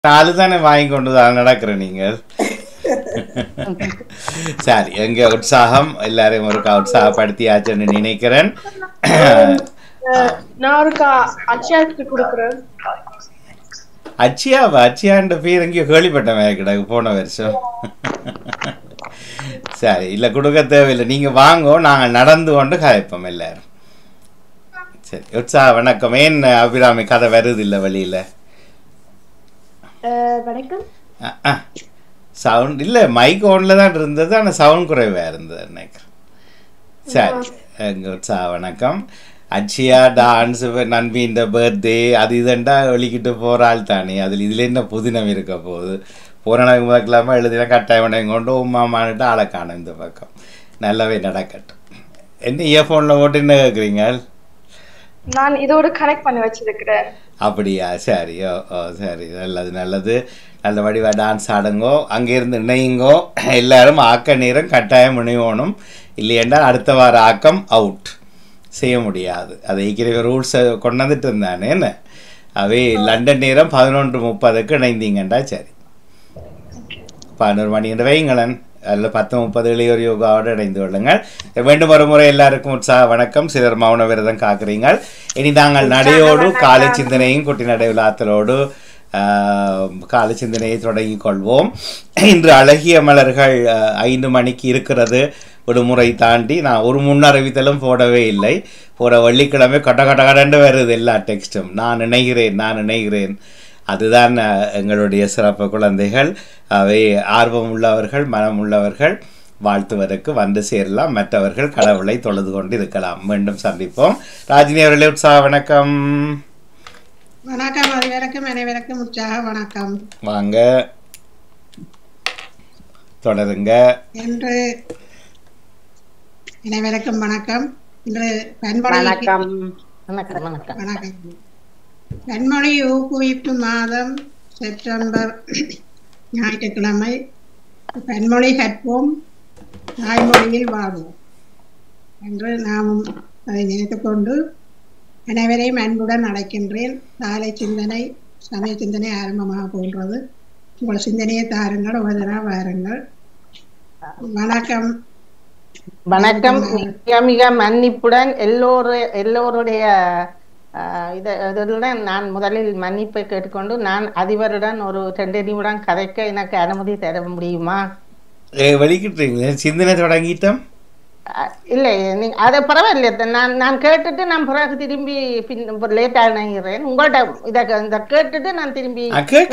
நாலு தானே வாங்கி கொண்டு தான் நடக்கிற நீங்கள் சரி எங்க உற்சாகம் எல்லாரையும் ஒரு உற்சாகப்படுத்தியாச்சுன்னு நினைக்கிறேன் நான் ஒரு அச்சாக்கு கொடுக்குறேன் அச்சியாவா அச்சியான்ற பேர் எங்கேயோ கேள்விப்பட்டேன் கிடக்கு போன வருஷம் சரி இல்லை கொடுக்க தேவையில்லை நீங்கள் வாங்கோ நாங்கள் நடந்து கொண்டு கதைப்போம் எல்லாரும் சரி உற்சாக வணக்கம் ஏன் அபிராமி கதை வருது இல்லை வழியில் வணக்கம் சவுண்ட் இல்லை மைக் ஓனில் தான் இருந்தது ஆனால் சவுண்ட் குறைவாக இருந்தது நினைக்கிறேன் சரி எங்கள் உற்சாக வணக்கம் அச்சியா டான்ஸ் நண்பி இந்த பர்த்டே அது இதண்டா வெளிக்கிட்டு போகிறாள் தானே அதில் இதில் என்ன புதினம் இருக்க போகுது பூரணம் பார்க்கலாமா எழுதினா கட்டாயம் கொண்டு உமாமான்ட்டு ஆளை காணும் இந்த பக்கம் நல்லாவே நடக்கட்டும் என்ன இயர்ஃபோனில் போட்டு என்ன கேட்குறீங்க நான் இதோட கனெக்ட் பண்ணி வச்சிருக்கிறேன் அப்படியா சரி ஓ ஓ சரி நல்லது நல்லது நல்ல வடிவாக டான்ஸ் ஆடுங்கோ அங்கேருந்து இணையுங்கோ எல்லாரும் ஆக்க நேரம் கட்டாயம் இணையோணும் இல்லையென்றால் அடுத்த வார ஆக்கம் அவுட் செய்ய முடியாது அதை இருக்கிற ரூல்ஸை கொண்டு வந்துட்டு இருந்தானே என்ன அவை லண்டன் நேரம் பதினொன்று முப்பதுக்கு இணைந்தீங்கண்டா சரி பதினோரு மணி என்று வைங்களன் அதில் பத்து முப்பது இளையோர் யோகாவோடு இணைந்து கொள்ளுங்கள் வேண்டும் ஒரு முறை எல்லாருக்கும் உற்சாக வணக்கம் சிலர் மௌன விரதம் காக்குறீங்க இனி நாங்கள் நடையோடு காலை சிந்தனையும் குட்டி நடை விழாத்தலோடு காலை சிந்தனையை தொடங்கிக் கொள்வோம் இன்று அழகிய மலர்கள் ஐந்து மணிக்கு இருக்கிறது விடுமுறை தாண்டி நான் ஒரு முன்னறிவித்தலும் போடவே இல்லை போகிற வெள்ளிக்கிழமை கட்ட கட்ட கடண்டு வருது எல்லா டெக்ஸ்ட்டும் நான் நினைகிறேன் நான் நினைகிறேன் அதுதான் எங்களுடைய சிறப்பு குழந்தைகள் அவை ஆர்வம் உள்ளவர்கள் மனம் உள்ளவர்கள் வாழ்த்துவதற்கு வந்து சேரலாம் மற்றவர்கள் கடவுளை தொழுது கொண்டு இருக்கலாம் மீண்டும் சந்திப்போம் ராஜினி அவர்களே உற்சாக வணக்கம் வணக்கம் அனைவருக்கும் அனைவருக்கும் உற்சாக வணக்கம் வாங்க தொடருங்க என்று அனைவருக்கும் வணக்கம் இன்று பன்மொழி வணக்கம் வணக்கம் வணக்கம் வணக்கம் பன்மொழி ஊக்குவிப்பு மாதம் செப்டம்பர் ஞாயிற்றுக்கிழமை பன்மொழி கற்போம் தாய்மொழியில் வாழ்வோம் என்று நாமும் அதை நினைத்துக்கொண்டு அனைவரையும் அன்புடன் அழைக்கின்றேன் காலை சிந்தனை சமய சிந்தனை ஆரம்பமாக போன்றது உங்கள் சிந்தனையை தாருங்கள் உபதரா வாருங்கள் வணக்கம் வணக்கம் மிக மிக மன்னிப்புடன் எல்லோரு எல்லோருடைய இதை இதுடன் நான் முதலில் மன்னிப்பை கேட்டுக்கொண்டு நான் அதிபருடன் ஒரு ரெண்டு நிமிடம் கதைக்க எனக்கு அனுமதி தர முடியுமா வெளிக்கிட்டீங்க சிந்தனை தொடங்கிட்டோம் இல்லை நீங்க அதை பரவாயில்ல நான் நான் கேட்டுட்டு நான் பிறகு திரும்பி பின் லேட் ஆகிறேன் உங்கள்ட்ட இதை இந்த கேட்டுட்டு நான் திரும்பி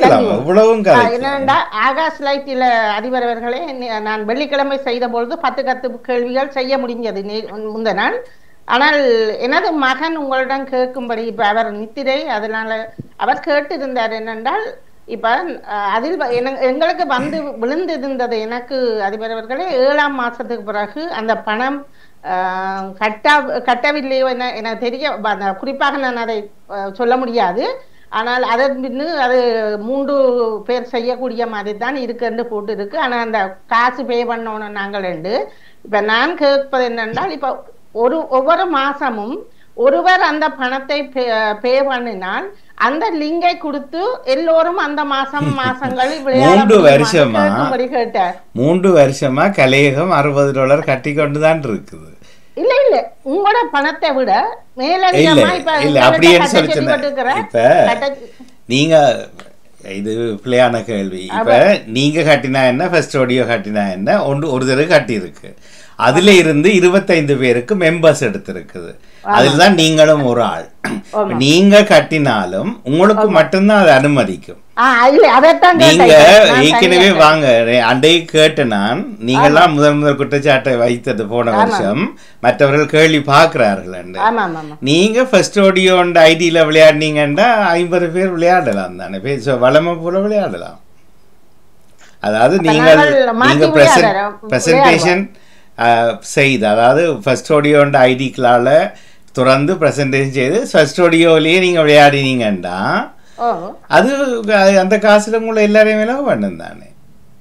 என்னடா ஆகாஷ் லைட்டில் அதிபர் அவர்களே நான் வெள்ளிக்கிழமை செய்த பொழுது பத்து கத்து கேள்விகள் செய்ய முடிஞ்சது முந்த நாள் ஆனால் எனது மகன் உங்களிடம் கேட்கும்படி இப்ப அவர் நித்திரை அதனால அவர் கேட்டு இருந்தார் என்னென்றால் இப்ப அதில் எங்களுக்கு வந்து விழுந்திருந்தது எனக்கு அதிபர் அவர்களே ஏழாம் மாசத்துக்கு பிறகு அந்த பணம் கட்டா கட்டவில்லையோ என்ன எனக்கு தெரிய குறிப்பாக நான் அதை சொல்ல முடியாது ஆனால் அதன் பின்னு அது மூன்று பேர் செய்யக்கூடிய மாதிரி தான் இருக்குன்னு போட்டு இருக்கு ஆனால் அந்த காசு பே பண்ணணும் நாங்கள் ரெண்டு இப்ப நான் கேட்பது என்னென்றால் இப்ப ஒரு ஒவ்வொரு மாசமும் ஒருவர் அந்த பணத்தை பே பண்ணினால் அந்த லிங்கை கொடுத்து எல்லோரும் அந்த மாசம் மாசங்களில் மூன்று வருஷமா மூன்று வருஷமா கலையகம் அறுபது டாலர் கட்டி கொண்டுதான் இருக்குது இல்ல இல்ல உங்களோட பணத்தை விட இல்ல இல்ல அப்படின்னு சொல்லி இப்ப நீங்க இது பிள்ளையான கேள்வி இப்ப நீங்க கட்டினா என்ன ஃபர்ஸ்ட் ஆடியோ கட்டினா என்ன ஒன்று ஒரு தடவை கட்டி இருக்கு அதுல இருந்து இருபத்தைந்து பேருக்கு மெம்பர்ஸ் எடுத்திருக்குது அதுல தான் நீங்களும் ஒரு ஆள் நீங்க கட்டினாலும் உங்களுக்கு மட்டும்தான் அது அனுமதிக்கும் நீங்க ஏற்கனவே வாங்க அண்டை கேட்ட நான் நீங்கெல்லாம் முதல் முதல் குற்றச்சாட்டை வைத்தது போன வருஷம் மற்றவர்கள் கேள்வி பார்க்கிறார்கள் நீங்க ஃபர்ஸ்ட் ஓடியோண்ட ஐடியில விளையாடினீங்கன்னா ஐம்பது பேர் விளையாடலாம் தானே பேச வளமை போல விளையாடலாம் அதாவது நீங்கள் நீங்க பிரசன்டேஷன் செய்து அதாவது ஃபர்ஸ்ட் ஆடியோன்ற ஐடிக்களால் துறந்து ப்ரெசன்டேஷன் செய்து ஃபர்ஸ்ட் ஆடியோலேயே நீங்கள் விளையாடினீங்கன்னா அது அந்த காசுல உங்களை எல்லாரையுமே பண்ணும் தானே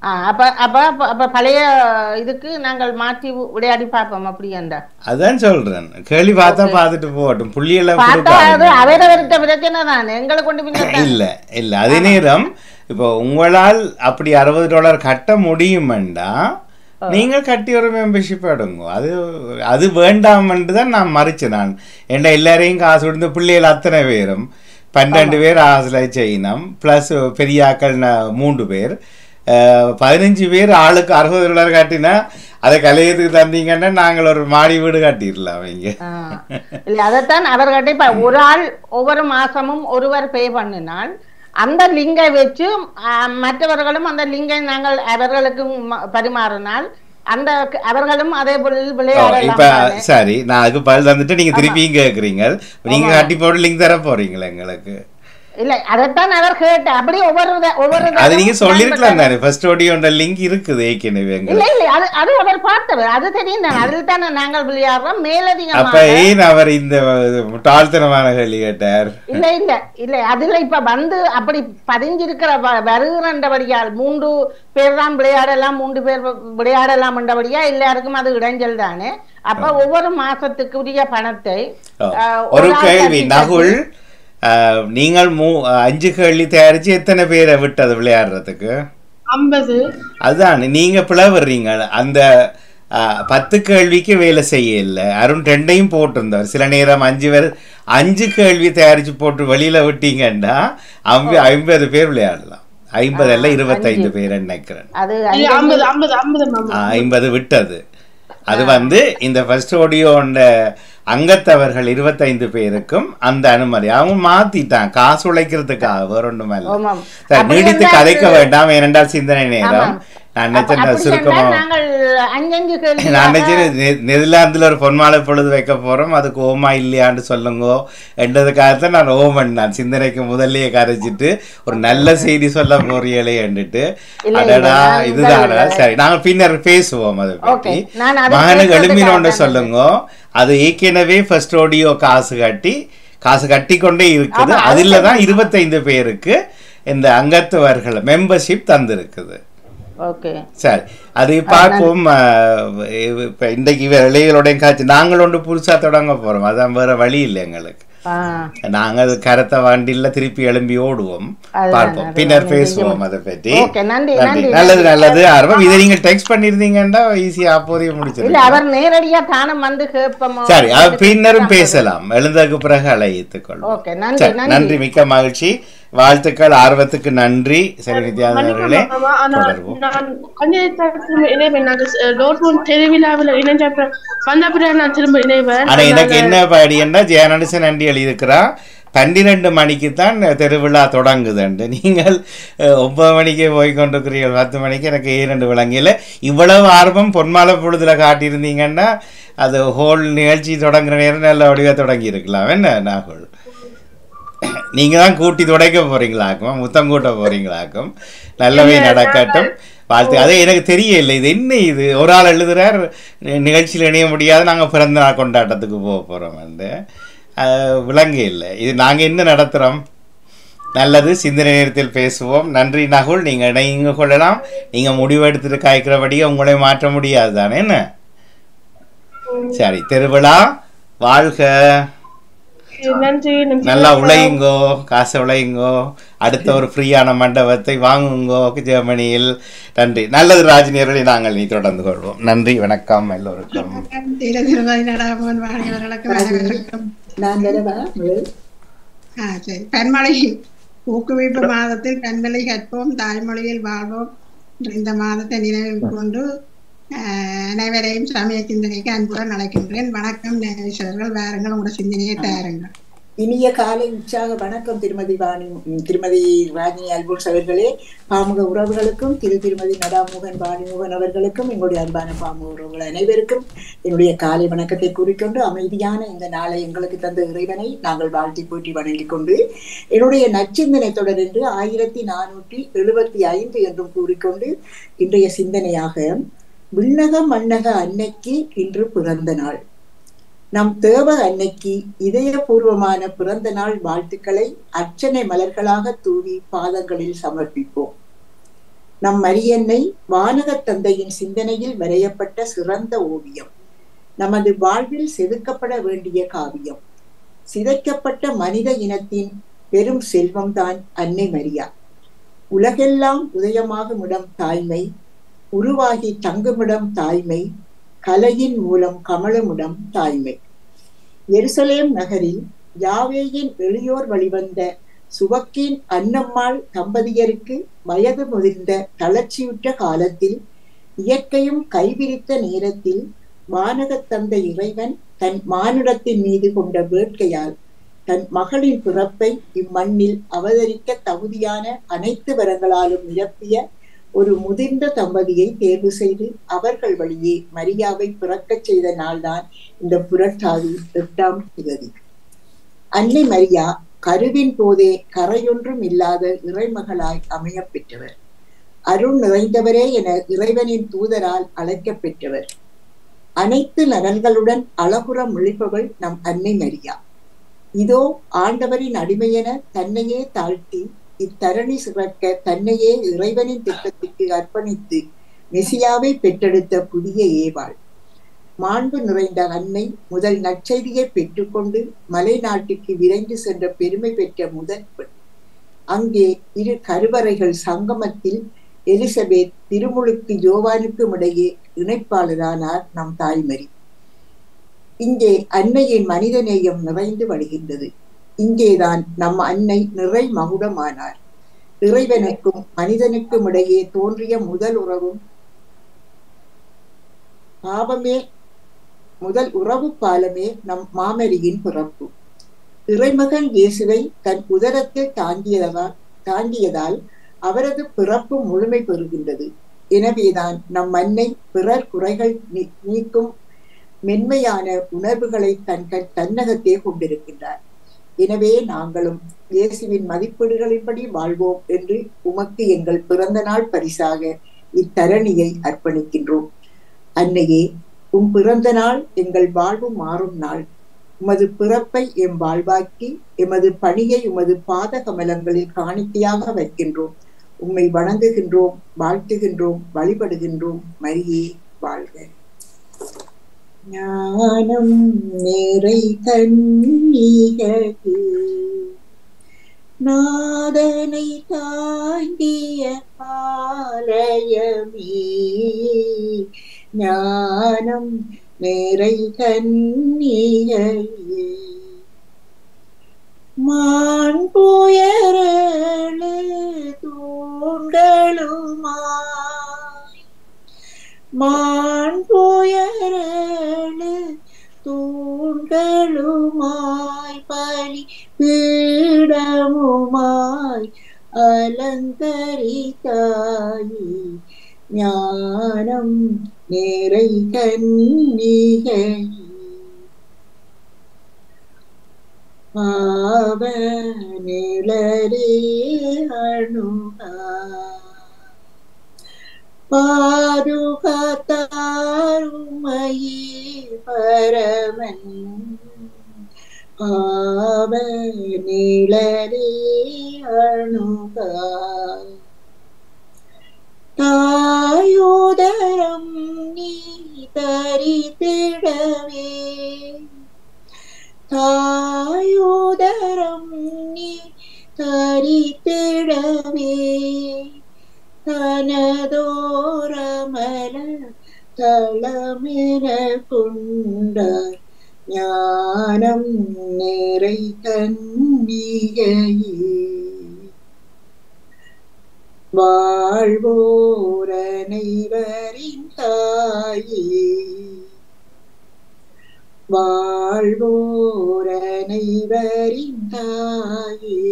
ஆ, அப்ப அப்ப அப்ப- அப்ப பழைய இதுக்கு நாங்கள் மாற்றி விளையாடி பார்ப்போம் அப்படி என்றா அதான் சொல்றேன் கேள்வி பார்த்தா பார்த்துட்டு போகட்டும் புள்ளியெல்லாம் பார்த்தா அது கொடுக்காதீங்க. அவரவர்கிட்ட பிரச்சனை தானே எங்களை கொண்டு பின்ன இல்ல இல்ல அதே நேரம் இப்போ உங்களால் அப்படி அறுபது டாலர் கட்ட முடியுமெண்டா நீங்கள் கட்டி ஒரு மெம்பர்ஷிப் எடுங்க அது அது வேண்டாம்ன்ட்டு தான் நான் மறிச்சேன் நான் என்ன எல்லாரையும் காசு கொடுத்து பிள்ளைகள் அத்தனை பேரும் பன்னெண்டு பேர் ஆசில செய்யணும் ப்ளஸ் பெரியாக்கள் ந- மூன்று பேர் அஹ், பதினஞ்சு பேர் ஆளுக்கு அறுபது டாலர் கட்டினா அதை கலையத்துக்கு தந்தீங்கன்னா நாங்கள் ஒரு மாடி வீடு கட்டிடலாம் இங்க ஆ. இல்ல அதைத்தான் அவர்கிட்ட இப்ப ஒரு ஆள் ஒவ்வொரு மாசமும் ஒருவர் பே பண்ணினால் அந்த லிங்கை வச்சு ஆ, மற்றவர்களும் அந்த லிங்கை நாங்கள் அவர்களுக்கு ம- பரிமாறினால் அந்த அவர்களும் அதே போல் ஓ, விளையாடலாம் இப்ப தானே. சரி நான் அதுக்கு பதில் தந்துட்டு நீங்க திருப்பியும் கேக்குறீங்க நீங்க கட்டி போட்டு லிங்க் தர போறீங்களா எங்களுக்கு இல்ல அதைத்தான் அவர் கேட்ட அப்படி ஒவ்வொரு த- ஒவ்வொரு அது தடவை நீங்க சொல்லிருக்கலாம் தானே ஃபர்ஸ்ட் ஓடியோட லிங்க் இருக்குது ஏற்கனவே எங்களுக்கு இல்ல இல்ல அது அது அவர் பார்த்தவர் அது தெரியும் தானே அதில் தானே நாங்கள் விளையாடுறோம் அப்ப மேலதிகமாக ஏன் அவர் இந்த முட்டாள்தனமான கேள்வி கேட்டார் இல்ல இல்ல இல்ல அதுல இப்ப வந்து அப்படி பதிஞ்சிருக்கிற வ- வருகிறன்றபடியால் மூன்று பேர் தான் விளையாடலாம் மூன்று பேர் விளையாடலாம் என்றபடியா எல்லாருக்கும் அது இடைஞ்சல் தானே அப்ப ஒவ்வொரு மாசத்துக்கு உரிய பணத்தை ஓ, ஆஹ், ஒரு ஆள் கேள்வி கட்டி நகுல் ஆஹ், நீங்கள் மூ அஞ்சு கேள்வி தயாரிச்சு எத்தனை பேரை விட்டது விளையாடுறதுக்கு ஐம்பது அதுதான் நீங்க பிளவுறீங்க அந்த ஆஹ், பத்து கேள்விக்கு வேலை செய்ய இல்லை அருண் ரெண்டையும் போட்டிருந்தார் சில நேரம் அஞ்சு பேர் அஞ்சு கேள்வி தயாரிச்சு போட்டு வெளியில விட்டீங்கன்னா ஐம்பது ஐம்பது பேர் விளையாடலாம் ஐம்பது அல்ல இருபத்தைந்து பேர் நினைக்கிறேன் அது இல்ல ஐம்பது ஐம்பது ஐம்பது மாமா ஆஹ், ஐம்பது விட்டது அது வந்து இந்த ஃபர்ஸ்ட் ஓடியோண்ட அங்கத்தவர்கள் இருபத்தைந்து பேருக்கும் அந்த அனுமதி அவங்க மாத்திட்டான் காசு உழைக்கிறதுக்காக வேற ஒன்றும் அல்ல ஆமாம். சரி அப்படி நீடித்து என்றால் கதைக்க வேண்டாம் ஏனென்றால் சிந்தனை நேரம் ஆமாம். நான் அப்ப- நினைச்சேன் அப்படி சுருக்கமா என்றால் நாங்கள் அஞ்சஞ்சு கேள்வி நான் நினைச்சேன் நெ- நெதர்லாந்துல ஒரு பொன்மாலை பொழுது வைக்க போறோம் அதுக்கு ஓமா இல்லையான்னு சொல்லுங்க என்றதுக்காகத்தான் நான் ஓமன் நான் சிந்தனைக்கு முதல்லயே கரைச்சிட்டு ஒரு நல்ல செய்தி சொல்ல போறீங்களே என்றுட்டு இல்ல, அடடா நான் இதுதானா உங்கள் சரி நாங்க பின்னர் பேசுவோம் அதை பற்றி Okay. நான் அதை மகனுக்கு கேட்கறதுக்காக எழுப்பினோன்னு தான் சொல்லுங்க அது ஏற்கனவே ஃபர்ஸ்ட் ஆடியோ காசு கட்டி காசு கட்டி கொண்டே இருக்குது ஆமா, அதுல தான் இருபத்தைந்து பேருக்கு இந்த அங்கத்துவர்கள் மெம்பர்ஷிப் தந்திருக்குது ஓகே சரி அது பார்ப்போம் அஹ், இப்ப இன்றைக்கு இவர் இளைஞரோடையும் காய்ச்சி நாங்கள் ஒன்று புதுசா தொடங்க போறோம் அதான் வேற வழி இல்லை எங்களுக்கு ஆ நாங்கள் கரத்த வண்டியில திருப்பி எழும்பி ஓடுவோம் அதுதான், பார்ப்போம் அதுதான். பின்னர் நீங்க பேசுவோம் அதை பற்றி Okay, நன்றி, நன்றி நன்றி, நல்லது நன்றி. நல்லது ஆரம்பம் இதை நீங்க டெக்ஸ்ட் பண்ணிருந்தீங்கன்னா ஈஸியா அப்போதைய இல்ல முடிச்சிருக்கோம் அவர் நேரடியா தானம் வந்து கேட்போமோ சரி அவர் பின்னரும் பேசலாம் எழுந்ததுக்கு பிறகு அழைத்துக் கொள்வோம் ஓகே நன்றி சரி, நன்றி நன்றி மிக்க மகிழ்ச்சி வாழ்த்துக்கள் ஆர்வத்துக்கு நன்றி சரி நித்யானவர்களே மாமா, ஆனா தொடர்வோம் நான் கொஞ்ச நேரத்துல இணைவேன் நாங்க டோர்ட்மூண்ட் திருவிழாவில் இணைஞ்ச அப்புறம் வந்த பிறகு நான் திரும்ப இணைவேன் ஆனா எனக்கு என்ன படின்னா ஜெயநடிசன் நன்றி எழுதியிருக்கிறா பன்னிரெண்டு மணிக்கு தான் திருவிழா தொடங்குதுண்டு நீங்கள் அஹ், ஒன்பது மணிக்கே போய் கொண்டிருக்கிறீர்கள் பத்து மணிக்கு எனக்கு இரண்டு விளங்கியில் இவ்வளவு ஆர்வம் பொன்மாலை பொழுதுல காட்டியிருந்தீங்கன்னா அது ஹோல் நிகழ்ச்சி தொடங்குற நேரம் நல்ல வடிவாக தொடங்கி இருக்கலாம் என்ன நாகுல் நீங்க தான் கூட்டி துடைக்க போறீங்களாக்கும் முத்தம் கூட்ட போறீங்களாக்கும் நல்லவே நடக்கட்டும் வாழ்த்து அதே எனக்கு தெரியல இது என்ன இது ஒரு ஆள் எழுதுறார் நிகழ்ச்சியில் இணைய முடியாது நாங்க பிறந்த நாள் கொண்டாட்டத்துக்கு போக போறோம் வந்து விளங்க இல்லை இது நாங்க என்ன நடத்துறோம் நல்லது சிந்தனை நேரத்தில் பேசுவோம் நன்றி நகுல் நீங்க இணைங்க கொள்ளலாம் நீங்க முடிவெடுத்துட்டு காய்க்கிறபடியே உங்களை மாற்ற முடியாது தானே என்ன சரி திருவிழா வாழ்க நன்றி நன்றி நல்லா உழையுங்கோ காசை உழையுங்கோ அடுத்த ஒரு ஃப்ரீயான மண்டபத்தை வாங்குங்கோ ஜெர்மனியில் நன்றி நல்லது ராஜினியர்களை நாங்கள் நீ தொடர்ந்து கொள்வோம் நன்றி வணக்கம் எல்லோருக்கும் திரு திருமதி நடாமோகன் வாணியவர்களுக்கு வரவேற்கும் நான் வரவா முதல் ஆ சரி பன்மொழி ஊக்குவிப்பு மாதத்தில் பன்மொழி கற்போம் தாய்மொழியில் வாழ்வோம் என்ற இந்த மாதத்தை நினைவில் கொண்டு ஆஹ், அனைவரையும் சமய சிந்தனைக்கு அன்புடன் அழைக்கின்றேன் வணக்கம் நேரீஸ்வரர்கள் வாருங்கள் உங்களோட சிந்தனையை தாருங்கள் இனிய காலை உற்சாக வணக்கம் திருமதி வாணி ம், திருமதி ராஜினி அல்போன்ஸ் அவர்களே பாமுக உறவுகளுக்கும் திரு திருமதி நடாமுகன் வாணிமுகன் அவர்களுக்கும் எங்களுடைய அன்பான பாமுக உறவுகள் அனைவருக்கும் என்னுடைய காலை வணக்கத்தை கூறிக்கொண்டு அமைதியான இந்த நாளை எங்களுக்கு தந்த இறைவனை நாங்கள் வாழ்த்தி போற்றி வணங்கிக் கொண்டு என்னுடைய நச்சிந்தனை தொடர் என்று ஆயிரத்தி நானூற்றி எழுபத்தி ஐந்து என்றும் கூறிக்கொண்டு இன்றைய சிந்தனையாக விண்ணக மண்ணக அன்னைக்கு இன்று பிறந்த நாள் நம் தேவ அன்னைக்கு இதயபூர்வமான பிறந்த நாள் வாழ்த்துக்களை அர்ச்சனை மலர்களாக தூவி பாதங்களில் சமர்ப்பிப்போம் நம் மரியன்னை வானகத் தந்தையின் சிந்தனையில் வரையப்பட்ட சிறந்த ஓவியம் நமது வாழ்வில் செதுக்கப்பட வேண்டிய காவியம் சிதைக்கப்பட்ட மனித இனத்தின் பெரும் செல்வம்தான் அன்னை மரியா உலகெல்லாம் உதயமாகும் இடம் தாய்மை உருவாகி தங்குமிடம் தாய்மை கலையின் மூலம் கமலமிடம் தாய்மை எருசலேம் நகரில் யாவேயின் எளியோர் வழிவந்த சுவக்கின் அன்னம்மாள் தம்பதியருக்கு வயது முதிர்ந்த தளர்ச்சியுற்ற காலத்தில் இயற்கையும் கைவிரித்த நேரத்தில் வானகத் தந்த இறைவன் தன் மானுடத்தின் மீது கொண்ட வேட்கையால் தன் மகளின் பிறப்பை இம்மண்ணில் அவதரிக்க தகுதியான அனைத்து வரங்களாலும் நிரப்பிய ஒரு முதிர்ந்த தம்பதியை தேர்வு செய்து அவர்கள் வழியே மரியாவை பிறக்கச் செய்த நாள்தான் இந்த புரட்டாதி எட்டாம் திகதி அன்னை மரியா கருவின் போதே கரையொன்றும் இல்லாத இறைமகளாய் அமையப் பெற்றவர் அருள் நிறைந்தவரே என இறைவனின் தூதரால் அழைக்கப் பெற்றவர் அனைத்து நலன்களுடன் அழகுறம் விழிப்பவள் நம் அன்னை மரியா இதோ ஆண்டவரின் அடிமையென தன்னையே தாழ்த்தி இத்தரணி சிறக்க தன்னையே இறைவனின் திட்டத்திற்கு அர்ப்பணித்து மெசியாவை பெற்றெடுத்த புதிய ஏவாள் மாண்பு நிறைந்த அன்னை முதல் நற்செய்தியை பெற்றுக்கொண்டு மலை நாட்டுக்கு விரைந்து சென்ற பெருமை பெற்ற முதல் பெண் அங்கே இரு கருவறைகள் சங்கமத்தில் எலிசபெத் திருமுழுக்கு யோவானுக்கும் இடையே இணைப்பாளரானார் நம் தாய்மரி இங்கே அன்னையின் மனிதநேயம் நிறைந்து வருகின்றது இங்கேதான் நம் அன்னை நிறை மகுடமானார் இறைவனுக்கும் மனிதனுக்கும் இடையே தோன்றிய முதல் உறவும் பாவமே முதல் உறவு பாலமே நம் மாமரியின் பிறப்பு இறைமகன் இயேசுவை தன் உதரத்தில் தாங்கியதால் தாங்கியதால் அவரது பிறப்பு முழுமை பெறுகின்றது எனவேதான் நம் அன்னை பிறர் குறைகள் நீக்கும் மென்மையான உணர்வுகளை தன் தன்னகத்தே கொண்டிருக்கின்றார் எனவே நாங்களும் இயேசுவின் மதிப்பீடுகளின்படி வாழ்வோம் என்று உமக்கு எங்கள் பிறந்த நாள் பரிசாக இத்தரணியை அர்ப்பணிக்கின்றோம் அன்னையே உம் பிறந்த நாள் எங்கள் வாழ்வு மாறும் நாள் உமது பிறப்பை எம் வாழ்வாக்கி எமது பணியை உமது பாத கமலங்களில் காணிக்கையாக வைக்கின்றோம் உம்மை வணங்குகின்றோம் வாழ்த்துகின்றோம் வழிபடுகின்றோம் மரியே வாழ்க ஞானம் நிறை கண்ணீகே நாதனை தாங்கிய பாலயமே ஞானம் நிறை கண்ணீகே மான் புயரளு தூண்டலுமாய் மான் புயரளு தூண்டலுமாய் பலி பீடமுமாய் அலங்கரித்தாயி ஞானம் நேரை கன்னிகை பாவ நிழரே அணுகா பாதுகாத்தாருமையே பரமன் பாவ நிழரே அணுகா தாயோதரம் நீ தரித்திடவே தாயோதரம் நீ தரித்திடவே தனதோரமல தளமென கொண்டார் ஞானம் நிறை கண்ணிகையே வாழ்வோரனைவரின் தாயே வாழ்வோரனைவரின் தாயே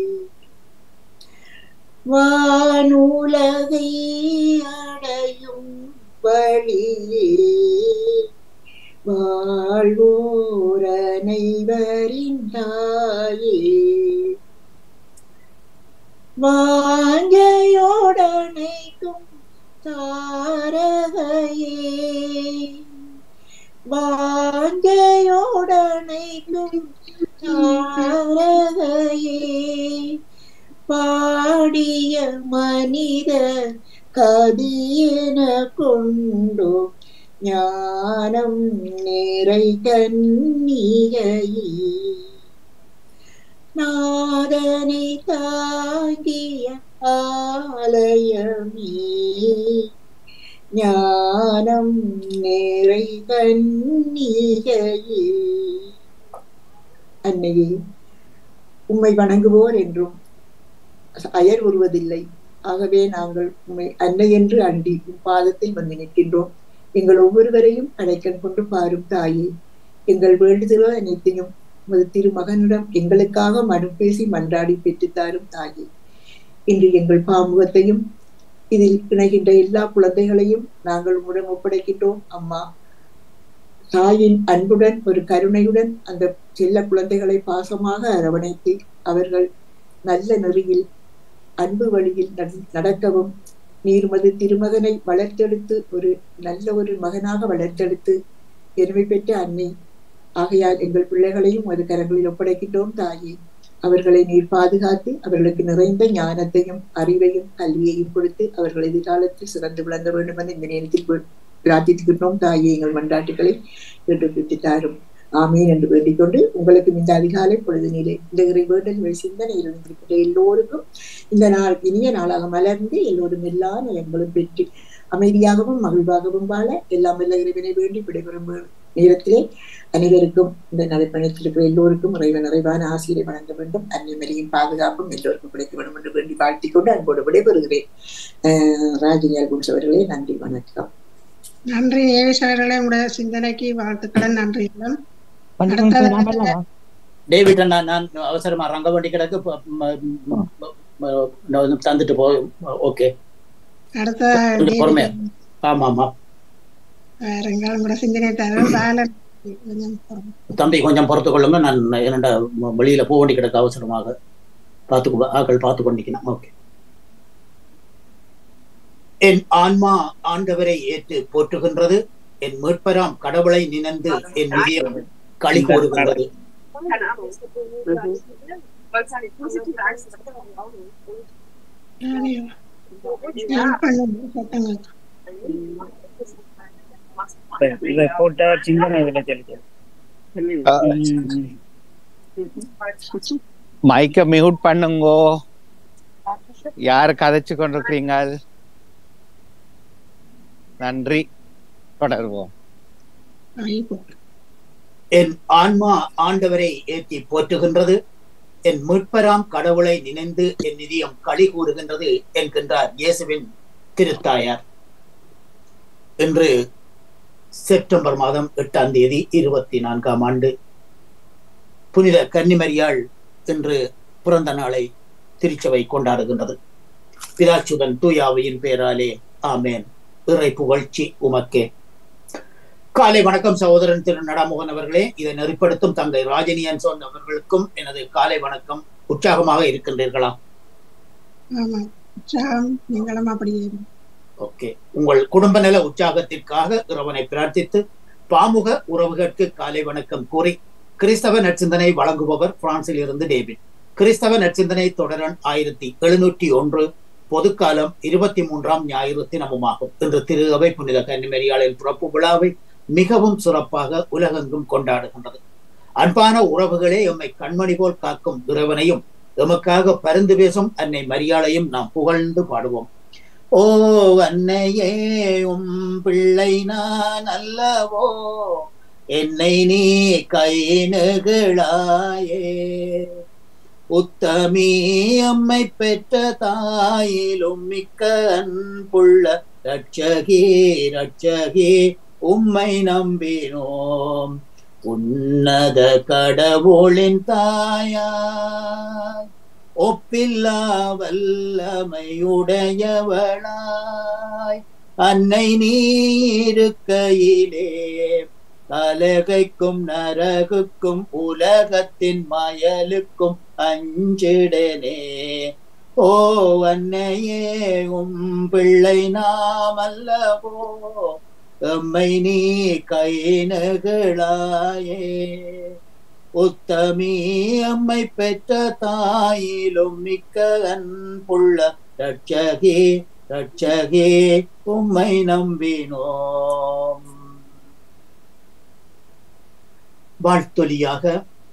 வானுலகை அடையும் வழியே வாழ்வோரனைவரின் தாயே வாஞ்சையோடனைக்கும் தாரகையே வாஞ்சையோடனைக்கும் தாரகையே பாடிய மனித கதியென கொண்டோ ஞானம் நிறை கன்னிகையே நாதனை தாங்கிய ஆலயமே ஞானம் நிறை கன்னிகையே அன்னையே உம்மை வணங்குவோர் என்றும் அயர் உருவதில்லை ஆகவே நாங்கள் உம்மை அன்னை என்று அண்டி உம் பாதத்தில் வந்து நிற்கின்றோம் எங்கள் ஒவ்வொருவரையும் அடைக்கண் கொண்டு பாரும் தாயே எங்கள் வேண்டுதல்கள் அனைத்தையும் உமது திருமகனிடம் எங்களுக்காக மனு பேசி மன்றாடி பெற்றுத் தாரும் தாயே இன்று எங்கள் பாமுகத்தையும் இதில் இணைகின்ற எல்லா குழந்தைகளையும் நாங்கள் உம்மிடம் ஒப்படைக்கின்றோம் அம்மா தாயின் அன்புடன் ஒரு கருணையுடன் அந்த செல்ல குழந்தைகளை பாசமாக அரவணைத்து அவர்கள் நல்ல நெறியில் அன்பு வழியில் நட- நடக்கவும் நீர்மது திருமகனை வளர்த்தெடுத்து ஒரு நல்ல ஒரு மகனாக வளர்த்தெடுத்து பெருமை பெற்ற அன்னை ஆகையால் எங்கள் பிள்ளைகளையும் ஒரு கரங்களில் ஒப்படைக்கின்றோம் தாயே அவர்களை நீர் பாதுகாத்து அவர்களுக்கு நிறைந்த ஞானத்தையும் அறிவையும் கல்வியையும் கொடுத்து அவர்கள் எதிர்காலத்தில் சிறந்து விளங்க வேண்டும் என இந்த நேரத்தில் வே- பிரார்த்தித்துக்கின்றோம் தாயே எங்கள் மன்றாட்டுகளை என்று பெற்றுத்தாரும் ஆமீன் என்று வேண்டிக் கொண்டு உங்களுக்கு இந்த அதிகாலை பொழுது நிலை இந்த இறை வேண்டல் சிந்தனையில் இருந்திருக்கிற எல்லோருக்கும் இந்த நாள் இனிய நாளாக மலர்ந்து எல்லோரும் எல்லா நலன்களும் பெற்று அமைதியாகவும் மகிழ்வாகவும் வாழ எல்லாம் வல்ல இறைவனை வேண்டி விடைபெறும் வே- நேரத்திலே அனைவருக்கும் இந்த நடைப்பயணத்தில் இருக்கிற எல்லோருக்கும் இறைவன் நிறைவான ஆசிரியரை வழங்க வேண்டும் அன்னைமரியின் பாதுகாப்பும் எல்லோருக்கும் கிடைக்க வேண்டும் என்று வேண்டி வாழ்த்திக் கொண்டு அன்போடு விடைபெறுகிறேன் அஹ் ராஜினி அல்புன்ஸ் அவர்களே நன்றி வணக்கம் நன்றி ஏவிஸ் அவர்களே உங்களுடைய சிந்தனைக்கு வாழ்த்துக்கள் நன்றி எல்லாம் கொஞ்சம் அடுத்தது கொஞ்சம் சொல்லலாமா? டேவிட் அண்ணா நான் அவசரமா ரங்க வண்டி கிடக்கு ப- ம- ம- ம- நான் வந்து தந்துட்டு போ ஓகே அடுத்த கொஞ்சம் பொறுமையா ஆமா ஆமா வேற எங்காலும் உங்களோட சிந்தனை தர பேலன் கொஞ்சம் பொறுமை. தம்பி கொஞ்சம் பொறுத்து கொள்ளுங்க நான் என்னடா ம- வெளியில போக வேண்டி கிடக்கு அவசரமாக பார்த்து ஆக்கள் பார்த்து கொண்டிக்கணும் ஓகே என் ஆன்மா ஆண்டவரை ஏற்று போற்றுகின்றது என் மீட்பராம் கடவுளை நினைந்து என் இதயம் களி கூறுகின்றது யார் பண்ணுங்க சத்தங்கள் இதை போட்டா சிந்தனை இதுல சொல்லிச்சு மைக்க மியூட் பண்ணுங்கோ யார் கதைச்சு கொண்டிருக்கிறீங்க நன்றி தொடர்வோம் இப்போ என் ஆன்மா ஆண்டவரை ஏற்றி போற்றுகின்றது என் மீட்பராம் கடவுளை நினைந்து என் நிதியம் களி கூறுகின்றது என்கின்றார் இயேசுவின் திருத்தாயார் இன்று செப்டம்பர் மாதம் எட்டாம் தேதி இருபத்தி நான்காம் ஆண்டு புனித கன்னிமரியாள் இன்று பிறந்த நாளை திருச்சபை கொண்டாடுகின்றது பிதாச்சுதன் தூயாவையின் பேராலே ஆமேன் இறை புகழ்ச்சி உமக்கே காலை வணக்கம் சகோதரன் திரு நடாமோகன் அவர்களே இதை நெறிப்படுத்தும் தங்கை ராஜினி அன்சோன் அவர்களுக்கும் எனது காலை வணக்கம் உற்சாகமாக இருக்கின்றீர்களா ஆமா உற்சாகம் நீங்களும் அப்படியே இருங்க. ஓகே உங்கள் குடும்ப நல உற்சாகத்திற்காக இறைவனை பிரார்த்தித்து பாமுக உறவுகளுக்கு காலை வணக்கம் கூறி கிறிஸ்தவ நற்சிந்தனை வழங்குபவர் பிரான்சில் இருந்து டேவிட் கிறிஸ்தவ நற்சிந்தனை தொடரன் ஆயிரத்தி எழுநூற்றி ஒன்று பொதுக்காலம் இருபத்தி மூன்றாம் ஞாயிறு தினமுமாகும் இன்று திரு அவை புனித கன்னிமரியாளின் பிறப்பு விழாவை மிகவும் சிறப்பாக உலகெங்கும் கொண்டாடுகின்றது அன்பான உறவுகளே எம்மை கண்மணி போல் காக்கும் இறைவனையும் எமக்காக பரிந்து பேசும் அன்னை மரியாளையும் நாம் புகழ்ந்து பாடுவோம் ஓ அன்னையே உம் பிள்ளை நான் அல்லவோ என்னை நீ கை நெகிழாயே உத்தமி அம்மை பெற்ற தாயிலும் மிக்க அன்புள்ள ரட்சகி ரட்சகி உம்மை நம்பினோம் உன்னத கடவுளின் தாயாய் ஒப்பில்லா வல்லமையுடையவளாய் அன்னை நீ இருக்கையிலே அலகைக்கும் நரகுக்கும் உலகத்தின் மயலுக்கும் அஞ்சிடனே ஓ அன்னையே உம் பிள்ளை நாம் அல்லவோ எம்மை நீ கை நகழாயே உத்தமி அம்மை பெற்ற தாயிலும் மிக்க அன்புள்ள ரட்சகி ரட்சகே உம்மை நம்பினோம் வாழ்த்தொலியாக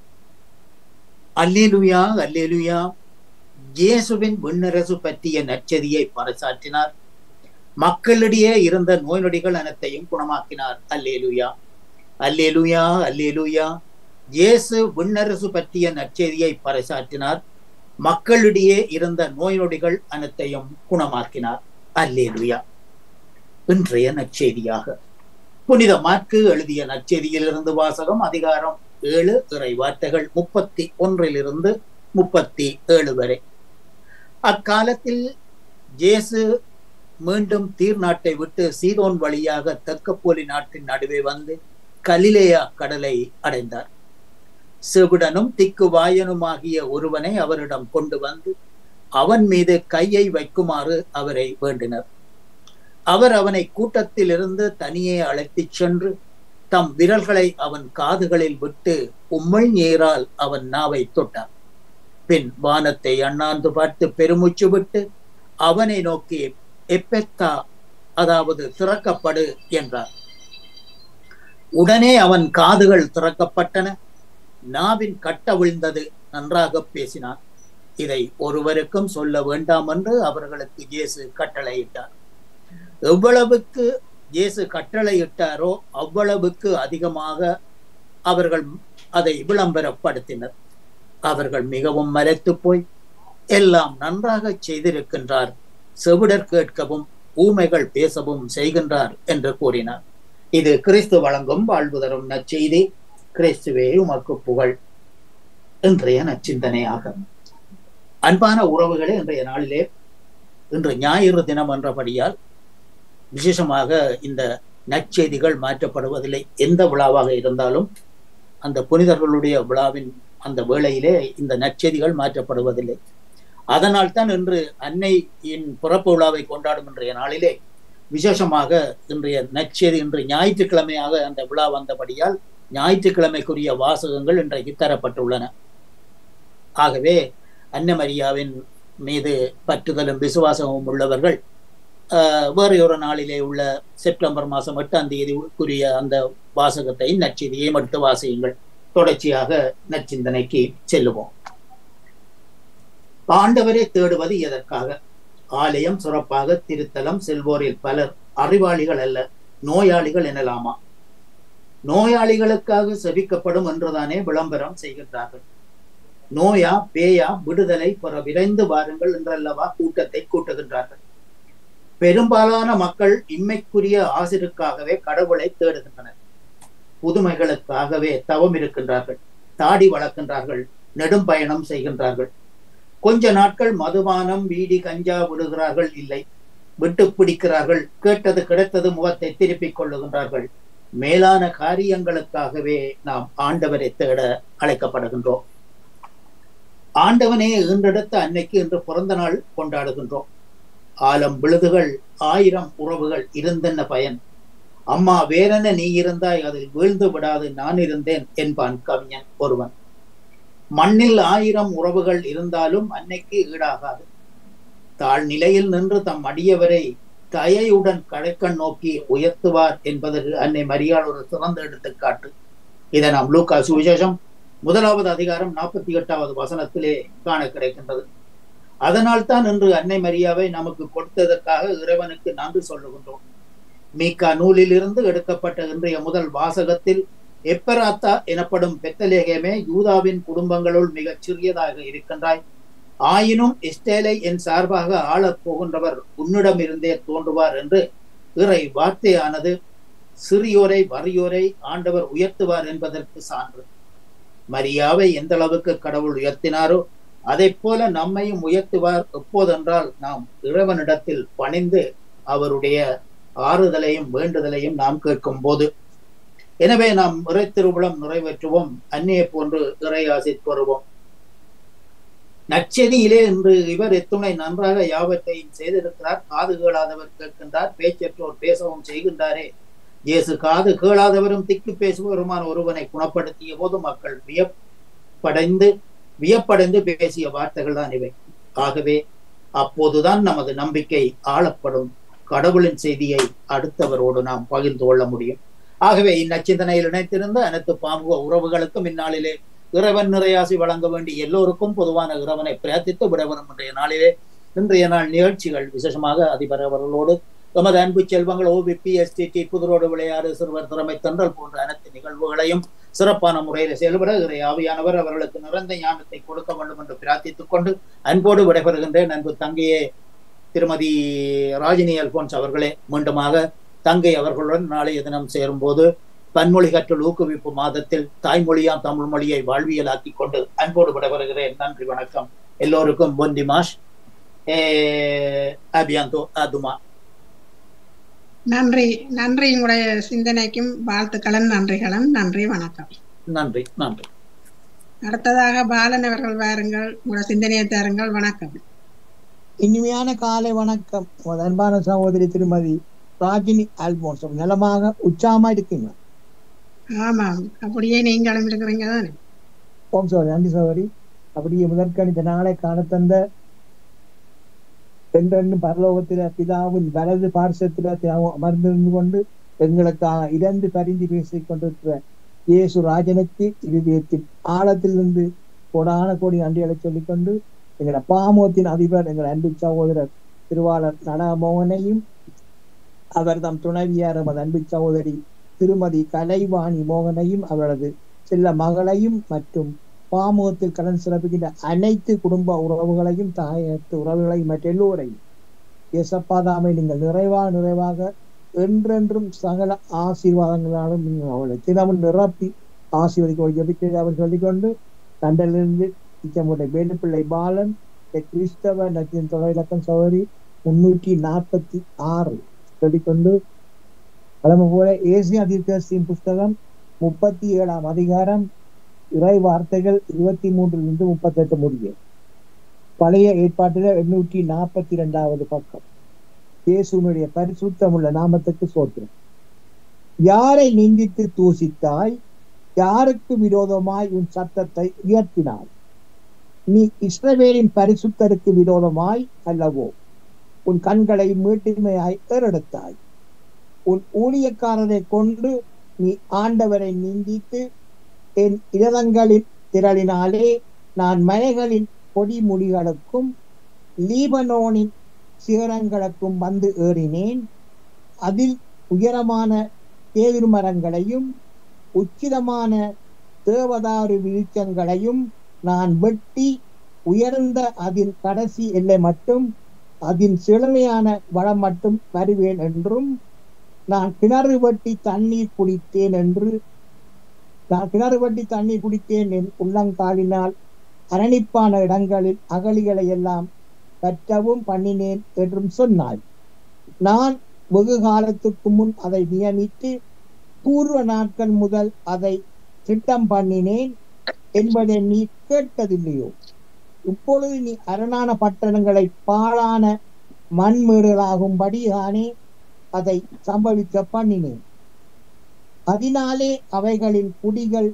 அல்லேலுயா அல்லேலுயா இயேசுவின் விண்ணரசு பற்றிய நற்செதியை பறைசாற்றினார் மக்களிடையே இருந்த நோய் நொடிகள் அனைத்தையும் குணமாக்கினார் அல்லேலுயா அல்லேலுயா அல்லேலுயா இயேசு விண்ணரசு பற்றிய நற்செய்தியை பறைசாற்றினார் மக்களிடையே இருந்த நோய் நொடிகள் அனைத்தையும் குணமாக்கினார் அல்லேலுயா இன்றைய நற்செய்தியாக புனித மாற்கு எழுதிய நற்செய்தியிலிருந்து வாசகம் அதிகாரம் ஏழு இறை வார்த்தைகள் முப்பத்தி ஒன்றிலிருந்து முப்பத்தி ஏழு வரை அக்காலத்தில் ஜேசு மீண்டும் தீர் நாட்டை விட்டு சீதோன் வழியாக தெற்கப்போலி நாட்டின் நடுவே வந்து கலிலேயா கடலை அடைந்தார் செவிடனும் திக்கு வாயனுமாகிய ஒருவனை அவரிடம் கொண்டு வந்து அவன் மீது கையை வைக்குமாறு அவரை வேண்டினர் அவர் அவனை கூட்டத்திலிருந்து தனியே அழைத்துச் சென்று தம் விரல்களை அவன் காதுகளில் விட்டு உம்மல் நீரால் அவன் நாவை தொட்டார் பின் வானத்தை அண்ணாந்து பார்த்து பெருமூச்சு விட்டு அவனை நோக்கி எப்பெத்தா அதாவது திறக்கப்படு என்றார் உடனே அவன் காதுகள் திறக்கப்பட்டன நாவின் கட்ட விழுந்தது நன்றாக பேசினான் இதை ஒருவருக்கும் சொல்ல வேண்டாம் என்று அவர்களுக்கு இயேசு கட்டளையிட்டார் எவ்வளவுக்கு இயேசு கட்டளையிட்டாரோ அவ்வளவுக்கு அதிகமாக அவர்கள் அதை விளம்பரப்படுத்தினர் அவர்கள் மிகவும் மலைத்து போய் எல்லாம் நன்றாக செய்திருக்கின்றார் செவிடர் கேட்கவும் ஊமைகள் பேசவும் செய்கின்றார் என்று கூறினார் இது கிறிஸ்து வழங்கும் வாழ்வு தரும் நற்செய்தி கிறிஸ்துவே உமக்கு புகழ் இன்றைய நச்சிந்தனையாக அன்பான உறவுகளே இன்றைய நாளிலே இன்று ஞாயிறு தினம் என்றபடியால் விசேஷமாக இந்த நற்செய்திகள் மாற்றப்படுவதில்லை எந்த விழாவாக இருந்தாலும் அந்த புனிதர்களுடைய விழாவின் அந்த வேளையிலே இந்த நற்செய்திகள் மாற்றப்படுவதில்லை அதனால் தான் இன்று அன்னையின் பிறப்பு விழாவை கொண்டாடும் இன்றைய நாளிலே விசேஷமாக இன்றைய நற்செய்தி இன்று ஞாயிற்றுக்கிழமையாக அந்த விழா வந்தபடியால் ஞாயிற்றுக்கிழமைக்குரிய வாசகங்கள் இன்றைக்கு தரப்பட்டுள்ளன ஆகவே அன்னமரியாவின் மீது பற்றுதலும் விசுவாசமும் உள்ளவர்கள் வேறு ஒரு நாளிலே உள்ள செப்டம்பர் மாதம் எட்டாம் தேதிக்குரிய அந்த வாசகத்தை நற்செய்தியையும் எடுத்து வாசியுங்கள் தொடர்ச்சியாக நற்சிந்தனைக்கு செல்லுவோம் ஆண்டவரை தேடுவது எதற்காக ஆலயம் சிறப்பாக திருத்தலம் செல்வோரில் பலர் அறிவாளிகள் அல்ல நோயாளிகள் எனலாமா நோயாளிகளுக்காக செபிக்கப்படும் என்றுதானே விளம்பரம் செய்கின்றார்கள் நோயா பேயா விடுதலை பெற விரைந்து வாருங்கள் என்றல்லவா கூட்டத்தை கூட்டுகின்றார்கள் பெரும்பாலான மக்கள் இம்மைக்குரிய ஆசிருக்காகவே கடவுளை தேடுகின்றனர் புதுமைகளுக்காகவே தவம் இருக்கின்றார்கள் தாடி வளர்க்கின்றார்கள் நெடும் பயணம் செய்கின்றார்கள் கொஞ்ச நாட்கள் மதுபானம் வீடி கஞ்சா விடுகிறார்கள் இல்லை விட்டு பிடிக்கிறார்கள் கேட்டது கிடைத்தது முகத்தை திருப்பிக் கொள்ளுகின்றார்கள் மேலான காரியங்களுக்காகவே நாம் ஆண்டவரை தேட அழைக்கப்படுகின்றோம் ஆண்டவனே ஈன்றெடுத்த அன்னைக்கு இன்று பிறந்த நாள் கொண்டாடுகின்றோம் ஆலம் விழுதுகள் ஆயிரம் உறவுகள் இருந்தென்ன பயன் அம்மா வேறென்ன நீ இருந்தாய் அதில் வீழ்ந்து விடாது நான் இருந்தேன் என்பான் கவிஞன் ஒருவன் மண்ணில் ஆயிரம் உறவுகள் இருந்தாலும் அன்னைக்கு ஈடாகாது தாழ் நிலையில் நின்று தம் அடியவரை தயையுடன் கடைக்கண் நோக்கி உயர்த்துவார் என்பதற்கு அன்னை மரியாள் ஒரு சிறந்த எடுத்துக்காட்டு இதை நாம் லூக்கா சுவிசேஷம் முதலாவது அதிகாரம் நாற்பத்தி எட்டாவது வசனத்திலே காண கிடைக்கின்றது அதனால் தான் இன்று அன்னை மரியாவை நமக்கு கொடுத்ததற்காக இறைவனுக்கு நன்றி சொல்லுகின்றோம் மீகா நூலிலிருந்து எடுக்கப்பட்ட இன்றைய முதல் வாசகத்தில் எப்பராத்தா எனப்படும் பெத்தலேகமே யூதாவின் குடும்பங்களுள் மிகச் சிறியதாக இருக்கின்றாய் ஆயினும் இஸ்டேலை என் சார்பாக ஆளப் போகின்றவர் உன்னிடமிருந்தே தோன்றுவார் என்று இறை வார்த்தையானது சிறியோரை வறியோரை ஆண்டவர் உயர்த்துவார் என்பதற்கு சான்று மரியாவை எந்த அளவுக்கு கடவுள் உயர்த்தினாரோ அதை போல நம்மையும் உயர்த்துவார் எப்போதென்றால் நாம் இறைவனிடத்தில் பணிந்து அவருடைய ஆறுதலையும் வேண்டுதலையும் நாம் கேட்கும் போது எனவே நாம் இறை திருவிழம் நிறைவேற்றுவோம் அந்நிய போன்று இறை ஆசை பெறுவோம் நச்செதியிலே இன்று இவர் எத்துணை நன்றாக யாவற்றையும் செய்திருக்கிறார் காது கேளாதவர் கேட்கின்றார் பேச்சற்றோர் பேசவும் செய்கின்றாரே இயேசு காது கேளாதவரும் திக்கு பேசுபவருமான ஒருவனை குணப்படுத்திய போது மக்கள் வியப்படைந்து வியப்படைந்து பேசிய வார்த்தைகள் தான் இவை ஆகவே அப்போதுதான் நமது நம்பிக்கை ஆளப்படும் கடவுளின் செய்தியை அடுத்தவரோடு நாம் பகிர்ந்து கொள்ள முடியும் ஆகவே இந்நச்சிந்தனையில் இணைத்திருந்த அனைத்து பாமுக உறவுகளுக்கும் இந்நாளிலே இறைவன் நிறையாசி வழங்க வேண்டி எல்லோருக்கும் பொதுவான இறைவனை பிரார்த்தித்து விடவரும் இன்றைய நாளிலே இன்றைய நாள் நிகழ்ச்சிகள் விசேஷமாக அதிபர் அவர்களோடு எமது அன்பு செல்வங்கள் ஓபிபி எஸ்டிடி புதுரோடு விளையாடு சிறுவர் திறமை தென்றல் போன்ற அனைத்து நிகழ்வுகளையும் சிறப்பான முறையில் செயல்பட இறை ஆவியானவர் அவர்களுக்கு நிறைந்த ஞானத்தை கொடுக்க வேண்டும் என்று பிரார்த்தித்துக் கொண்டு அன்போடு விடைபெறுகின்றேன் அன்பு தங்கையே திருமதி ராஜினி அல்போன்ஸ் அவர்களே மீண்டுமாக தங்கை அவர்களுடன் நாளைய தினம் சேரும்போது பன்மொழி கற்றல் ஊக்குவிப்பு மாதத்தில் தாய்மொழியாம் தமிழ் மொழியை வாழ்வியலாக்கி கொண்டு அன்போடு விடைபெறுகிறேன் நன்றி வணக்கம் எல்லோருக்கும் பொன் டிமாஷ் ஏ அபியாந்தோ அதுமா நன்றி நன்றி உங்களுடைய சிந்தனைக்கும் வாழ்த்துக்களும் நன்றிகளும் நன்றி வணக்கம் நன்றி நன்றி அடுத்ததாக பாலன் அவர்கள் வாருங்கள் உங்களோட சிந்தனையை தாருங்கள் வணக்கம் இனிமையான காலை வணக்கம் உங்கள் அன்பான சகோதரி திருமதி ராஜினி ஆல்போன்ஸ் நலமாக உற்சாகமா இருக்கீங்க ஆமாம் அப்படியே நீங்களும் இருக்கிறீங்க தானே ஓம் சோதரி நன்றி சகோதரி அப்படியே முதற்கண் இந்த நாளை காண தந்த என்றென்று பரலோகத்தில பிதாவின் வலது பார்சத்தில அமர்ந்திருந்து கொண்டு எங்களுக்காக இரண்டு பரிந்து பேசிக் கொண்டிருக்கிற இயேசு ராஜனுக்கு இருதயத்தின் ஆழத்திலிருந்து கொடான கோடி நன்றிகளை சொல்லிக்கொண்டு எங்களோட பாமோத்தின் அதிபர் எங்கள் அன்பு சகோதரர் திருவாளர் நடமோகனையும் அவர் தம் துணைவியார் எமது அன்பு சகோதரி திருமதி கலைவாணி மோகனையும் அவரது செல்ல மகளையும் மற்றும் பாமுகத்தில் கலந்து சிறப்புகின்ற அனைத்து குடும்ப உறவுகளையும் தாயத்து உறவுகளையும் மற்ற எல்லோரையும் இயேசப்பாதாமை நீங்கள் நிறைவாக நிறைவாக என்றென்றும் சகல ஆசீர்வாதங்களாலும் நீங்கள் அவளை தினமும் நிரப்பி ஆசீர்வதிக்க ஜபிக்க அவர் சொல்லிக்கொண்டு தண்டலிருந்து இச்சமுடைய வேலுப்பிள்ளை பாலன் கிறிஸ்தவ நச்சின் தொலைலக்கம் சௌரி முன்னூற்றி நாற்பத்தி ஆறு சொல்லிக்கொண்டு அதே போல ஏசியா தீர்க்கசியின் புஸ்தகம் முப்பத்தி ஏழாம் அதிகாரம் இறை வார்த்தைகள் இருபத்தி மூன்றிலிருந்து முப்பத்தி எட்டு முடியும் பழைய ஏற்பாட்டில எண்ணூற்றி நாற்பத்தி இரண்டாவது பக்கம் இயேசுனுடைய பரிசுத்தமுள்ள நாமத்துக்கு சோத்திரம் யாரை நிந்தித்து தூசித்தாய் யாருக்கு விரோதமாய் உன் சத்தத்தை உயர்த்தினாய் நீ இஸ்ரவேலின் பரிசுத்தருக்கு விரோதமாய் அல்லவோ உன் கண்களை மீட்டுமையாய் ஏறெடுத்தாய் உன் ஊழியக்காரரை கொண்டு நீ ஆண்டவரை நிந்தித்து என் இரதங்களின் திரளினாலே நான் மலைகளின் பொடிமுடிகளுக்கும் லீபனோனின் சிகரங்களுக்கும் வந்து ஏறினேன் அதில் உயரமான தேவிர் மரங்களையும் உச்சிதமான தேவதாரு விருச்சங்களையும் நான் வெட்டி உயர்ந்த அதன் கடைசி எல்லை மட்டும் அதன் செழுமையான வளம் மட்டும் வருவேன் என்றும் நான் கிணறு வெட்டி தண்ணீர் குடித்தேன் என்று நான் கிணறு வெட்டி தண்ணீர் குடித்தேன் என் உள்ளங்காலினால் அரணிப்பான இடங்களில் அகலிகளை எல்லாம் பற்றவும் பண்ணினேன் என்றும் சொன்னாய் நான் வெகு காலத்துக்கு முன் அதை நியமித்து பூர்வ நாட்கள் முதல் அதை திட்டம் பண்ணினேன் என்பதை நீ கேட்டதில்லையோ இப்பொழுது நீ அரணான பட்டணங்களை பாழான மண்மேடுகளாகும்படி தானே அதை சம்பவிக்க பண்ணினேன் அதனாலே அவைகளின் குடிகள்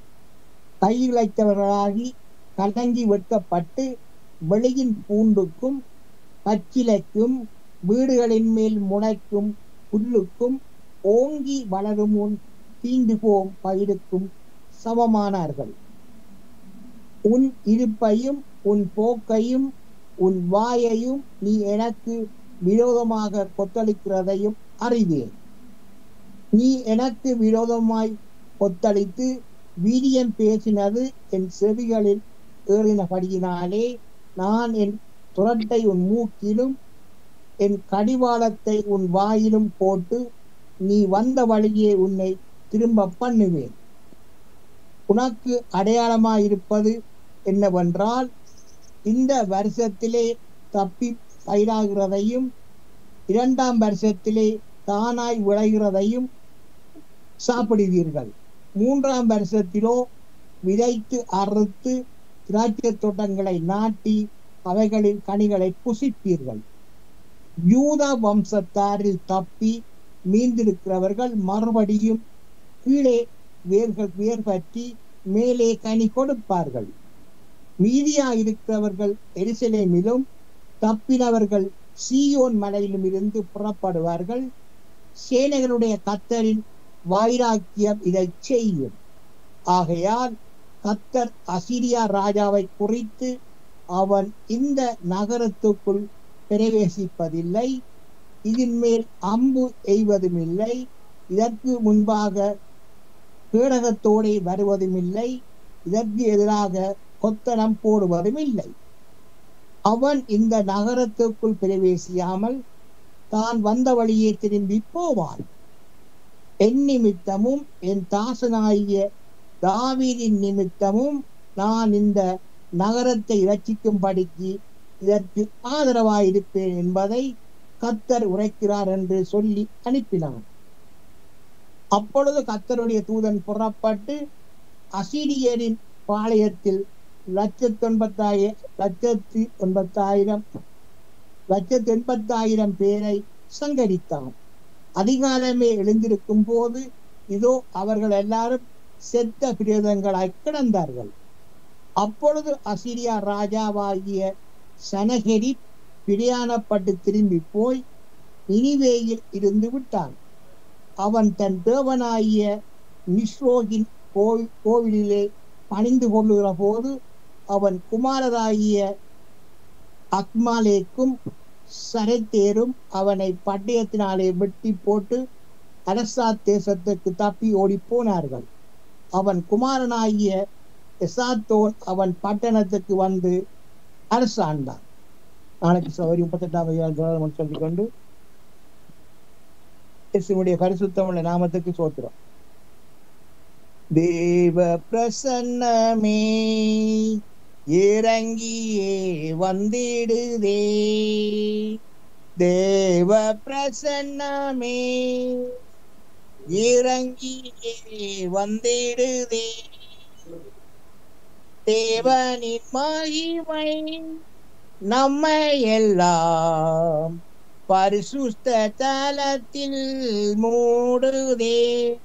கையிழைத்தவர்களாகி கலங்கி வெட்கப்பட்டு வெளியின் பூண்டுக்கும் பச்சிலைக்கும் வீடுகளின் மேல் முளைக்கும் புல்லுக்கும் ஓங்கி வளரும் உன் தீண்டு போம் பயிருக்கும் சமமானார்கள் உன் இருப்பையும் உன் போக்கையும் உன் வாயையும் நீ எனக்கு விரோதமாக கொத்தளிக்கிறதையும் அறிவேன் நீ எனக்கு விரோதமாய் கொத்தளித்து வீரியம் பேசினது என் செவிகளில் ஏறினபடியினாலே நான் என் துரட்டை உன் மூக்கிலும் என் கடிவாளத்தை உன் வாயிலும் போட்டு நீ வந்த வழியே உன்னை திரும்ப பண்ணுவேன் உனக்கு அடையாளமாயிருப்பது என்னவென்றால் இந்த வருஷத்திலே தப்பி பயிராகிறதையும் இரண்டாம் வருஷத்திலே தானாய் விளைகிறதையும் சாப்பிடுவீர்கள் மூன்றாம் வருஷத்திலோ விதைத்து அறுத்து திராட்சை தோட்டங்களை நாட்டி அவைகளின் கனிகளை புசிப்பீர்கள் யூத வம்சத்தாரில் தப்பி மீந்திருக்கிறவர்கள் மறுபடியும் கீழே வேர்கள் வேர் பற்றி மேலே கனி கொடுப்பார்கள் மீதியா இருக்கிறவர்கள் எரிசலேமிலும் தப்பினவர்கள் சீயோன் மலையிலும் இருந்து புறப்படுவார்கள் சேனைகளுடைய கத்தரின் வைராக்கியம் இதை செய்யும் ஆகையால் கத்தர் அசிரியா ராஜாவை குறித்து அவன் இந்த நகரத்துக்குள் பிரவேசிப்பதில்லை இதன் மேல் அம்பு எய்வதும் இல்லை இதற்கு முன்பாக பேடகத்தோடே வருவதும் இல்லை இதற்கு எதிராக கொத்தனம் போடுவதும் இல்லை அவன் இந்த நகரத்துக்குள் பிரவேசியாமல் தான் வந்த வழியே திரும்பி போவான் என் நிமித்தமும் என் தாசனாகிய தாவீதின் நிமித்தமும் நான் இந்த நகரத்தை இரட்சிக்கும்படிக்கு இதற்கு ஆதரவாயிருப்பேன் என்பதை கத்தர் உரைக்கிறார் என்று சொல்லி அனுப்பினான் அப்பொழுது கத்தருடைய தூதன் புறப்பட்டு அசீரியரின் பாளையத்தில் லட்சத்தி ஒன்பத்தாயிர லட்சத்தி ஒன்பத்தாயிரம் லட்சத்தி எண்பத்தாயிரம் பேரை சங்கரித்தான் அதிகாலமே எழுந்திருக்கும் போது இதோ அவர்கள் எல்லாரும் செத்த பிரேதங்களாய் கிடந்தார்கள் அப்பொழுது அசிரியா ராஜாவாகிய சனகெரி பிரயாணப்பட்டு திரும்பி போய் நினிவேயில் இருந்து விட்டான் அவன் தன் தேவனாகிய நிஸ்ரோகின் கோவில் கோவிலிலே பணிந்து கொள்ளுகிற போது அவன் குமாரராகிய அக்மாலேக்கும் சரத்தேரும் அவனை பட்டயத்தினாலே வெட்டி போட்டு அரசா தேசத்துக்கு தப்பி ஓடி போனார்கள் அவன் குமாரனாகிய எசாத்தோன் அவன் பட்டணத்துக்கு வந்து அரசாண்டான் நாளைக்கு சௌரி முப்பத்தெட்டாம் அதிகாரம் சொல்லிக் கொண்டு இயேசுவுடைய பரிசுத்தமுள்ள நாமத்துக்கு சோத்திரம் தேவ பிரசன்னமே இறங்கியே வந்திடுதே தேவ பிரசன்னமே இறங்கியே வந்திடுதே தேவனின் மகிமை நம்மை எல்லாம் பரிசுத்த தலத்தில் மூடுதே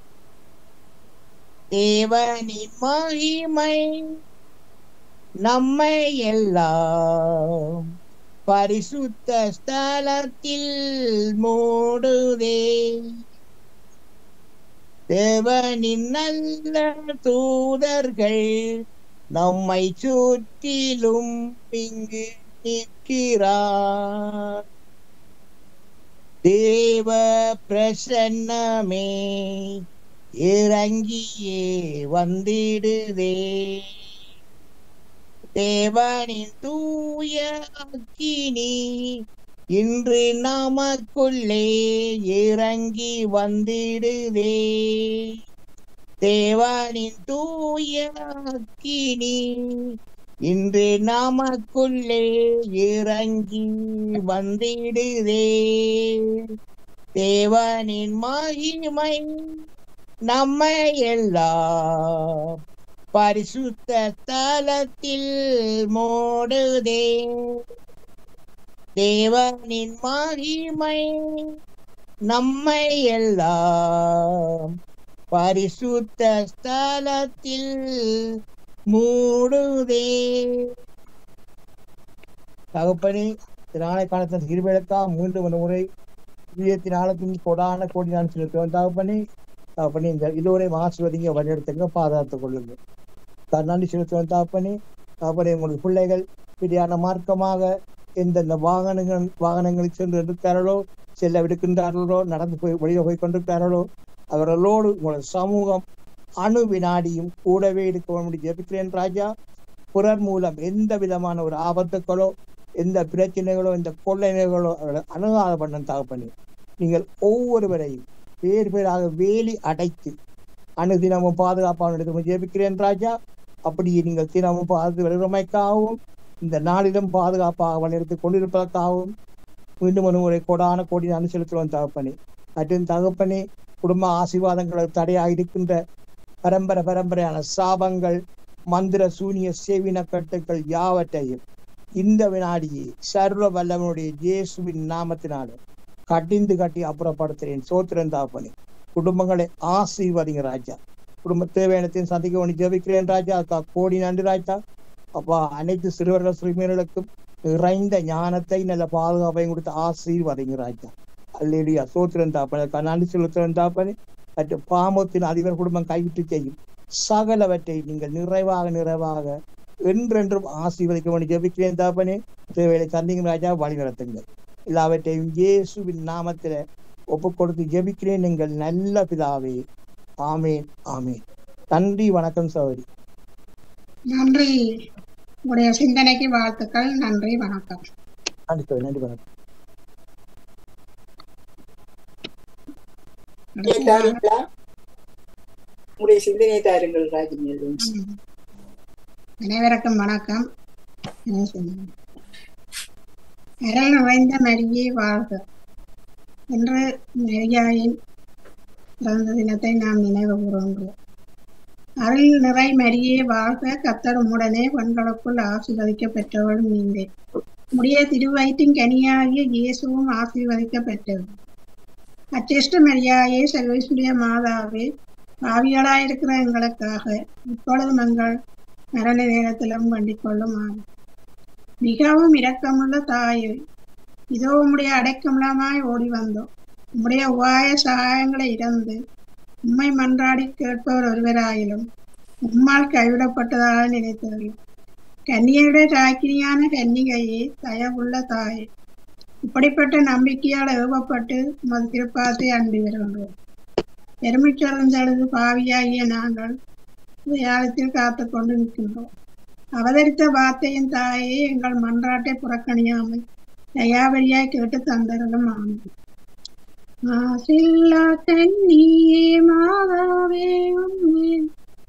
தேவனின் மகிமை நம்மை எல்லாம் பரிசுத்த ஸ்தலத்தில் மூடுதே தேவனின் நல்ல தூதர்கள் நம்மை சுற்றிலும் இங்கு நிற்கிறார் தேவ பிரசன்னமே இறங்கியே வந்திடுதே தேவனின் தூய அக்கினி இன்று நமக்குள்ளே இறங்கி வந்திடுதே தேவனின் தூய அக்கினி இன்று நமக்குள்ளே இறங்கி வந்திடுதே தேவனின் மகிமை நம்மை எல்லாம் பரிசுத்த ஸ்தலத்தில் மூடுதே தேவனின் மகிமை நம்மை எல்லாம் பரிசுத்த ஸ்தலத்தில் மூடுதே தகப்பனே நாளை காலத்தின் இருவேளக்கா மூன்று மணி முறை இதயத்தின் ஆழத்தின் கொடான கோடி நான் செலுத்துவேன் தகப்பனே தகப்பனே இந்த இதுவரை ஆசிர்வதிங்க வழிநடத்துங்க பாதுகாத்துக் கொள்ளுங்க தான் நன்றி செலுத்துவேன் தகப்பனே தகப்பனே உங்களுடைய பிள்ளைகள் பிரியான மார்க்கமாக எந்தெந்த வாகனங்கள் வாகனங்களில் சென்று இருக்கிறார்களோ செல்ல விடுக்கின்றார்களோ நடந்து போய் வெளியே போய் கொண்டிருக்கிறார்களோ அவர்களோடு உங்களது சமூகம் அணு வினாடியும் கூடவே இருக்க முடியும் ஜெபிக்கிறேன் ராஜா பிறர் மூலம் எந்த விதமான ஒரு ஆபத்துக்களோ எந்த பிரச்சனைகளோ எந்த கொள்ளைகளோ அவர்களை அணுகாத பண்ண தகப்பனே நீங்கள் ஒவ்வொருவரையும் பேர் பேராக வேலி அடைத்து அணுதினமும் பாதுகாப்பாக எடுத்து ஜெபிக்கிறேன் ராஜா அப்படியே நீங்கள் தினமும் பாது வருவமைக்காகவும் இந்த நாளிலும் பாதுகாப்பாக வழிநடத்தி கொண்டிருப்பதற்காகவும் மீண்டும் ஒரு முறை கோடான கோடி அனுசரித்துவோம் தகப்பனே மற்றும் தகப்பனே குடும்ப ஆசீர்வாதங்களுக்கு தடையாக இருக்கின்ற பரம்பரை பரம்பரையான சாபங்கள் மந்திர சூனிய சேவின கட்டுக்கள் யாவற்றையும் இந்த வினாடியே சர்வ வல்லவனுடைய இயேசுவின் நாமத்தினால கட்டிந்து கட்டி அப்புறப்படுத்துகிறேன் சோத்திரன் தாப்பனே குடும்பங்களை ஆசீர்வதிங்க ராஜா குடும்ப தேவையானத்தையும் சந்திக்க வேண்டி ஜெபிக்கிறேன் ராஜா அக்கா கோடி நன்றி ராஜா அப்பா அனைத்து சிறுவர்கள் சிறுமியர்களுக்கும் நிறைந்த ஞானத்தை நல்ல பாதுகாப்பையும் கொடுத்து ஆசீர்வதிங்க ராஜா அல்லேலியா சோத்திரம் தாப்பனே நன்றி செலுத்திரம் தாப்பனே மற்ற பாமத்தின் அதிபர் குடும்பம் கைவிட்டு செய்யும் சகலவற்றை நீங்கள் நிறைவாக நிறைவாக என்றென்றும் ஆசீர்வதிக்க வேண்டி ஜெபிக்கிறேன் தாப்பனே தேவையை தந்தீங்க ராஜா வழி நடத்துங்கள் எல்லாவற்றையும் இயேசுவின் நாமத்தில ஒப்பு கொடுத்து ஜெபிக்கிறேன் எங்கள் நல்ல பிதாவே ஆமேன் ஆமேன் நன்றி வணக்கம் சௌரி நன்றி உங்களுடைய சிந்தனைக்கு வாழ்த்துக்கள் நன்றி வணக்கம் நன்றி சௌரி நன்றி வணக்கம் தாருங்களா உங்களுடைய சிந்தனை தாருங்கள் ராஜினி அல்போன்ஸ் ம். அனைவருக்கும் வணக்கம் என்ன சிந்தனை? அருள் நிறைந்த மரியே வாழ்க என்று மரியாயின் பிறந்த தினத்தை நாம் நினைவு கூறுகின்றோம் அருள் நிறை மரியே வாழ்க கத்தர் உடனே பெண்களுக்குள் ஆசீர்வதிக்க பெற்றவளும் நீங்களே உடைய திருவயிற்றின் கனியாகிய இயேசுவும் ஆசீர்வதிக்க பெற்றவர் அச்சேஷ்ட மரியாயே சர்வேஸ்வரிய மாதாவே பாவியலாயிருக்கிற எங்களுக்காக இப்பொழுதும் எங்கள் மரண நேரத்திலும் வேண்டிக் கொள்ளும் ஆகும் மிகவும் இரக்கமுள்ள தாயே இதோ உம்முடைய அடைக்கமுலமாய் ஓடி வந்தோம் உம்முடைய உபாய சகாயங்களை இறந்து உம்மை மன்றாடி கேட்பவர் ஒருவராயிலும் உம்மால் கைவிடப்பட்டதாக நினைத்தவர்கள் கன்னியருடைய தாக்கினியான கன்னிகையே தயவுள்ள தாயே இப்படிப்பட்ட நம்பிக்கையால் ஏவப்பட்டு உமது திருப்பாத்தை அன்பி வருகின்றோம் எருமிச்சொழுந்தழுது பாவியாகிய நாங்கள் வியாழத்தில் காத்து கொண்டு நிற்கின்றோம் அவதரித்த வார்த்தையின் தாயே எங்கள் மன்றாட்டை புறக்கணியாமல் தயாவரியாய் கேட்டு தந்தரலும் ஆனது மாசில்லா கண்ணியே மாதாவே உண்மை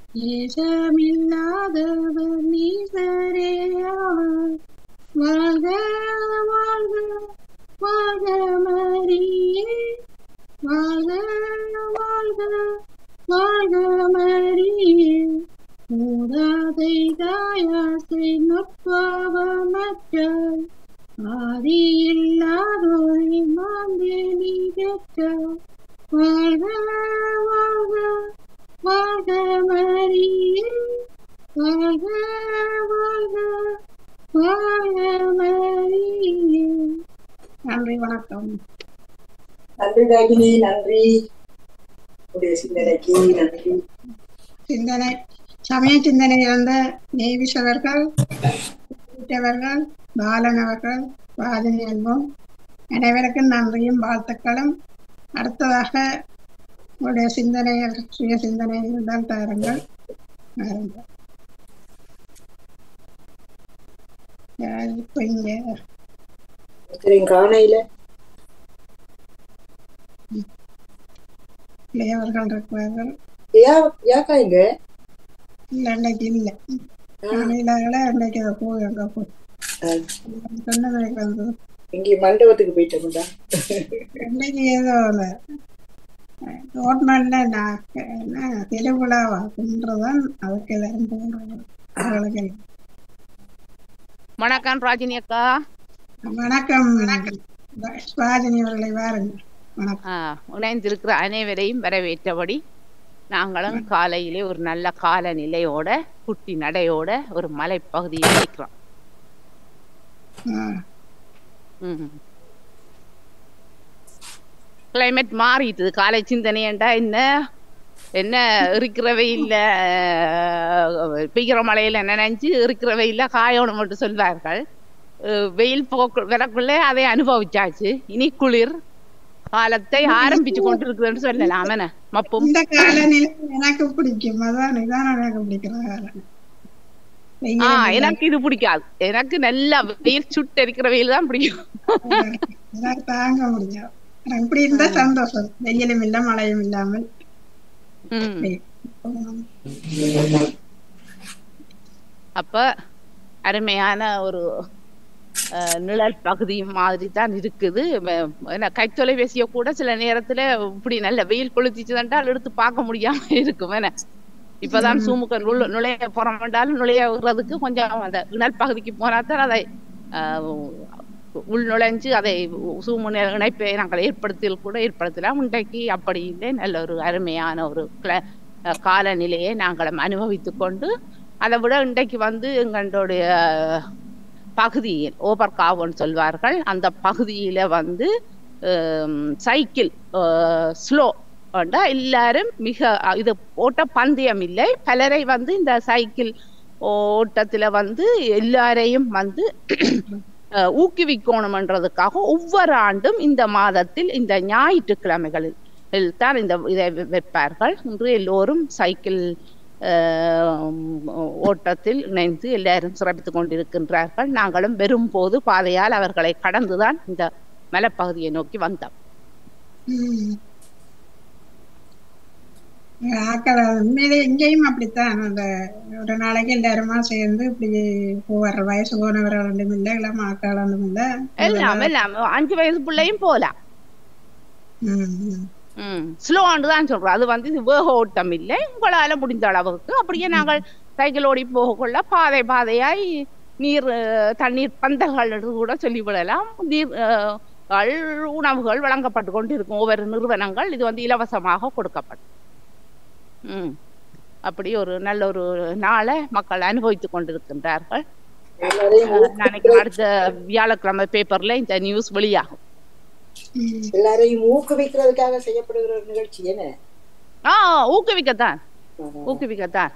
ஏசமில்லாதவர் நீசரேயாவர் வாழ்க வாழ்க வாழ்க மரியே வாழ்க வாழ்க வாழ்க மரியே மூதாதை தாயாசை நுட்பாவமற்ற ஆதி இல்லாதொரு மாந்தேனி பெற்ற வாழ்க வாழ்க வாழ்க மரியே வாழ்க வாழ்க வாழ்க மரியே நன்றி வணக்கம் நன்றி ராகினி நன்றி உடைய சிந்தனைக்கு நன்றி சிந்தனை சமய சிந்தனை இருந்த நேவிஸ் அவர்கள் அவர்கள் பாலன் அவர்கள் ராஜினி அல்வம் அனைவருக்கும் நன்றியும் வாழ்த்துக்களும் அடுத்ததாக உங்களுடைய சிந்தனை சுய சிந்தனை இருந்தால் தாருங்கள் வாருங்கள். யார் இப்போ இங்க ஒருத்தரையும் காணையில இளையவர்கள் இருக்கிறார்கள் யா யாக்கா இங்க இல்லை அன்னைக்கு இல்லை காலையில அன்னைக்கு அதை போய் அங்கே போய் சொன்னதை வந்து இங்கே மண்டபத்துக்கு போயிட்டோம்டா இன்னைக்கு ஏதோ கவர்மெண்ட்ல நான் என்ன திருவிழாவாக்குன்றதான் அதுக்கு எல்லாரும் போடுறது அவர்களுக்கு வணக்கம் ராஜினி அக்கா வணக்கம் சுவாஜினி அவர்களை வாருங்க வணக்கம் ஆ, இணைந்திருக்கிற அனைவரையும் வரவேற்றபடி நாங்களும் காலையிலே ஒரு நல்ல காலநிலையோட குட்டி நடையோட ஒரு மலைப்பகுதியில் இருக்கிறோம் ஆ, கிளைமேட் மாறிட்டுது காலை சிந்தனையண்டா என்ன என்ன இருக்கிற வெயில்ல அஹ், பெய்கிற மழையில நினைஞ்சு இருக்கிற வெயில்ல காயணும் மட்டும் சொல்வார்கள் அஹ், வெயில் போக்கு வரக்குள்ளே அதை அனுபவிச்சாச்சு இனி குளிர் காலத்தை ஆரம்பிச்சு கொண்டிருக்குதுன்னு சொல்லலாம் என்ன மப்பும் இந்த காலநிலை எனக்கு பிடிக்கும் அதான் இதான் எனக்கு பிடிக்கிற காலம் வெயில் ஆ இல்லை. எனக்கு இது பிடிக்காது எனக்கு நல்ல வெயில் சுட்டு இருக்கிற வெயில் தான் பிடிக்கும் எனக்கு தாங்க முடியும் எனக்கு இப்படி இருந்தா சந்தோஷம் வெயிலும் இல்லை மழையும் இல்லாமல் ம். அப்ப அருமையான ஒரு அஹ், நிழல் பகுதி மாதிரி தான் இருக்குது வ- என்ன கைத்தொலைபேசியை கூட சில நேரத்துல இப்படி நல்ல வெயில் கொளுத்திச்சுதான்டால் எடுத்து பார்க்க முடியாம இருக்கும் என்ன இப்பதான் சூமுக்க நுழ நுழைய போறோம்டாலும் நுழையறதுக்கு கொஞ்சம் அந்த நிழல் பகுதிக்கு போனா தான் அதை அஹ், உள் நுழைஞ்சு அதை சூமு இணைப்பை நாங்கள் ஏற்படுத்தியில் கூட ஏற்படுத்தலாம் இன்றைக்கு அப்படி இல்லை நல்ல ஒரு அருமையான ஒரு கிள- அஹ், காலநிலையை நாங்கள் அனுபவித்துக் கொண்டு அதை விட இன்றைக்கு வந்து எங்களுடைய பகுதியில் ஓபர் காவுன்னு சொல்வார்கள் அந்த பகுதியில வந்து ஹம், சைக்கிள் ஸ்லோ எல்லாரும் மிக அஹ், இது ஓட்ட பந்தயம் இல்லை பலரை வந்து இந்த சைக்கிள் ஓட்டத்துல வந்து எல்லாரையும் வந்து அஹ், ஊக்குவிக்கணும்ன்றதுக்காக ஒவ்வொரு ஆண்டும் இந்த மாதத்தில் இந்த ஞாயிற்றுக்கிழமைகளில் இல் தான் இந்த இதை வெ- வைப்பார்கள் இன்று எல்லோரும் சைக்கிள் அஹ், ஓட்டத்தில் இணைந்து எல்லாரும் சிறப்பித்துக் கொண்டிருக்கின்றார்கள் நாங்களும் வரும்போது பாதையால் அவர்களை கடந்துதான் இந்த மலைப்பகுதியை நோக்கி வந்தோம் ம். ஆக்கள் உண்மையிலே இங்கேயும் அப்படித்தான் அந்த ஒரு நாளைக்கு எல்லாருமா சேர்ந்து இப்படி போகிற வயசு போனவர்கள் ஒன்றும் இல்லை இளம் ஆக்கள் ஒன்றும் இல்லை எல்லாம் எல்லாம் அஞ்சு வயசு பிள்ளையும் போலாம் ம், ம். ம் ஸ்லோன்னு தான் சொல்றோம் அது வந்து இது வேக ஓட்டம் இல்லை உங்களால முடிந்த அளவுக்கு அப்படியே நாங்கள் சைக்கிள் ஓடி போகக்குள்ள பாதை பாதையாய் நீர் அஹ், தண்ணீர் பந்தல்கள் என்று கூட சொல்லிவிடலாம் நீர் அஹ், கள், உணவுகள் வழங்கப்பட்டு கொண்டு இருக்கும் ஒவ்வொரு நிறுவனங்கள் இது வந்து இலவசமாக கொடுக்கப்படும் ம் அப்படி ஒரு நல்ல ஒரு நாளை மக்கள் அனுபவித்துக் கொண்டிருக்கின்றார்கள் எல்லாரையும் அஹ், நாளைக்கு அடுத்த வியாழக்கிழமை பேப்பர்ல இந்த நியூஸ் வெளியாகும் எல்லாரையும் ஊக்குவிக்கிறதுக்காக செய்யப்படுகிற ஒரு நிகழ்ச்சி என்ன ஆ ஊக்குவிக்கத்தான் ஊக்குவிக்கத்தான்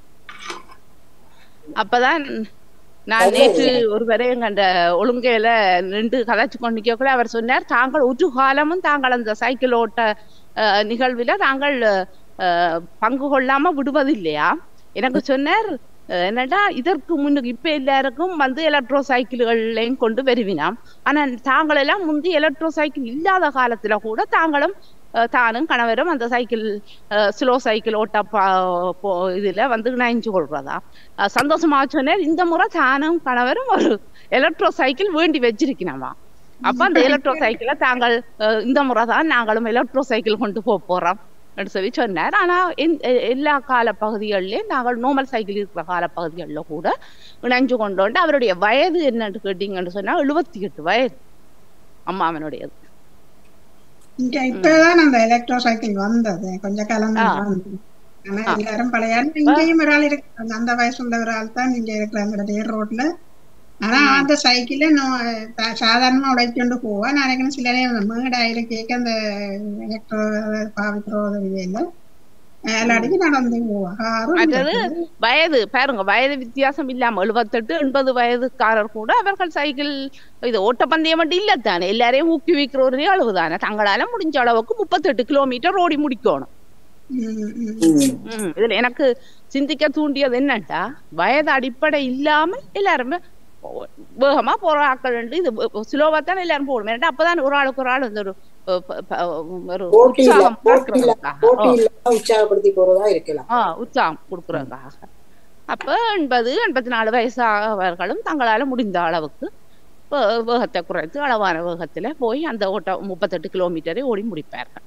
அப்பதான் நான் நேற்று ஒருவரை கண்ட ஒழுங்கையில நின்று கதைச்சு கொண்டிருக்க கூட அவர் சொன்னார் தாங்கள் ஒரு காலமும் தாங்கள் அந்த சைக்கிள் ஓட்ட அஹ், நிகழ்வில தாங்கள் அஹ், பங்கு கொள்ளாம விடுவதில்லையா எனக்கு சொன்னார் அஹ், என்னடா இதற்கு முன்னுக்கு இப்ப எல்லாருக்கும் வந்து எலக்ட்ரோ சைக்கிள்களையும் கொண்டு வருவினாம் ஆனா தாங்கள் எல்லாம் முந்தி எலக்ட்ரோ சைக்கிள் இல்லாத காலத்துல கூட தாங்களும் அஹ், தானும் கணவரும் அந்த சைக்கிள் ஸ்லோ சைக்கிள் ஓட்ட பா- போ- இதுல வந்து இணைஞ்சு கொள்றதா அஹ், சந்தோஷமா சொன்னேன் இந்த முறை தானும் கணவரும் ஒரு எலக்ட்ரோ சைக்கிள் வேண்டி வச்சிருக்கணுமா அப்ப அந்த எலக்ட்ரோ சைக்கிளை தாங்கள் அஹ், இந்த முறை தான் நாங்களும் எலக்ட்ரோ சைக்கிள் கொண்டு போக போறோம் என்று சொல்லி சொன்னார் ஆனா எந்த- எ- எல்லா கால பகுதிகளிலையும் நாங்கள் நார்மல் சைக்கிள் இருக்கிற கால பகுதிகளில் கூட இணைஞ்சு கொண்டு வந்து அவருடைய வயது என்னன்னு கேட்டீங்கன்னு சொன்னா எழுபத்தி எட்டு வயது அம்மாவனுடையது இங்க இப்பதான் அந்த எலக்ட்ரோ சைக்கிள் வந்தது கொஞ்ச காலம் ஆ. வந்தது ஆனா ஆ. எல்லாரும் பழைய ஆள் இங்கேயும் ஒரு ஆள் இருக்கு அந்த- அந்த வயசு உள்ள ஒரு ஆள் தான் இங்க இருக்கிறாங்க நேர் ரோட்ல ஆனா அந்த சைக்கிள சாதாரணமா உடைக்கொண்டு போவா நான் நினைக்கிறேன் சில நேரம் மேடாயில கேட்க அந்த எலக்ட்ரோ பாவிக்கிறோ உதவியில எல்லாடிக்கும் நடந்து போவா காரும் மற்றது இருக்குது. வயது பாருங்க வயது வித்தியாசம் இல்லாம எழுபத்தெட்டு எண்பது வயதுக்காரர் கூட அவர்கள் சைக்கிள் இது ஓட்டப்பந்தயம் மட்டும் இல்ல தானே எல்லாரையும் ஊக்குவிக்கிற ஒரு அளவு தானே தங்களால முடிஞ்ச அளவுக்கு முப்பத்தெட்டு கிலோமீட்டர் ஓடி முடிக்கணும் ம், ம். ம், இதுல எனக்கு சிந்திக்க தூண்டியது என்னன்னா வயது அடிப்படை இல்லாம எல்லாருமே வேகமா போற ஆட்கள் உண்டு. இது ஸ்லோவா தான் எல்லாரும் போகணும் ஏன்னா அப்பதான் ஒரு ஆளுக்கு ஒரு ஆள் வந்து ஒரு அஹ், ப- ப- ஒரு போட்டி இல்ல உற்சாகம் போட்டி இல்ல பார்க்கறதுக்காக. போட்டி ஓ. இல்லாம உற்சாகப்படுத்தி போறதா இருக்கலாம் ஆ உற்சாகம் கொடுக்குறதுக்காக அப்ப எண்பது எண்பத்தி நாலு வயசானவர்களும் தங்களால முடிந்த அளவுக்கு வே- வேகத்தை குறைத்து அளவான வேகத்துல போய் அந்த ஓட்ட முப்பத்தெட்டு கிலோமீட்டரை ஓடி முடிப்பார்கள்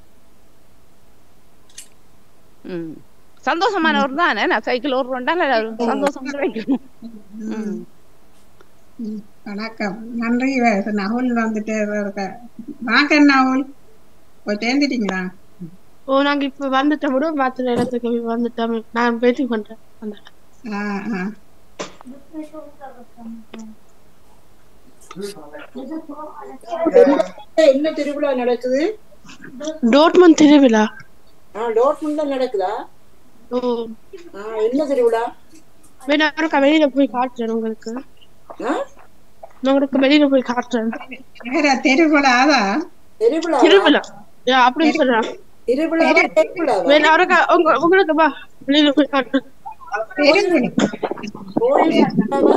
ம் சந்தோஷமானவர் தானே நான் சைக்கிள் ஓடுறோம்டா சந்தோஷம் கிடைக்கும் ம். ம், வணக்கம் நன்றி வே- நகுல் வந்துட்டு இருக்க வணக்கம் நகுல் போய் சேர்ந்துட்டீங்களா ஓ நாங்க இப்ப வந்துட்டோம் விட மாத்திர இடத்துக்கு வந்துட்டோம் நான் வெயிட்டிங் பண்றேன் வந்துட்டேன். ஆ ஆ என்ன திருவிழா நடக்குது டோட்மன் திருவிழா ஆ டோட்மண்ட்ல நடக்குதா ஓ ஆ, என்ன திருவிழா வேணா ஒருக்கா வெளியில போய் காட்டுறேன் உங்களுக்கு ஆ? நான் உங்களுக்கு வெளியில போய் காட்டுறேன் வேற தெருவிழாதா திருவிழா திருவிழா யா, அப்படின்னு சொல்றேன் திருவிழா திருவிழாவா வேணா ஒருக்கா உங்க உங்களுக்கு வா வெளியில போய் காட்டுறேன் தெருவிழா கோயில் திருவிழாவா?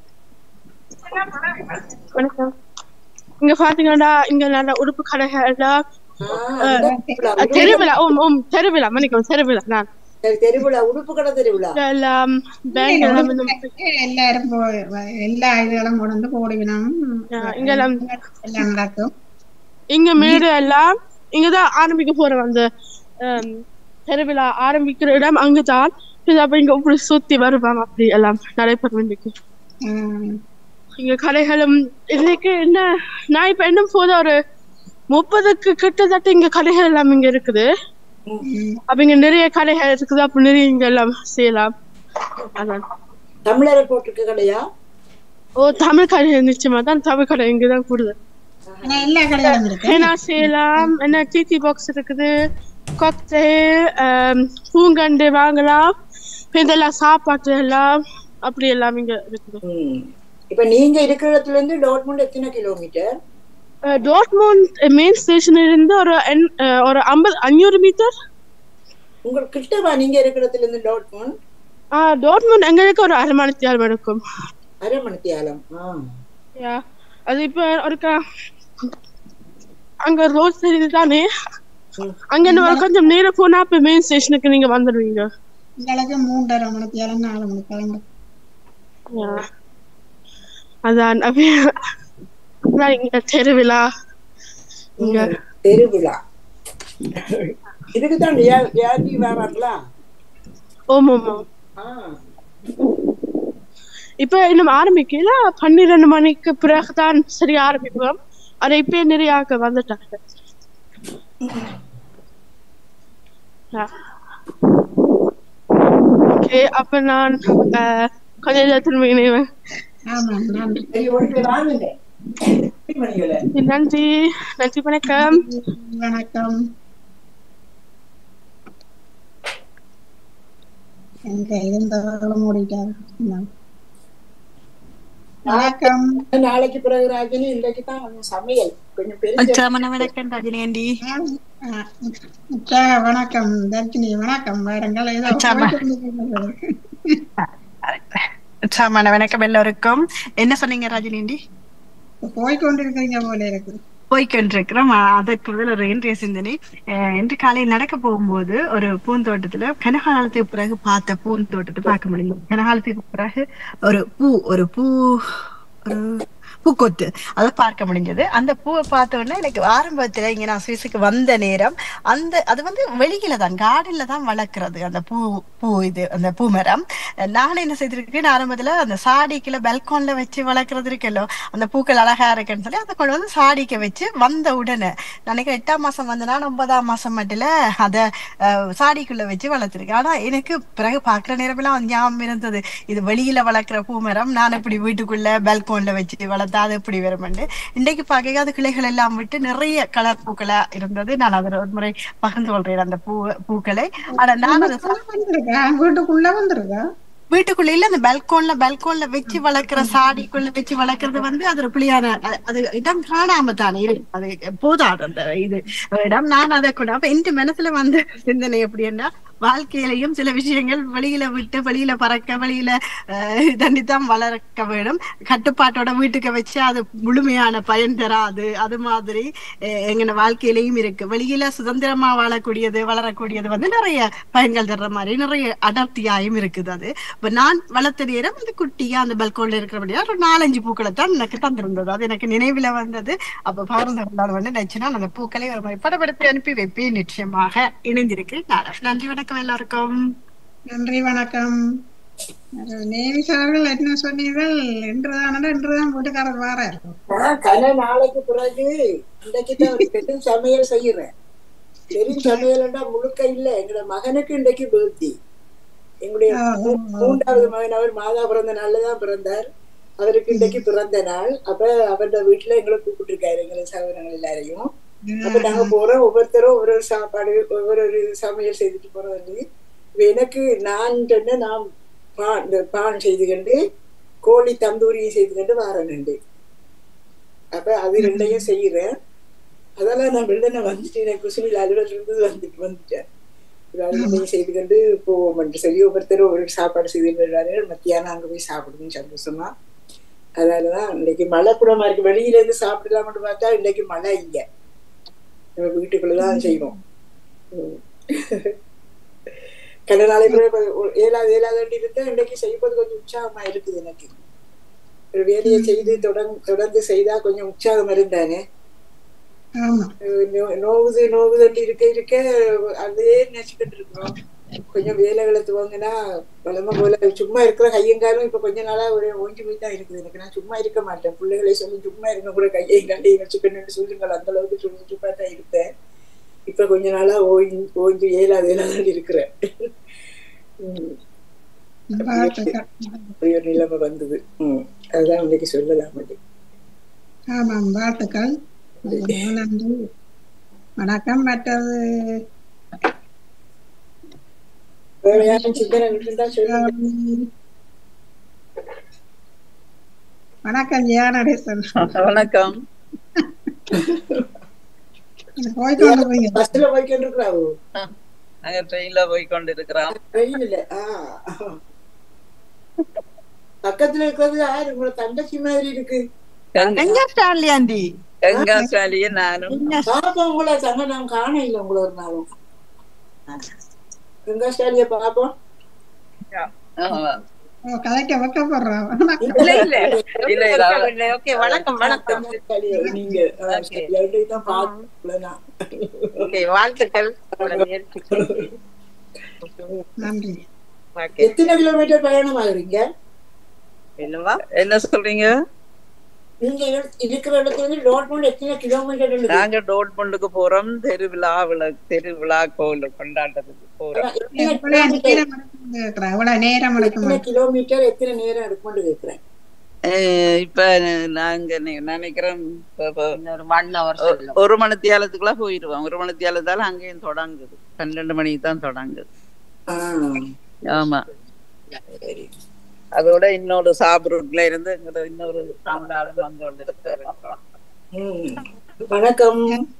வணக்கம் இங்க பாத்தீங்கன்னா இங்க நல்ல உடுப்பு கடைகள் எல்லாம் ஆ, அந்த திருவிழா. அஹ், திருவிழா ஓம் ஓம் திருவிழா மன்னிக்கவும் திருவிழா நான் சரி, திருவிழா உடுப்பு கடை திருவிழா எல்லாம் பேங்க் எல்லாம் இந்த- எல்லாரும் போய் வ- எல்லா இதுகளும் கொண்டு போடுவினோம் ஆ, இங்கெல்லாம் எல்லாம் நடக்கும் இங்க மேடு எல்லாம் இங்கதான் ஆரம்பிக்க போறோம் அந்த ஹம், திருவிழா ஆரம்பிக்கிற இடம் அங்குதான் இது அப்ப இங்க இப்படி சுத்தி வருவாங்க அப்படி எல்லாம் நடைபெறும் இன்னைக்கு ம், இங்க கடைகளும் இன்னைக்கு என்ன நான் இப்ப என்ன போத ஒரு முப்பதுக்கு கிட்டத்தட்ட இங்க கடைகள் எல்லாம் இங்க இருக்குது ம். அப்ப இங்க நிறைய கடைகள் இருக்குது அப்ப நிறைய இங்க எல்லாம் செய்யலாம் அதான் தமிழரை போட்டிருக்க கடையா ஓ தமிழ் கடை நிச்சயமா தான் தமிழ் கடை இங்கதான் கூடுதல் ஆனா எல்லா கடையிலும் இருக்கு என்ன செய்யலாம் என்ன டிடி பாக்ஸ் இருக்குது கொக்டெயில் பூங்கண்டு வாங்கலாம் இப்ப இதெல்லாம் சாப்பாட்டு எல்லாம் அப்படி எல்லாம் இங்க இருக்குது ம். இப்ப நீங்க இருக்கிற இடத்துல இருந்து டாட்மண்ட் எத்தனை கிலோமீட்டர் டாட்மோண்ட் மெயின் ஸ்டேஷன்ல இருந்து ஒரு எண்- அஹ், ஒரு ஐம்பது அஞ்சூறு மீட்டர் உங்களுக்கு கிட்டவா நீங்க இருக்கிற இடத்துல இருந்து டாட்மண்ட் டாட்மோண்ட் எங்களுக்கு ஒரு அரை மணி நேரம் எடுக்கும் அரை மணித்தி ஆலம் ஆ யா அது இப்ப ஒரு க- அங்க ரோட் தெரியுது தானே அங்க இருந்து ஒரு கொஞ்சம் நேரம் போனா இப்ப மெயின் ஸ்டேஷனுக்கு நீங்க வந்துடுவீங்க எங்களுக்கு மூன்றரை மணிக்கு ஏழு நாலு மணி கிளம்பு யா. அதான் அப்படியே அதான் இங்க திருவிழா இங்க தெருவிழா இதுக்குதான் ரியா- ரியாலிட்டி வராங்களா ஓமாமா ஆ இப்ப இன்னும் ஆரம்பிக்கல பன்னிரெண்டு மணிக்கு பிறகுதான் சரி ஆரம்பிப்போம் அதை இப்பயே நிறைய ஆக்க வந்துட்டாங்க ஓகே அப்ப நான் அஹ், கொஞ்ச நேரத்தில் இணைவேன் ஆமா நன்றி சரி ஓகே வாங்குங்க எப்படி மணிகள நன்றி நன்றி வணக்கம் வணக்கம் எங்க இருந்தவர்களும் மூடிட்டாரு நான். வணக்கம் நாளைக்கு பிறகு ராஜினி இன்றைக்கு தான் கொஞ்சம் சமையல் கொஞ்சம் பெரிய உற்சாகமான வணக்கம் ரஜினி ஆண்டி ஆ, உற்சாக வணக்கம் தர்ஷினி வணக்கம் வேறங்கள் ஏதோ உற்சாகமா. போய்க்கொண்டிருக்கிறது. உற்சாகமான வணக்கம் எல்லோருக்கும் என்ன சொன்னீங்க ரஜினி ஆண்டி போய்க்கொண்டிருக்கிறீங்க போல இருக்கு போய்கொண்டிருக்கிறோம் அஹ் அதற்கு முதல் ஒரு இன்றைய சிந்தனை அஹ் இன்று காலையில் நடக்க போகும்போது ஒரு பூந்தோட்டத்துல கனகாலத்துக்கு பிறகு பார்த்த பூந்தோட்டத்தை பார்க்க முடியும் கனகாலத்துக்கு பிறகு ஒரு பூ ஒரு பூ ஒரு பூக்கொத்து அதை பார்க்க முடிஞ்சது அந்த பூவை பார்த்த உடனே எனக்கு ஆரம்பத்துல இங்க நான் சுவிஸுக்கு வந்த நேரம் அந்த அது வந்து வெளியில தான் கார்டன்ல தான் வளர்க்கறது அந்த பூ பூ இது அந்த பூ மரம் நான் என்ன செய்திருக்கேன் ஆரம்பத்துல அந்த சாடிக்குள்ள பெல்கான்ல வச்சு வளர்க்கறது இருக்கല്ലോ அந்த பூக்கள் அழகா இருக்குன்னு சொல்லி அதை கொண்டு வந்து சாடிக்க வச்சு வந்த உடனே நினைக்கிறேன் எட்டாம் மாசம் வந்தனா ஒன்பதாம் மாசம் மட்டும் அதை அஹ், சாடிக்குள்ள வச்சு வளர்த்துருக்கேன் ஆனா எனக்கு பிறகு பாக்குற நேரமெல்லாம் வந்து ஞாபகம் இருந்தது இது வெளியில வளர்க்குற பூமரம் நான் இப்படி வீட்டுக்குள்ள பெல்கான்ல வச்சு வளர்த்தா அது எப்படி வருமெண்டு இன்றைக்கு பார்க்க அது கிளைகள் எல்லாம் விட்டு நிறைய கலர் பூக்களா இருந்தது நான் அதில் ஒரு முறை பகிர்ந்து கொள்றேன் அந்த பூ பூக்களை ஆனா நான் அதை சா- வந்திருக்கா வீட்டுக்குள்ள வந்திருக்கா வீட்டுக்குள்ள இல்ல அந்த பெல்கோன்ல பெல்கோன்ல வச்சு வளர்க்குற சாடிக்குள்ள வச்சு வளர்க்கறது வந்து அது ஒரு புளியான அ- அது இடம் காணாம தானே இருக்கு அது போதாது அந்த இது இடம் நான் அதை கூட அப்ப என் மனசுல வந்த சிந்தனை எப்படின்னா வாழ்க்கையிலையும் சில விஷயங்கள் வெளியில விட்டு வெளியில பறக்க வெளியில அஹ், தண்டித்தான் வளர்க்க வேணும் கட்டுப்பாட்டோட வீட்டுக்கு வச்சு அது முழுமையான பயன் தராது அது மாதிரி அஹ், எங்கன வாழ்க்கையிலையும் இருக்கு வெளியில சுதந்திரமா வாழக்கூடியது வளரக்கூடியது வந்து நிறைய பயன்கள் தர்ற மாதிரி நிறைய அடர்த்தியாயும் இருக்குது அது இப்ப நான் வளர்த்த நேரம் அந்த குட்டியா அந்த பல்கோன்ல இருக்கிறபடியா ஒரு நாலஞ்சு பூக்களை தான் எனக்கு தந்திருந்தது அது எனக்கு நினைவுல வந்தது அப்ப பகிர்ந்து கொண்டால் வந்து நினைச்சுன்னா அந்த பூக்களை ஒரு மாதிரி படப்படுத்தி அனுப்பி வைப்பேன் நிச்சயமாக இணைந்திருக்கிறேன் நான் நன்றி வணக்கம் எல்லாருக்கும் நன்றி வணக்கம் நேவிஸ் அவர்கள் என்ன சொன்னீர்கள் என்றுதான் என்றுதான் வீட்டுக்காரர் வாரார் நான் கன நாளைக்கு பிறகு இன்றைக்கு தான் ஒரு பெரும் சமையல் செய்யறேன் பெரும் சமையல்டா முழுக்க இல்ல எங்களோட மகனுக்கு இன்றைக்கு பேர்த்தி எங்களுடைய மூ- மூன்றாவது மகன் அவர் மாதா பிறந்த நாள்ல தான் பிறந்தார் அவருக்கு இன்றைக்கு பிறந்த நாள் அப்ப அவரோட வீட்டுல எங்களை கூப்பிட்டு இருக்காரு எங்களை சகோதரங்கள் எல்லாரையும் அப்ப நாங்க போறோம் ஒவ்வொருத்தரும் ஒரு ஒரு சாப்பாடு ஒவ்வொரு ஒரு சமையல் செய்துட்டு போறோம் வந்து இப்ப எனக்கு நான் சொன்ன நான் பான் இந்த பான் செய்து கண்டு கோழி தந்தூரியும் செய்து கண்டு வாரணுண்டு அப்ப அது ரெண்டையும் செய்யறேன் அதெல்லாம் நான் வெள்ளன வந்துட்டு எனக்கு குசுமில் அலுவலர் இருந்து வந்துட்டு வந்துட்டேன் ஒரு அலுவலையும் செய்து கொண்டு போவோம் என்று சொல்லி ஒவ்வொருத்தரும் ஒரு சாப்பாடு செய்து வருவார்கள் மத்தியானம் அங்க போய் சாப்பிடணும் சந்தோஷமா அதனாலதான் இன்னைக்கு மழை கூடமா இருக்கு வெளியில இருந்து சாப்பிடலாம்னு பார்த்தா இன்னைக்கு மழை இல்ல நம்ம வீட்டுக்குள்ளதான் செய்வோம் உம். கடை நாளைக்கு கூட இப்ப ஒரு ஏழாவது ஏழாவது வண்டி இருந்தா இன்னைக்கு செய்வது கொஞ்சம் உற்சாகமா இருக்குது எனக்கு ஒரு வேலையை செய்து தொடர்ந்து தொடர்ந்து செய்தா கொஞ்சம் உற்சாகம் இருந்தானே ஆமா நோ- நோவுது நோவுது இருக்க இருக்க அதே நினைச்சுக்கிட்டு இருக்கிறோம் கொஞ்சம் வேலைகளை துவங்கினா வளம போல சும்மா இருக்கிற கையங்காலும் இப்ப கொஞ்ச நாளா ஒரு ஓஞ்சி போய் தான் இருக்குது எனக்கு நான் சும்மா இருக்க மாட்டேன் பிள்ளைகளை சொல்லி சும்மா இருக்க கூட கையங்காலையும் வச்சுக்கணும்னு சொல்லுங்கள் அந்த அளவுக்கு சொல்லி சும்மா தான் இருப்பேன் இப்ப கொஞ்ச நாளா ஓய்ஞ்சு ஓய்ஞ்சு ஏழாவது ஏழாவது இருக்கிறேன் உம். வாழ்த்துக்கள் அப்படி ஒரு நிலைமை வந்தது ம் அதுதான் இன்னைக்கு சொல்லலாம் அப்படி ஆமாம் வாழ்த்துக்கள் ரொம்ப நன்றி வணக்கம் மற்றது வேற யாரும் சிந்தனை இருந்தா சொல்லுங்க வணக்கம் ஜெயா நடேசன் வணக்கம் போய்க்கொண்டு போய் பஸ்ல போய்க்கிட்டு இருக்கிறாவோ நாங்க ட்ரெயின்ல போய் கொண்டிருக்கிறோம் ட்ரெயின்ல ஆ பக்கத்துல இருக்கிறது யாரு உங்களை தங்கச்சி மாதிரி இருக்கு எங்க ஸ்டான்லி ஆண்டி எங்க சாலிய நானும் பாப்போம் உங்களை தங்க நான் காண இல்லை உங்களை ஒரு நாளும் எங்க ஸ்டாலிய பாப்போம் ஆமா. கதைக்க வைக்க போடுறான் இல்ல இல்ல இல்ல இல்ல அவ- இல்ல ஓகே வணக்கம் வணக்கம் நீங்க ஆ, ஸ்டாலியா, இன்றைக்கு தான் பார்த்தேன் நான். ஓகே வாழ்த்துக்கள் நன்றி எத்தனை கிலோமீட்டர் பயணம் ஆகுறீங்க என்னவா என்ன சொல்றீங்க நீங்க இரு- இருக்கிற இடத்துல இருந்து ரோட்மண்ட் எத்தனை கிலோமீட்டர் இருக்கு? நாங்க டோட்மண்டுக்கு போறோம் தெருவிழா விழா தெருவிழா கோவில் கொண்டாட்டத்துக்கு போறோம் எத்தனை எவ்வளவு கிலோமீட்டர் நேரம் எடுக்கும் கேக்குறா, எவ்வளவு நேரம் எடுக்கும் எத்தனை கிலோமீட்டர் எத்தனை நேரம் எடுக்கும்னு கேக்குறேன் அஹ் இப்ப நாங்க நி- நினைக்கிறோம் இப்ப- இப்ப ஒரு ஒன் ஹவர் ஒ- ஒரு மணித்தியாலத்துக்குள்ள போயிடுவோம் ஒரு மணித்தியாலத்தால அங்கேயும் தொடங்குது பன்னெண்டு மணிக்கு தான் தொடங்குது ஆ, ஆமா சரி. அதோட இன்னொரு சாப்பிட்ல இருந்து இங்கிட்ட இன்னொரு தமிழாளர் வந்து கொண்டிருக்காரு ம். வணக்கம்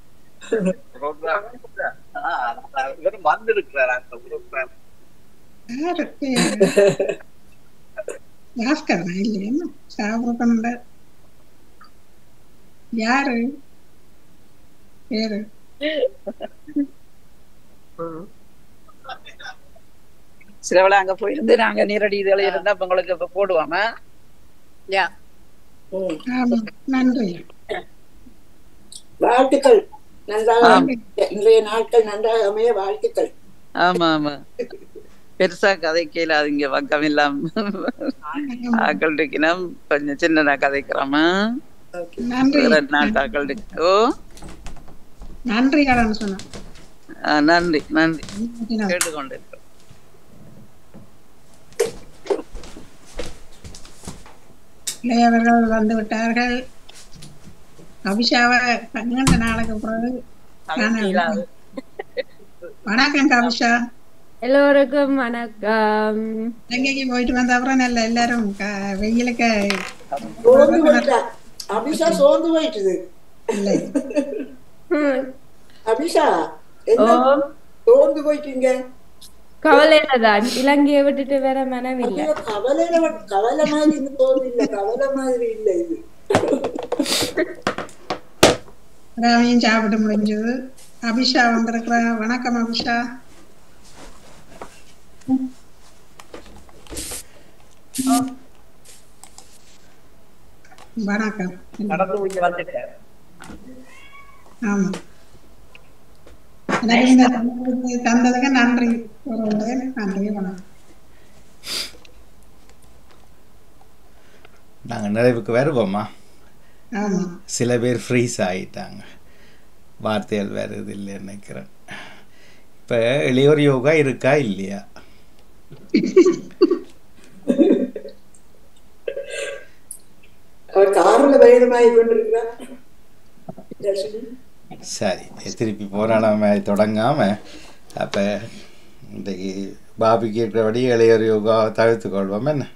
வந்திருக்கிறார் யாரு பேரு? பாஸ்கர் தான் இல்லையா என்ன? சாப்பிடணும்ல யாரு பேரு சிலவள அங்க போயிருந்து நாங்க நேரடி இதுல இருந்தா அப்ப உங்களுக்கு இப்ப போடுவாம யா ம். ஆமா நன்றி வாழ்த்துக்கள் நன்றாக இன்றைய நாட்கள் நன்றாக அமைய வாழ்த்துக்கள் ஆமா ஆமா பெருசா கதை கேளாதீங்க பக்கம் இல்லாம ஆக்கள் இருக்கணும் கொஞ்சம் சின்னதா கதைக்கிறோமா நன்றி வேற நாட்டு ஆக்கள் இருக்கு ஓ நன்றி கடன் சொன்னேன் ஆ, நன்றி நன்றி கேட்டுக்கொண்டிருக்கிறோம் இளையவர்கள் வந்து விட்டார்கள் கவிஷாவை பன்னெண்டு நாளுக்கு பிறகு காண வணக்கம் கவிஷா எல்லோருக்கும் வணக்கம் எங்கேயும் போயிட்டு வந்த அப்புறம் நல்ல எல்லாரும் க- வெயிலுக்கு சோர்ந்து போயிட்டா அபிஷா சோர்ந்து போயிட்டுது இல்லை அபிஷா என்ன சோர்ந்து போயிட்டீங்க கவலையில தான் இலங்கையை விட்டுட்டு வேற மனம் இல்ல ஐயோ, கவலையில வ- கவலை மாதிரி இந்த சோர்வு இல்ல கவலை மாதிரி இல்ல இது ராமையும் சாப்பிட்டு முடிஞ்சது அபிஷா வந்திருக்கிறா வணக்கம் அபிஷா வணக்கம் நடந்து இங்க வந்துட்டேன் ஆமா எனக்கு இந்த தந்ததுக்கு- தந்ததுக்கு நன்றி கூறுகிறேன். நன்றி வணக்கம் நாங்கள் நிறைவுக்கு வருவோமா ஆமா சில பேர் ஃப்ரீஸ் ஆகிட்டாங்க வார்த்தைகள் வருது இல்லை நினைக்கிறேன் இப்போ இளையோர் யோகா இருக்கா இல்லையா அவர் காரண பயணமாகி கொண்டிருக்கிறார் தர்ஷினி சரி திருப்பி போராடாம தொடங்காமல் அப்போ இன்றைக்கு பாபி கேட்கிறபடி இளையோர் யோகா தவிர்த்து கொள்வோம் என்ன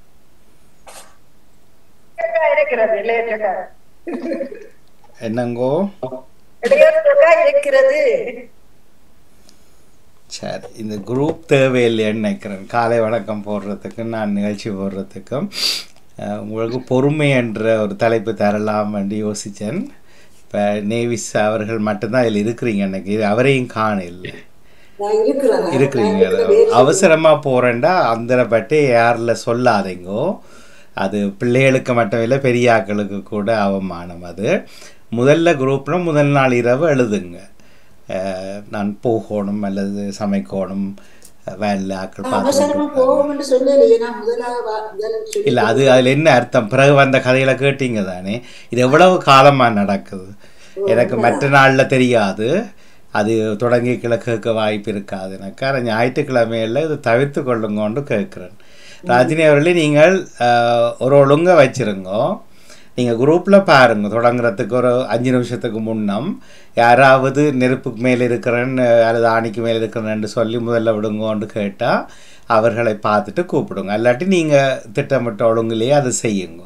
இருக்கிறது இளையராஜா என்னங்கோ இளையராஜா இருக்கிறது சரி இந்த குரூப் தேவையில்லைன்னு நினைக்கிறேன் காலை வணக்கம் போடுறதுக்கு நான் நிகழ்ச்சி போடுறதுக்கும் அஹ், உங்களுக்கு பொறுமை என்ற ஒரு தலைப்பு தரலாம் என்று யோசித்தேன் இப்போ நேவிஸ் அவர்கள் மட்டும்தான் இதில் இருக்கிறீங்க எனக்கு இது அவரையும் காண இல்லை நான் இருக்கிறேன் இருக்கிறீங்க அவசரமாக போகிறேன்டா அந்த பற்றி யாரில் சொல்லாதீங்கோ அது பிள்ளைகளுக்கு மட்டும் இல்லை பெரிய ஆட்களுக்கு கூட அவமானம் அது முதல்ல குரூப்பில் முதல் நாள் இரவு எழுதுங்க அஹ், நான் போகணும் அல்லது சமைக்கணும் வேனில் ஆக்கள் அவசரமா பார்த்து போவோம் என்று சொல்லலையே நான் முதலாக வா- முதல்ல சொல்லி இல்லை அது அதில் என்ன அர்த்தம் பிறகு வந்த கதையில கேட்டீங்க தானே இது எவ்வளவு காலமாக நடக்குது எனக்கு மற்ற நாளில் தெரியாது அது தொடங்கி கேட்க வாய்ப்பு இருக்காது எனக்கு ஆனால் ஞாயிற்றுக்கிழமையில் இது தவிர்த்து கொள்ளுங்கன்னு கேட்குறேன் ராஜினி அவர்களே நீங்கள் அஹ், ஒரு ஒழுங்கா வச்சிருங்கோ நீங்கள் குரூப்பில் பாருங்க தொடங்குறதுக்கு ஒரு அஞ்சு நிமிஷத்துக்கு முன்னம் யாராவது நெருப்புக்கு மேலே இருக்கிறேன்னு அல்லது ஆணிக்கு மேலே இருக்கிறேன்னு சொல்லி முதல்ல விடுங்கோன்னு கேட்டால் அவர்களை பார்த்துட்டு கூப்பிடுங்க இல்லாட்டி நீங்கள் திட்டமிட்ட ஒழுங்குலேயே அதை செய்யுங்க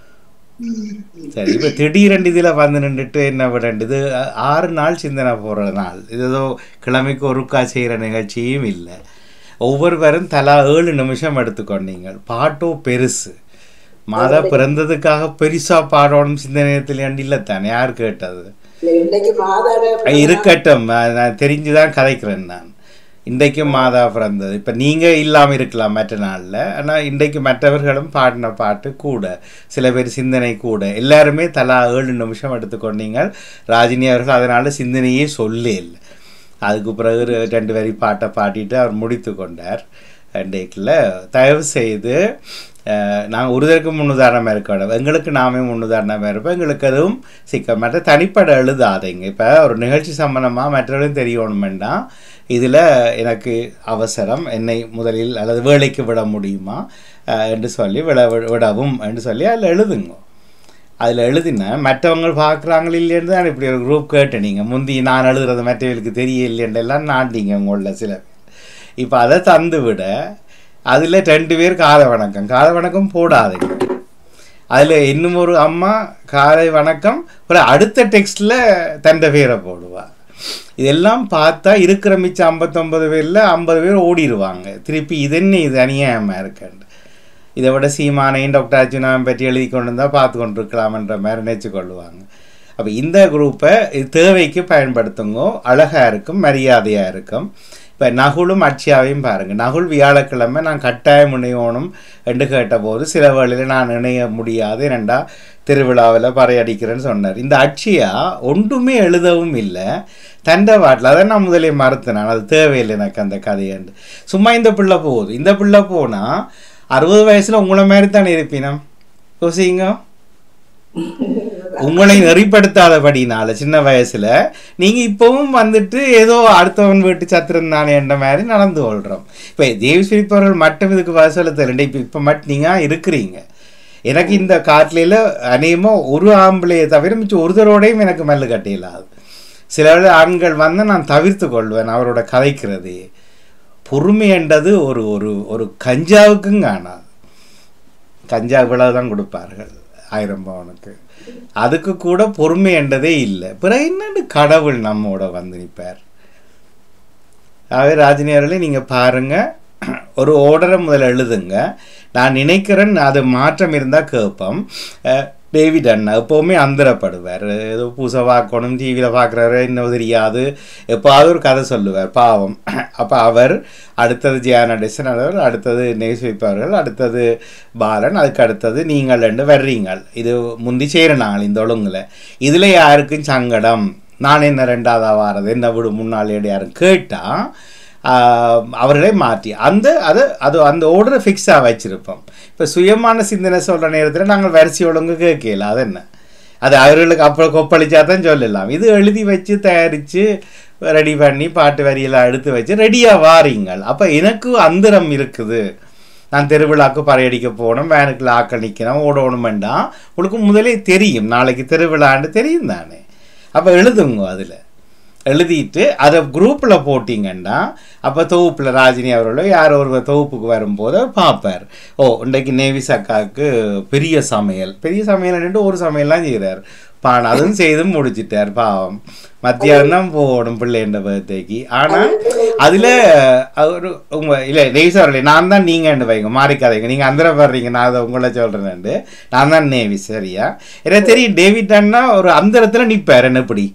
சரி இப்போ திடீரெண்டு இதில் வந்து நின்றுட்டு என்ன விடண்டு இது அ- ஆறு நாள் சிந்தனை போகிற நாள் இது ஏதோ கிழமைக்கு ஒருக்கா செய்கிற நிகழ்ச்சியும் இல்லை ஒவ்வொருவரும் தலா ஏழு நிமிஷம் எடுத்துக்கொண்டீங்க பாட்டோ பெருசு மாதா பிறந்ததுக்காக பெருசா பாடணும் சிந்தனையத்தில் இல்லை தானே யார் கேட்டது இன்னைக்கு மாதாட அஹ் இருக்கட்டும் அஹ் நான் தெரிஞ்சுதான் கதைக்கிறேன் நான் இன்றைக்கும் மாதா பிறந்தது இப்போ நீங்கள் இல்லாமல் இருக்கலாம் மற்ற நாளில் ஆனால் இன்றைக்கு மற்றவர்களும் பாடின பாட்டு கூட சில பேர் சிந்தனை கூட எல்லாருமே தலா ஏழு நிமிஷம் எடுத்துக்கொண்டீங்க ராஜினி அவர்கள் அதனால் சிந்தனையே சொல்லே இல்லை அதுக்கு பிறகு ஒரு ரெண்டு வரி பாட்டை பாடிட்டு அவர் முடித்து கொண்டார் இன்றைக்குல தயவு செய்து அஹ், நான் ஒருதற்கு முன்னுதாரணமாக இருக்க வேண்டும் எங்களுக்கு நாமே முன்னுதாரணமாக இருப்போம் எங்களுக்கு அதுவும் சிக்க மற்ற தனிப்பட எழுதாதீங்க இப்போ ஒரு நிகழ்ச்சி சம்பந்தமாக மற்றவர்களும் தெரியணும் வேண்டாம் இதில் எனக்கு அவசரம் என்னை முதலில் அல்லது வேலைக்கு விட முடியுமா அஹ், என்று சொல்லி விட விடவும் என்று சொல்லி அதில் எழுதுங்க அதில் எழுதினேன் மற்றவங்க பார்க்குறாங்க இல்லைன்னு தான் இப்படி ஒரு குரூப் கேட்டேன் நீங்கள் முந்தி நான் எழுதுறது மற்றவர்களுக்கு தெரியலைன்னு எல்லாம் நாண்டிங்க உங்களில் சில பேர் இப்போ அதை தந்து விட அதில் ரெண்டு பேர் காலை வணக்கம் காலை வணக்கம் போடாதீங்க அதில் இன்னும் ஒரு அம்மா காலை வணக்கம் அப்புறம் அடுத்த டெக்ஸ்டில் தண்ட பேரை போடுவா இதெல்லாம் பார்த்தா இருக்கிற மிச்சம் ஐம்பத்தொம்பது பேரில் ஐம்பது பேர் ஓடிடுவாங்க திருப்பி இது என்ன இது அநியாயமாக இருக்கேன் இதை விட சீமானையும் டாக்டர் அர்ஜுனாவை பற்றி எழுதி கொண்டு இருந்தால் பார்த்து கொண்டு இருக்கலாம்ன்ற மாதிரி நினச்சி கொள்ளுவாங்க அப்போ இந்த குரூப்பை இது தேவைக்கு பயன்படுத்துங்க அழகாக இருக்கும் மரியாதையாக இருக்கும் இப்போ நகுலும் அட்சியாவையும் பாருங்கள் நகுல் வியாழக்கிழமை நான் கட்டாயம் இணையணும் என்று கேட்டபோது சில வேளையில் நான் இணைய முடியாது ஏனண்டா திருவிழாவில் பறையடிக்கிறேன்னு சொன்னார் இந்த அட்சியா ஒன்றுமே எழுதவும் இல்லை தண்டை வாட்டில் அதை நான் முதலே மறுத்தினேன் அது தேவையில்லை எனக்கு அந்த கதையண்டு சும்மா இந்த பிள்ளை போகுது இந்த பிள்ளை போனால் அறுபது வயசில் உங்களை மாதிரி தானே இருப்பினம் யோசிங்க உங்களை நெறிப்படுத்தாதபடினால சின்ன வயசுல நீங்க இப்பவும் வந்துட்டு ஏதோ அடுத்தவன் வீட்டு சத்திரம் தானே என்ற மாதிரி நடந்து கொள்றோம் இப்போ தேவி சிரிப்பவர்கள் மட்டும் இதுக்கு வசூல தெரியல இப்போ இப்போ மட்டும் நீங்க இருக்கிறீங்க எனக்கு இந்த காட்டில அநேகமா ஒரு ஆம்பளையை தவிர மிச்சம் ஒருத்தரோடையும் எனக்கு மெல்ல கட்டியலாது சில வேளை ஆண்கள் வந்து நான் தவிர்த்து கொள்வேன் அவரோட கதைக்கிறது பொறுமை என்றது ஒரு ஒரு ஒரு கஞ்சாவுக்கும் காணாது கஞ்சா இவ்வளவு தான் கொடுப்பார்கள் ஆயிரம் பவனுக்கு அதுக்கு கூட பொறுமை என்றதே இல்லை பிறகு என்னன்னு கடவுள் நம்மோட வந்து நிற்பார் ஆகவே ராஜினி அவர்களே நீங்கள் பாருங்க ஒரு ஓர்டரை முதல்ல எழுதுங்க நான் நினைக்கிறேன் அது மாற்றம் இருந்தால் கேட்போம் அஹ், டேவிட் அண்ணா எப்போவுமே அந்தரப்படுவார் ஏதோ பூசை பார்க்கணும் டிவியில் பார்க்குறாரு இன்னும் தெரியாது எப்போவாவது ஒரு கதை சொல்லுவார் பாவம் அப்போ அவர் அடுத்தது ஜியானா டெசன் அவர் அடுத்தது நேசிப் அவர்கள் அடுத்தது பாலன் அதுக்கு அடுத்தது நீங்கள் ரெண்டு வர்றீங்கள் இது முந்தி செய்கிற நாள் இந்த ஒழுங்குல இதில் யாருக்கும் சங்கடம் நான் என்ன ரெண்டாவதா வாரது என்ன விடு முன்னாள் யாரும் கேட்டால் அவர்களே மாற்றி அந்த அது அது அந்த ஓர்டரை ஃபிக்ஸாக வச்சுருப்போம் இப்போ சுயமான சிந்தனை சொல்கிற நேரத்தில் நாங்கள் வரிசை ஒழுங்கு கேட்கல அது என்ன அது அவர்களுக்கு அப்புறம் கொப்பளிச்சா தான் சொல்லலாம் இது எழுதி வச்சு தயாரித்து ரெடி பண்ணி பாட்டு வரியெல்லாம் எடுத்து வச்சு ரெடியாக வாரீங்கள் அப்போ எனக்கு அந்தரம் இருக்குது நான் தெருவிழாக்கு பறையடிக்க போகணும் வேனுக்குள்ள ஆக்கள் நிற்கணும் ஓடணும் வேண்டாம் உங்களுக்கு முதலே தெரியும் நாளைக்கு திருவிழான்னு தெரியும் தானே அப்போ எழுதுங்க அதில் எழுதிட்டு அதை குரூப்பில் போட்டிங்கன்னா அப்போ தொகுப்பில் ராஜினி அவர்களோ யார் ஒரு தொகுப்புக்கு வரும்போது அவர் பார்ப்பார் ஓ இன்றைக்கு நேவிஸ் அக்காவுக்கு பெரிய சமையல் பெரிய சமையல் ஒரு சமையல்லாம் செய்கிறார் பான் அதுவும் செய்து முடிச்சிட்டார் பாவம் மத்தியானம் தான் போகணும் பிள்ளைன்ற பர்த்டேக்கு ஆனால் அதில் ஒரு உங்கள் இல்லை நேவிஸ் அவர்களே நான் தான் நீங்கள் வைங்க மாறிக்காதீங்க நீங்கள் அந்த வர்றீங்க நான் அதை உங்களை சொல்கிறேன்ண்டு நான் தான் நேவிஸ் சரியா எனக்கு தெரியும் டேவிட் அண்ணா ஒரு அந்தரத்தில் நிற்பார் என்ன இப்படி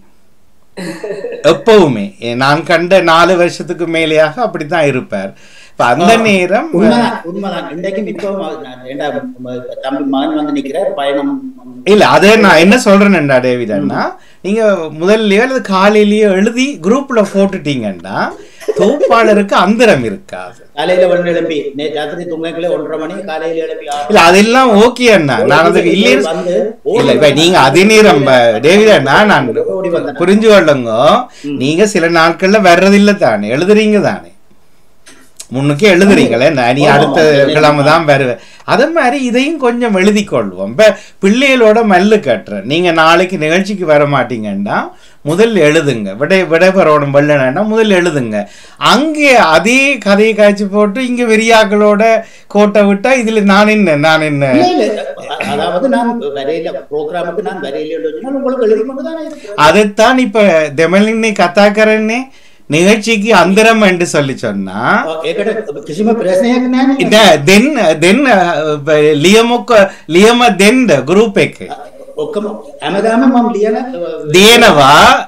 எப்பவுமே நான் கண்ட நாலு வருஷத்துக்கு மேலேயாக அப்படித்தான் இருப்பார் இப்ப அந்த நேரம் உண்மைதான் உண்மைதான் இன்றைக்கும் இப்போ ஏண்டா தம்பி மகன் வந்து நிக்கிறார் பயணம் இல்ல அதே நான் என்ன சொல்றேன்டா டேவிட் அண்ணா நீங்க முதல்லயோ அல்லது காலையிலயோ எழுதி குரூப்ல போட்டுட்டீங்கன்னா தொகுப்பாளருக்கு அந்தரம் இருக்காது காலையில ஒன்று எழுப்பி நேற்று ராத்திரி தூங்கங்களே ஒன்றரை மணி காலையில எழுப்பி ஆறு இல்ல அதெல்லாம் ஓகே அண்ணா நான் அதுக்கு இல்லையே வந்து இல்ல இப்ப நீங்க அதே நேரம் டேவிட் அண்ணா நான் புரிஞ்சு கொள்ளுங்க நீங்க சில நாட்கள்ல வர்றதில்ல தானே எழுதுறீங்க தானே முன்னுக்கே எழுதுறீங்களே நான் நீ ஆமா, அடுத்த ஆமா. கிழமை தான் வருவேன் அதே மாதிரி இதையும் கொஞ்சம் எழுதி கொள்வோம் இப்போ பிள்ளைகளோட மல்லு கட்டுறேன் நீங்கள் நாளைக்கு நிகழ்ச்சிக்கு வர மாட்டீங்கன்னா முதல்ல எழுதுங்க விடை விடைபெறணும் வெள்ளனா முதல்ல எழுதுங்க அங்கே அதே கதையை காய்ச்சி போட்டு இங்கே வெறியாக்களோட கோட்டை விட்டா இதில் நான் என்ன நான் என்ன இல்ல, இல்ல. அ- அதாவது நான் வரையில ப்ரோக்ராமுக்கு நான் வரையில சொன்னால் உங்களுக்கு எழுதி கொண்டு தானே இருக்கிறேன் அதைத்தான் இப்ப தெமலினி கத்தாக்கரன்னு நிகழ்ச்சிக்கு அந்தரம் என்று சொல்லி சொன்னா ඒකට කිසිම ප්‍රශ්නයක් නෑනේ. இந்த தென் தென் லியமுக்க லியம தென் குரூப் එක ඔක්කොම හැමදාම මම ලියන தேனவா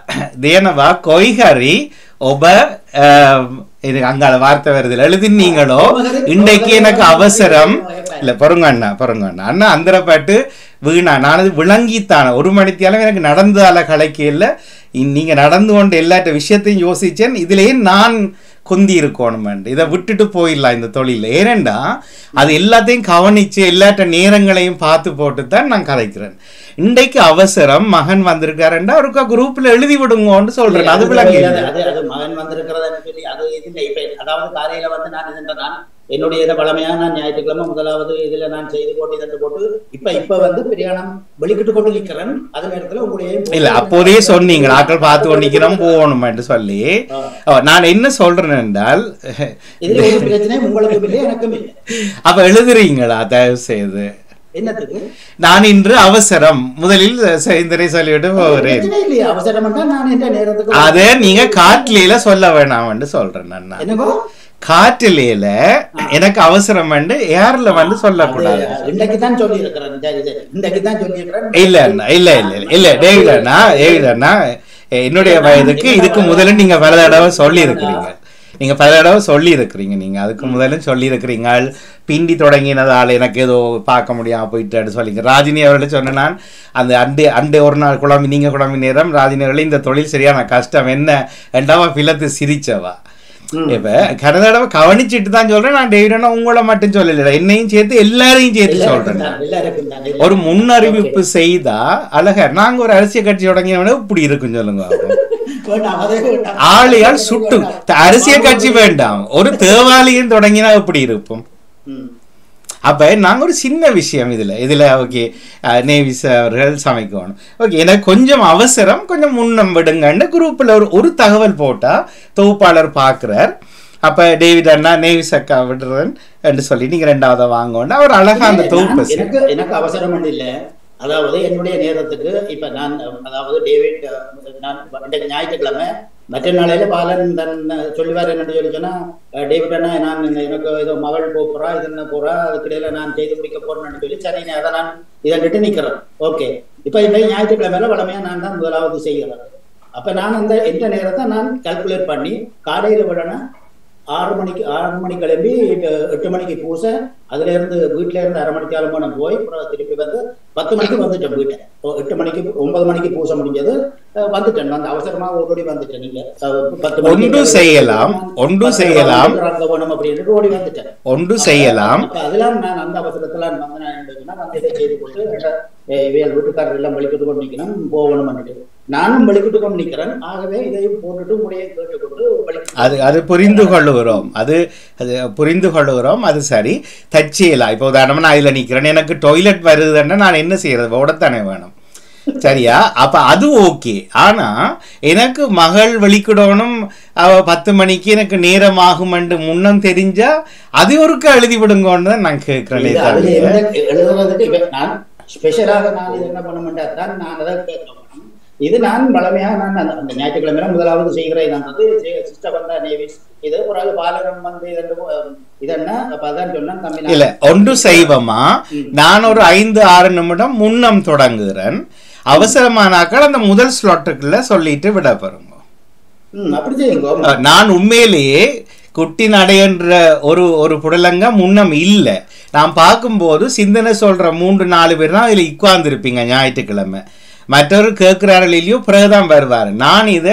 தேனவா கொய்கரி ஒப அஹ், இது அங்கால வார்த்தை வருது எழுதினீங்களோ இன்றைக்கு எனக்கு அவசரம் இல்ல பொறுங்க அண்ணா பொறுங்க அண்ணா அண்ணா அந்தரப்பாட்டு வீணா நானது விளங்கித்தான ஒரு மணித்தியாலும் எனக்கு நடந்தால கலைக்கு இல்லை நீங்க நடந்து கொண்ட எல்லாட்ட விஷயத்தையும் யோசிச்சேன் இதுலயே நான் குந்தி இருக்கணும் இதை விட்டுட்டு போயிடலாம் இந்த தொழில ஏனெண்டா அது எல்லாத்தையும் கவனிச்சு எல்லாட்ட நேரங்களையும் பார்த்து போட்டு தான் நான் கதைக்கிறேன் இன்றைக்கு அவசரம் மகன் வந்திருக்காருண்டா அவருக்கு குரூப்ல எழுதி விடுங்கன்னு சொல்றேன் அது விளங்கி அது அது அது மகன் வந்திருக்கிறதுன்னு சொல்லி அது இது இல்லை இப்ப அதாவது காலையில வந்து நான் இதுன்ற நான் என்னுடைய இதை பழமையா நான் ஞாயிற்றுக்கிழமை முதலாவது இதுல நான் செய்து போட்டு இதன்று போட்டு இப்ப இப்ப வந்து பிரயாணம் வெளிக்கிட்டு கொண்டு நிக்கிறேன் அதே நேரத்துல உங்களுடைய இல்ல அப்போதே சொன்னீங்க ஆட்கள் பார்த்து கொண்டிக்கிறோம் போகணும் என்று சொல்லி ஓ, நான் என்ன சொல்றேன் என்றால் இதுல ஒரு பிரச்சனை உங்களுக்கும் இல்லை எனக்கும் இல்லை அப்ப எழுதுறீங்களா தயவு செய்து என்னத்துக்கு நான் இன்று அவசரம் முதலில் செய்தனை சொல்லிவிட்டு போகிறேன் பிரச்சனை இல்லையா அவசரம் நான் என்ற நேரத்துக்கு அத நீங்க காட்டில சொல்ல வேணாம்னு சொல்றேன் நான் என்னங்கோ காட்டிலேல எனக்கு அவசரம் வந்து ஏர்ல வந்து சொல்லக்கூடாது இன்றைக்கு தான் சொல்லி இருக்கிறேன் இன்றைக்கு தான் சொல்லி இருக்கிறேன் இல்ல அண்ணா, இல்ல இல்ல இல்ல இல்ல டேவிட் அண்ணா டேவிட் அண்ணா என்னுடைய வயதுக்கு இதுக்கு முதல்ல நீங்க பல தடவை சொல்லி இருக்கிறீங்க நீங்க பல தடவை சொல்லி இருக்கிறீங்க நீங்க அதுக்கு முதல்ல சொல்லி இருக்கிறீங்க பிண்டி தொடங்கினதால் எனக்கு ஏதோ பார்க்க முடியாம போயிட்டு சொல்லிங்க ராஜினி அவர்கிட்ட சொன்னேன் நான் அந்த அண்டே அண்டே ஒரு நாள் குழம்பு நீங்க குழம்பு நேரம் ராஜினி அவர்களே இந்த தொழில் சரியான கஷ்டம் என்ன ரெண்டாவா பிளத்து சிரிச்சவா இப்ப கடந்த தடவை கவனிச்சிட்டு தான் சொல்றேன் நான் டேவிட் அண்ணா உங்களை மட்டும் சொல்லல என்னையும் சேர்த்து எல்லாரையும் சேர்த்து சொல்றேன் நான். எல்லாருக்கும் தான் ஒரு முன்னறிவிப்பு செய்தா அழகா நாங்க ஒரு அரசியல் கட்சி தொடங்கினவன இப்படி இருக்கும் சொல்லுங்க பாப்போம். வேண்டாம் அதே வேண்டாம் ஆளியால் சுட்டு த- அரசியல் கட்சி வேண்டாம் ஒரு தேவாலயம் தொடங்கினா எப்படி இருக்கும் ம். அப்ப நாங்க ஒரு சின்ன விஷயம் இதுல இதுல ஓகே நேவிஸ் அவர்கள் சமைக்கணும் ஓகே எனக்கு கொஞ்சம் அவசரம் கொஞ்சம் முன்னம் விடுங்கன்னு குரூப்ல ஒரு ஒரு தகவல் போட்டா தொகுப்பாளர் பார்க்கிறார் அப்ப டேவிட் அண்ணா நேவிஸ் அக்கா விடுறேன் என்று சொல்லி நீங்க ரெண்டாவதை வாங்கணும் அவர் அழகா அந்த தொகுப்பு நான் எனக்கு எனக்கு அவசரம் ஒன்றும் இல்ல அதாவது என்னுடைய நேரத்துக்கு இப்ப நான் அதாவது டேவிட் நான் இன்றைக்கு ஞாயிற்றுக்கிழமை மற்ற நாளையில பாலன் தன் சொல்லுவார் என்னன்னு சொல்லி சொன்னா அஹ், டேவிட் அண்ணா நான் இந்த- எனக்கு ஏதோ மகள் போக போறா இது என்ன போறா அதுக்கிடையில நான் செய்து முடிக்க போறேன்னு சொல்லி சரி நான் அதை நான் இதன்ட்டு நிக்கிறேன் ஓகே இப்ப இன்றைக்கு ஞாயிற்றுக்கிழமையில வளமையா நான் தான் முதலாவது செய்கிறேன் அப்ப நான் அந்த எந்த நேரத்தை நான் கால்குலேட் பண்ணி காலையில விடணும் ஆறு மணிக்கு ஆறு மணி கிளம்பி எட்டு எட்டு மணிக்கு பூச அதுல இருந்து வீட்டுல இருந்து அரை மணிக்கு ஆரம்பம் போய் அப்புறம் திருப்பி வந்து பத்து மணிக்கு வந்துட்டேன் வீட்டை ஓ, எட்டு மணிக்கு ஒன்பது மணிக்கு பூச முடிஞ்சது அஹ் வந்துட்டேன் வந்து அவசரமா ஓடி வந்துட்டேன் நீங்க அஹ் பத்து ஒன்று செய்யலாம் ஒன்று செய்யலாம் அங்க போகணும் அப்படின்னு ஓடி வந்துட்டேன் ஒன்று செய்யலாம் அப்ப அதெல்லாம் நான் அந்த அவசரத்துல நான் வந்து நான் என்ன சொன்னா, வந்து இதை செய்து போட்டு அஹ் இவையால் வீட்டுக்காரர் எல்லாம் வலிக்கிட்டு கொண்டு நிக்கணும் போகணும் நானும் வலிக்கிட்டு கொண்டு நிக்கிறேன் ஆகவே இதையும் போட்டுட்டு முடியை கேட்டுக்கொண்டு வலிக்கிட்டு அது அது புரிந்து கொள்ளுகிறோம் அது அது புரிந்து கொள்ளுகிறோம் அது சரி தற்செயலா இப்போ உதாரணமா நான் இதில் நிற்கிறேன் எனக்கு டாய்லெட் வருதுன்னா நான் என்ன செய்யறது ஓடத்தானே வேணும் சரியா அப்ப அது ஓகே ஆனா எனக்கு மகள் வெளிக்கிடணும் அவ பத்து மணிக்கு எனக்கு நேரம் ஆகுமென்று முன்னம் தெரிஞ்சா அது ஒருக்கா எழுதி விடுங்கன்னு தான் நான் கேட்கிறேனே இது அதுல தவிர எந்த எழுதுறதுக்கு இப்ப நான் ஸ்பெஷலாக நான் இது என்ன பண்ண மாட்டேன் தான் நான் அதை கேட்கணும் இது நான் பழமையாக நான் அந்த- அந்த ஞாயிற்றுக்கிழமை முதலாவது செய்கிறேன் வந்தது சிஸ்டர் வந்தா நேவிஸ் இது ஒரு ஆள் பாலகம் வந்து இது இதென்ன அப்ப அதான் சொன்னேன் தம்பி இல்ல ஒன்று செய்வமா நான் ஒரு ஐந்து ஆறு நிமிடம் முன்னம் தொடங்குகிறேன் அவசரமானாக்கள் அந்த முதல் ஸ்லாட்டுக்குள்ள சொல்லிட்டு விட பாருங்க ம், அப்படி செய்யுங்க அஹ், நான் உண்மையிலேயே குட்டி நடையன்ற ஒரு ஒரு புடலங்க முன்னம் இல்லை நான் பார்க்கும்போது சிந்தனை சொல்ற மூன்று நாலு பேர் தான் இதில் உட்கார்ந்துருப்பீங்க ஞாயிற்றுக்கிழமை மற்றவர் கேட்கிறார்கள் இல்லையோ பிறகுதான் வருவார் நான் இதை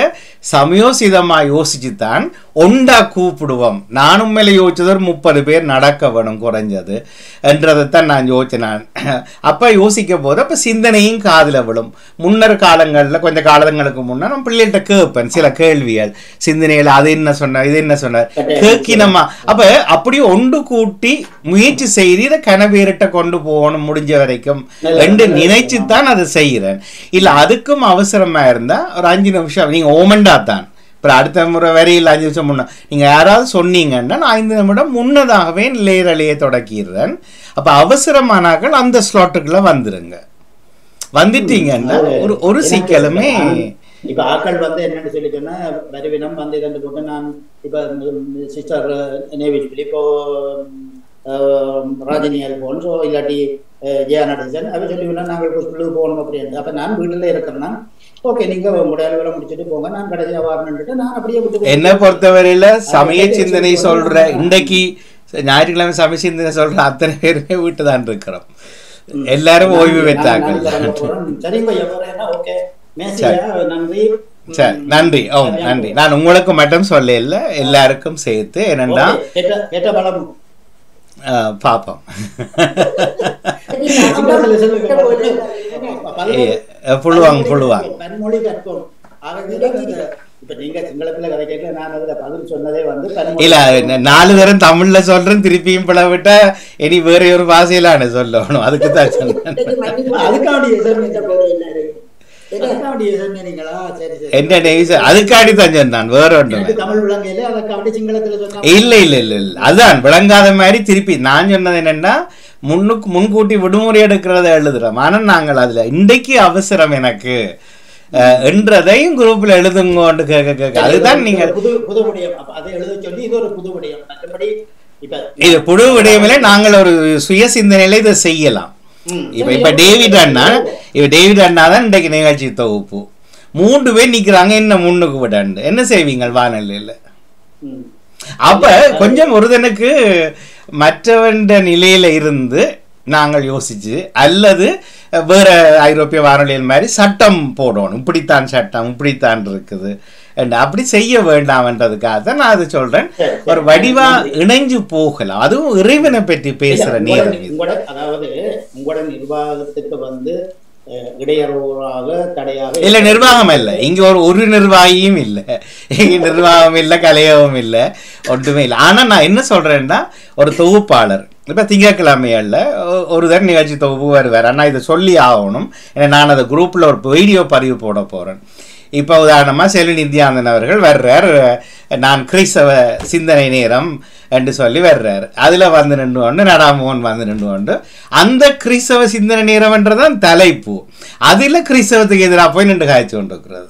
சமயோசிதமா யோசிச்சுத்தான் ஒண்டா கூப்பிடுவோம் நான் உண்மையில யோசிச்சது ஒரு முப்பது பேர் நடக்க வேணும் குறைஞ்சது என்றதைத்தான் நான் யோசிச்சேன் நான் அப்ப யோசிக்க போது அப்ப சிந்தனையும் காதுல விழும் முன்னர் காலங்கள்ல கொஞ்ச காலங்களுக்கு முன்ன நான் பிள்ளைகிட்ட கேட்பேன் சில கேள்விகள் சிந்தனைகள் அது என்ன சொன்ன இது என்ன சொன்னார் கேட்கினமா அப்ப அப்படியே ஒன்று கூட்டி முயற்சி செய்து இதை கனவேறிட்ட கொண்டு போகணும் முடிஞ்ச வரைக்கும் ரெண்டு நினைச்சு தான் அதை செய்கிறேன் இல்ல அதுக்கும் அவசரமா இருந்தா ஒரு அஞ்சு நிமிஷம் நீங்க ஓமண்டா தான் அப்புறம் அடுத்த முறை வரையில் அஞ்சு நிமிஷம் முன்ன நீங்க யாராவது சொன்னீங்கன்னா நான் ஐந்து நிமிடம் முன்னதாகவே லேரலையை தொடக்கிடுறேன் அப்ப அவசரமானாக்கள் அந்த ஸ்லாட்டுக்குள்ள வந்துருங்க வந்துட்டீங்கன்னா ஒரு ஒரு சிக்கலுமே இப்ப ஆக்கள் வந்து என்னன்னு சொல்லி சொன்னா வருவினம் வந்து இதண்டு போட்டு நான் இப்ப சிஸ்டர் நேவிஜ் இப்போ ஆஹ், ராஜினி அல்போன் ஸோ இல்லாட்டி ஆஹ், ஜெயா நடேசன் அவ சொல்லி நாங்கள் ஸ்கூலுக்கு போகணும் அப்படின்னு அப்ப நான் வீட்டுல இருக்கிறேன்னா ஓகே நீங்க முடியாத வேலை முடிச்சுட்டு போங்க நான் கடைசியா வரணுன்ட்டு நான் அப்படியே விட்டு என்னை பொறுத்தவரையில சமய சிந்தனை சொல்ற இன்னைக்கு ஞாயிற்றுக்கிழமை சமய சிந்தனை சொல்ற அத்தனை பேருமே வீட்டு தான் இருக்கிறோம் எல்லாரும் ஓய்வு பெற்றார்கள் சரிங்க எவ்வளோ ஓகே மேசியா நன்றி சரி நன்றி ஓ நன்றி நான் உங்களுக்கு மட்டும் சொல்ல இல்ல எல்லாருக்கும் சேர்த்து என்னன்னா ஓகே, கேட்ட கேட்ட பலம் அஹ், பாப்போம் சிங்களத்துல சொல்லுங்க. ஏ, புழுவாங்க புழுவாங்க பன்மொழி கற்போம் ஆகவே இப்ப நீங்க சிங்களத்துல கதை கேட்க நான் அதுல பதில் சொன்னதே வந்து பன்மொழி இல்ல ந- நாலு பேரும் தமிழ்ல சொல்றேன் திருப்பியும் பிள விட்டா இனி வேற ஒரு பாஷையிலான சொல்லணும் அதுக்கு தான் சொன்னேன் அதுக்காண்டி அதுக்காண்டி சொன்னீங்களா சரி சரி என்ன நெய்ஸ் அதுக்காடி தான் சொன்னான் வேற ஒன்றும் எனக்கு தமிழ் விளங்கையில அதுக்காண்டி சிங்களத்துல சொன்னா இல்ல இல்ல இல்ல இல்ல அதான் விளங்காத மாதிரி திருப்பி நான் சொன்னது என்னன்னா முன்னுக்கு முன்கூட்டி விடுமுறை எடுக்கிறத எழுதுறோம் ஆனா நாங்கள் அதுல இன்றைக்கு அவசரம் எனக்கு அஹ், என்றதையும் குரூப்ல எழுதுங்கோன்னு கேட்க கேட்க அதுதான் நீங்க புது புது விடயம் அப்ப அதை எழுத சொல்லி இது ஒரு புது விடயம் மற்றபடி இப்ப இது புது விடயமில்லை நாங்கள் ஒரு சுய சிந்தனையில இதை செய்யலாம் இப்ப இப்ப டேவிட் அண்ணா இப்ப டேவிட் அண்ணா தான் இன்றைக்கு நிகழ்ச்சி தொகுப்பு மூன்று பேர் நிக்கிறாங்க என்ன முன்னுக்கு விடாண்டு என்ன செய்வீங்க வானொலியில அப்ப கொஞ்சம் ஒருதனுக்கு மற்றவண்ட நிலையில இருந்து நாங்கள் யோசிச்சு அல்லது வேற ஐரோப்பிய வானொலியில் மாதிரி சட்டம் போடணும் இப்படித்தான் சட்டம் இப்படித்தான் இருக்குது and அப்படி செய்ய வேண்டாம்ன்றதுக்காக தான் நான் அது சொல்றேன் ஒரு வடிவா இணைஞ்சு போகலாம் அதுவும் இறைவனை பற்றி பேசுற இல்ல, நேரம் உங்களோட- இது உங்களோட அதாவது உங்களோட நிர்வாகத்துக்கு வந்து அஹ், இடையூறாக தடையாக இல்ல நிர்வாகம் இல்ல இங்க ஒரு ஒரு நிர்வாகியும் இல்ல இங்க நிர்வாகம் இல்ல கலையவும் இல்ல ஒன்றுமே இல்ல ஆனா நான் என்ன சொல்றேன்னா ஒரு தொகுப்பாளர் இப்ப திங்கட்கிழமையல்ல ஒ- ஒரு தடவை நிகழ்ச்சி தொகுப்பு வருவார் ஆனா இதை சொல்லி ஆகணும் ஏன்னா நான் அதை குரூப்ல ஒரு வீடியோ பதிவு போட போறேன் இப்போ உதாரணமா செல்வி நித்யானந்தன் அவர்கள் வர்றார் நான் கிறிஸ்தவ சிந்தனை நேரம் என்று சொல்லி வர்றார் அதுல வந்து நின்று கொண்டு நடாமோகன் வந்து நின்று கொண்டு அந்த கிறிஸ்தவ சிந்தனை நேரம்ன்றதான் தலைப்பு அதுல கிறிஸ்தவத்துக்கு எதிராக போய் நின்று காய்ச்சி கொண்டிருக்கிறது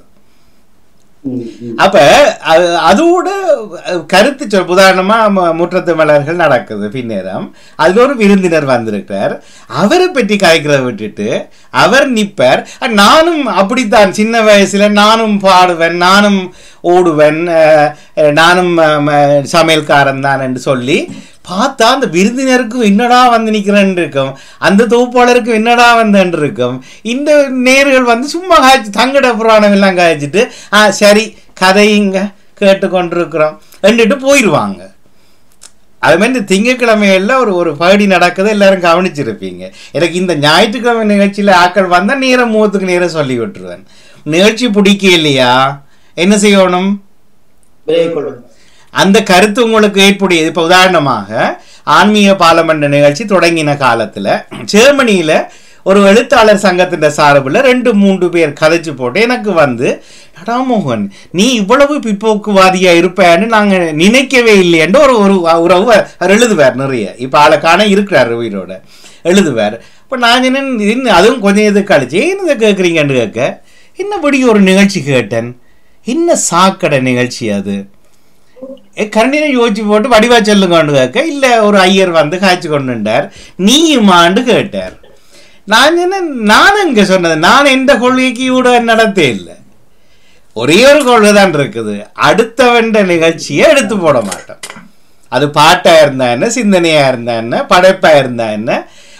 அப்ப அது- அதோட கருத்து சொல் உதாரணமா ம- முற்றத்து மலர்கள் நடக்குது பின்னேரம் அதுல ஒரு விருந்தினர் வந்திருக்கிறார் அவரை பற்றி கதைக்கிறத விட்டுட்டு அவர் நிப்பார் "அஹ், நானும் அப்படித்தான் சின்ன வயசுல நானும் பாடுவேன் நானும் ஓடுவேன் அஹ், அஹ், நானும் அஹ், ம- சமையல்காரன் தான் என்று சொல்லி பார்த்தா அந்த விருந்தினருக்கு என்னடா வந்து நிக்கிறேன் இருக்கும் அந்த தொகுப்பாளருக்கு என்னடா வந்து இருக்கும் இந்த நேர்கள் வந்து சும்மா காய்ச்சி தங்கட புராணம் எல்லாம் காய்ச்சிட்டு ஆ சரி கதையுங்க கேட்டு கொண்டிருக்கிறோம் ரெண்டுட்டு போயிடுவாங்க அது மாதிரி இந்த திங்கக்கிழமையில ஒரு ஒரு பகுதி நடக்குது எல்லாரும் கவனிச்சிருப்பீங்க எனக்கு இந்த ஞாயிற்றுக்கிழமை நிகழ்ச்சியில ஆக்கள் வந்தா நேரம் முகத்துக்கு நேரம் சொல்லி விட்டுருவேன் நிகழ்ச்சி பிடிக்க இல்லையா என்ன செய்யணும் விலகிக் கொள்ளும் அந்த கருத்து உங்களுக்கு ஏற்புடையது இப்போ உதாரணமாக ஆன்மீக பாலமன்ற நிகழ்ச்சி தொடங்கின காலத்துல ஜெர்மனியில ஒரு எழுத்தாளர் சங்கத்தின் சார்பில் ரெண்டு மூன்று பேர் கதைச்சு போட்டு எனக்கு வந்து நடாமோகன் நீ இவ்வளவு பிற்போக்குவாதியா இருப்பேன்னு நாங்க நினைக்கவே இல்லையென்று ஒரு ஒரு உறவு அவர் எழுதுவார் நிறைய இப்போ ஆளை காண இருக்கிறார் உயிரோட எழுதுவார் இப்போ நான் என்ன இன்னும் அதுவும் கொஞ்சம் இது கழிச்சு ஏன் இதை கேட்குறீங்கன்னு கேட்க என்னபடி ஒரு நிகழ்ச்சி கேட்டேன் என்ன சாக்கடை நிகழ்ச்சி அது கரண்டினை யோசிச்சு போட்டு வடிவா சொல்லுங்கன்னு கேட்க இல்ல ஒரு ஐயர் வந்து காய்ச்சி கொண்டுட்டார் நீயுமாண்டு கேட்டார் நான் என்ன நான் எங்க சொன்னது நான் எந்த கொள்கைக்கு கூட நடத்தே இல்லை ஒரே ஒரு கொள்கை தான் இருக்குது அடுத்தவண்ட நிகழ்ச்சியை எடுத்து போட மாட்டோம் அது பாட்டா இருந்தா என்ன சிந்தனையா இருந்தா என்ன படைப்பா இருந்தா என்ன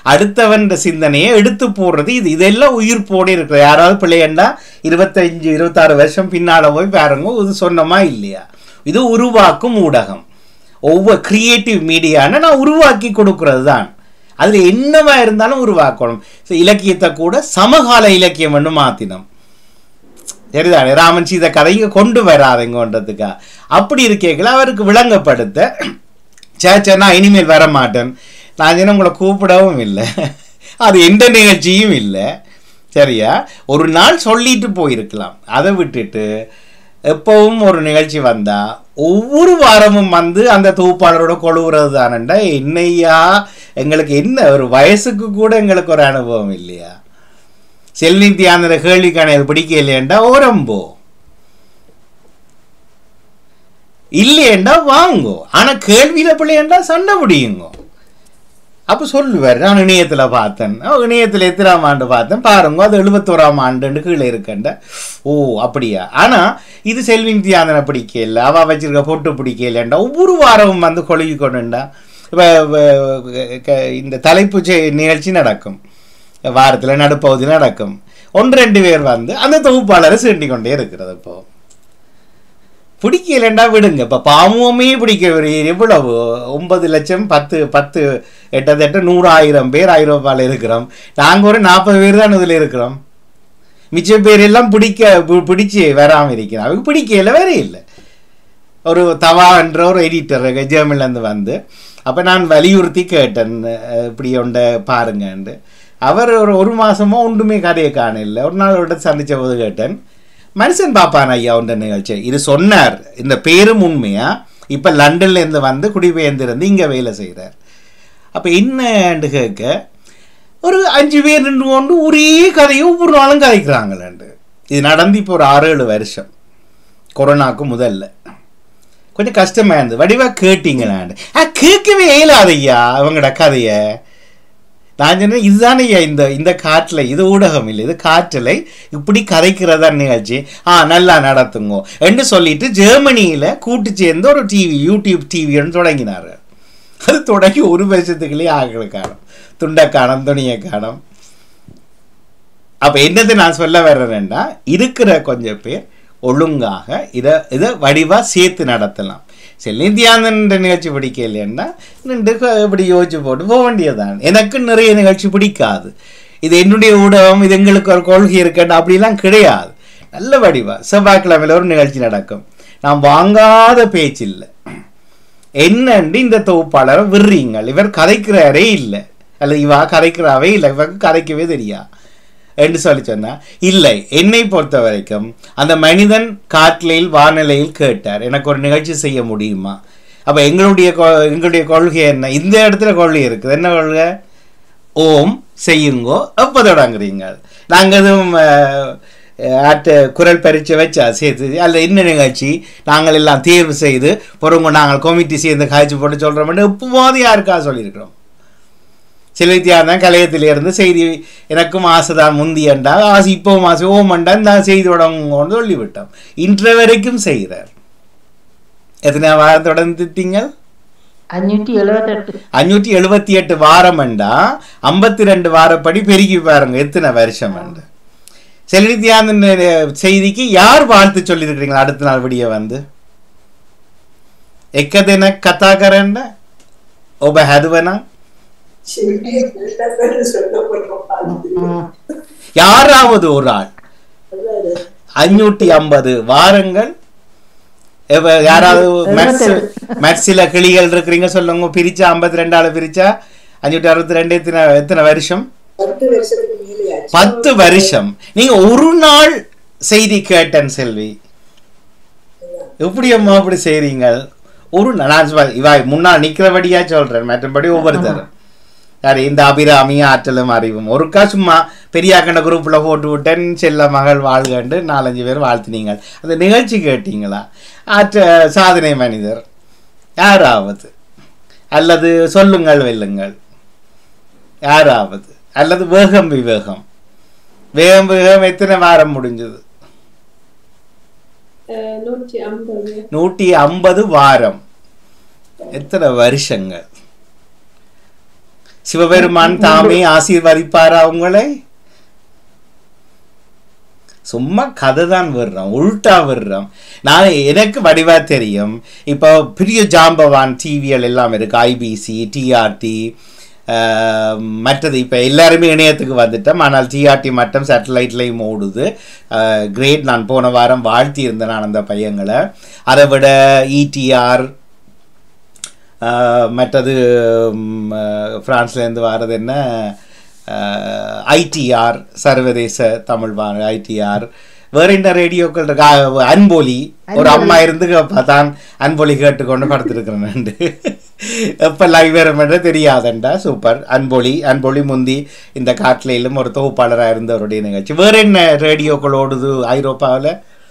அடுத்தவன் சிந்தனையை எடுத்து போடுறது இது இதெல்லாம் உயிர் போட இருக்கிற யாராவது பிள்ளையண்டா இருபத்தஞ்சு இருபத்தாறு வருஷம் பின்னால போய் பாருங்க இது சொன்னமா இல்லையா இது உருவாக்கும் ஊடகம் ஒவ்வொரு கிரியேட்டிவ் மீடியான்னு நான் உருவாக்கி கொடுக்கறது தான் அதில் என்னவா இருந்தாலும் உருவாக்கணும் So, இலக்கியத்தை கூட சமகால இலக்கியம் ஒன்று மாற்றினோம் சரிதானே ராமன் சீதை கதையை கொண்டு வராதுங்கன்றதுக்கா அப்படி இருக்கேங்கள அவருக்கு விளங்கப்படுத்த சே சே நான் இனிமேல் வர மாட்டேன் நான் என்ன உங்களை கூப்பிடவும் இல்லை அது எந்த நிகழ்ச்சியும் இல்லை சரியா ஒரு நாள் சொல்லிட்டு போயிருக்கலாம் அதை விட்டுட்டு எப்பவும் ஒரு நிகழ்ச்சி வந்தா ஒவ்வொரு வாரமும் வந்து அந்த தொகுப்பாளரோட கொழுவுறது தானண்டா என்னையா எங்களுக்கு என்ன ஒரு வயசுக்கு கூட எங்களுக்கு ஒரு அனுபவம் இல்லையா செல்வி தியானர கேள்விக்கான பிடிக்க இல்லையண்டா ஓரம்போ இல்லையண்டா வாங்கோ ஆனா கேள்வியில பிள்ளையண்டா சண்டை முடியுங்க அப்போ சொல்லுவார் நான் இணையத்தில் பார்த்தேன் ஓ, இணையத்தில் எத்தனாம் ஆண்டு பார்த்தேன் பாருங்க அது எழுபத்தோராம் ஆண்டுன்னு கீழே இருக்கண்ட ஓ அப்படியா ஆனால் இது செல்வின் தியானனை பிடிக்கல அவள் வச்சிருக்க பொட்டு பிடிக்கலண்டா ஒவ்வொரு வாரமும் வந்து கொழுகி கொண்டுண்டா இப்போ இந்த தலைப்பு செ- நிகழ்ச்சி நடக்கும் வாரத்தில் நடுப்பகுதி நடக்கும் ஒன்று ரெண்டு பேர் வந்து அந்த தொகுப்பாளரை சீண்டி கொண்டே இருக்கிறது இப்போ பிடிக்கலண்டா விடுங்க இப்போ பாமுவமே பிடிக்க ஒரு எவ்வளவு ஒன்பது லட்சம் பத்து பத்து எட்டத்தட்ட நூறாயிரம் பேர் ஐரோப்பாவில் இருக்கிறோம் நாங்கள் ஒரு நாற்பது பேர் தான் இதில் இருக்கிறோம் மிச்ச பேர் எல்லாம் பிடிக்க பி- பிடிச்சு வராமல் இருக்கிறோம் அவங்க பிடிக்கல வேற இல்லை ஒரு தவா என்ற ஒரு எடிட்டர் ஜெர்மன்லேருந்து வந்து அப்போ நான் வலியுறுத்தி கேட்டேன் அஹ், இப்படி ஒன்றை பாருங்கன்ட்டு அவர் ஒரு ஒரு மாசமா ஒன்றுமே கதையை காணல ஒரு நாள் அவர்கிட்ட சந்திச்ச போது கேட்டேன் மனுஷன் பாப்பான் ஐயா உண்ட நிகழ்ச்சி இது சொன்னார் இந்த பேரும் உண்மையா இப்போ லண்டன்லேருந்து வந்து குடிபெயர்ந்திருந்து இங்கே வேலை செய்கிறார் அப்போ என்னன்னு கேட்க ஒரு அஞ்சு பேர் நின்று கொண்டு ஒரே கதையை ஒவ்வொரு நாளும் கதைக்கிறாங்களேண்டு இது நடந்து இப்போ ஒரு ஆறு ஏழு வருஷம் கொரோனாக்கு முதல்ல கொஞ்சம் கஷ்டமா இருந்தது வடிவா கேட்டீங்களாண்டு ஆ கேட்கவே இயலாது ஐயா அவங்களோட கதையை நான் சொன்னேன் இதுதானே ஐயா இந்த இந்த காட்டில் இது ஊடகம் இல்லை இது காற்றலை இப்படி கதைக்கிறதா நிகழ்ச்சி ஆ நல்லா நடத்துங்க என்று சொல்லிட்டு ஜெர்மனியில் கூட்டு சேர்ந்து ஒரு டிவி யூடியூப் டிவின்னு தொடங்கினார் அது தொடங்கி ஒரு வருஷத்துக்குள்ளேயே ஆகலை காணும் துண்டை காணும் துணியை காணும் அப்போ என்னது நான் சொல்ல வர்றேன்னா இருக்கிற கொஞ்சம் பேர் ஒழுங்காக இதை இதை வடிவாக சேர்த்து நடத்தலாம் சரி இந்தியாந்த நிகழ்ச்சி பிடிக்க இல்லைன்னா நின்று க- இப்படி யோசிச்சு போட்டு போக வேண்டியதுதான் எனக்கு நிறைய நிகழ்ச்சி பிடிக்காது இது என்னுடைய ஊடகம் இது எங்களுக்கு ஒரு கொள்கை இருக்கட்டும் அப்படிலாம் கிடையாது நல்ல வடிவா செவ்வாய்க்கிழமையில் ஒரு நிகழ்ச்சி நடக்கும் நான் வாங்காத பேச்சு இல்லை என்னண்டு இந்த தொகுப்பாளரை விடுறீங்கள் இவர் கதைக்கிறாரே இல்லை அல்லது இவா கதைக்கிறாவே இல்லை இவருக்கு கதைக்கவே தெரியா என்று சொல்லி சொன்னா இல்லை என்னை பொறுத்த வரைக்கும் அந்த மனிதன் காட்டிலையில் வானிலையில் கேட்டார் எனக்கு ஒரு நிகழ்ச்சி செய்ய முடியுமா அப்ப எங்களுடைய கொ- எங்களுடைய கொள்கை என்ன இந்த இடத்துல கொள்கை இருக்குது என்ன கொள்கை ஓம் செய்யுங்கோ எப்போ தொடங்குறீங்க நாங்கள் எதுவும் அஹ், ஆட்ட குரல் பரீட்சை வச்சா சேர்த்து அல்ல என்ன நிகழ்ச்சி நாங்கள் எல்லாம் தேர்வு செய்து பிறகு நாங்கள் கமிட்டி சேர்ந்து காய்ச்சி போட்டு சொல்கிறோம் எப்போவாது யாருக்கா சொல்லியிருக்கிறோம் சிலைத்தியாதான் கலையத்திலிருந்து செய்தி எனக்கும் ஆசைதான் முந்தியண்டா ஆசை இப்போவும் ஆசை ஓமண்டா இந்த செய்தி தொடங்குங்கன்னு சொல்லிவிட்டோம் இன்று வரைக்கும் செய்கிறார் எத்தனை வாரம் தொடர்ந்துட்டீங்க அஞ்சூற்றி எழுபத்தெட்டு அஞ்சூற்றி எழுபத்தி எட்டு வாரம்ண்டா ஐம்பத்தி ரெண்டு வாரப்படி பெருகி பாருங்க எத்தனை வருஷம் செல்வித்தியானந்த செய்திக்கு யார் வாழ்த்து சொல்லியிருக்கிறீங்களா அடுத்த நாள் விடிய வந்து எக்கதென கத்தாக்கரண்ட ஒப ஹதுவனா யாராவது ஒரு ஆள் அஞ்சூற்றி ஐம்பது வாரங்கள் இப்ப யாராவது மேத்ஸ் மேத்ஸில் கிளிகள் இருக்கிறீங்க சொல்லுங்க பிரிச்சா ஐம்பத்தி ரெண்டால பிரிச்சா அஞ்சூற்றி அறுபத்தி ரெண்டு எத்தனை எத்தனை வருஷம் பத்து வருஷத்துக்கு மேலேயாச்சு பத்து வருஷம் நீங்க ஒரு நாள் செய்தி கேட்டேன் செல்வி எப்படி அம்மா அப்படி செய்றீங்க ஒரு நாள் நான் சொல்ல- இவா முன்னால் நிக்கிறபடியா சொல்றேன் மற்றபடி ஒவ்வொருத்தரும் யாரு இந்த அபிராமி ஆற்றலும் அறிவும் ஒருக்கா சும்மா பெரியாக்கண்ட குரூப்ல போட்டு விட்டேன் செல்ல மகள் வாழ்கண்டு நாலஞ்சு பேர் வாழ்த்தினீங்க அந்த நிகழ்ச்சி கேட்டீங்களா ஆற்ற சாதனை மனிதர் யாராவது அல்லது சொல்லுங்கள் வெல்லுங்கள் யாராவது அல்லது வேகம் விவேகம் வேகம் விவேகம் எத்தனை வாரம் முடிஞ்சது நூற்றி ஐம்பது நூற்றி ஐம்பது வாரம் எத்தனை வருஷங்கள் சிவபெருமான் தாமே ஆசீர்வதிப்பாரா உங்களை சும்மா கதை தான் விடுறோம் உள்டா விடுறோம் நான் எனக்கு வடிவா தெரியும் இப்போ பெரிய ஜாம்பவான் டிவிகள் எல்லாம் இருக்கு ஐபிசி டிஆர்டி மற்றது இப்போ எல்லாருமே இணையத்துக்கு வந்துட்டோம் ஆனால் டிஆர்டி மட்டும் சேட்டலைட்லேயும் ஓடுது கிரேட் நான் போன வாரம் வாழ்த்தி இருந்தேன் நான் அந்த பையங்களை அதை விட இடிஆர் மற்றது ம், அஹ், பிரான்ஸ்லேருந்து வர்றது என்ன ஐடிஆர் சர்வதேச தமிழ் வான ஐடிஆர் வேற என்ன ரேடியோக்கள் இருக்கா அன்பொலி ஒரு அம்மா இருந்து தான் அன்பொலி கேட்டுக்கொண்டு படுத்திருக்கிறேன் எப்போ லைவ் வருமென்று தெரியாதண்டா சூப்பர் அன்பொலி அன்பொலி முந்தி இந்த காட்டிலும் ஒரு தொகுப்பாளராக இருந்தவருடைய நிகழ்ச்சி வேற என்ன ரேடியோக்கள் ஓடுது ஐரோப்பாவில்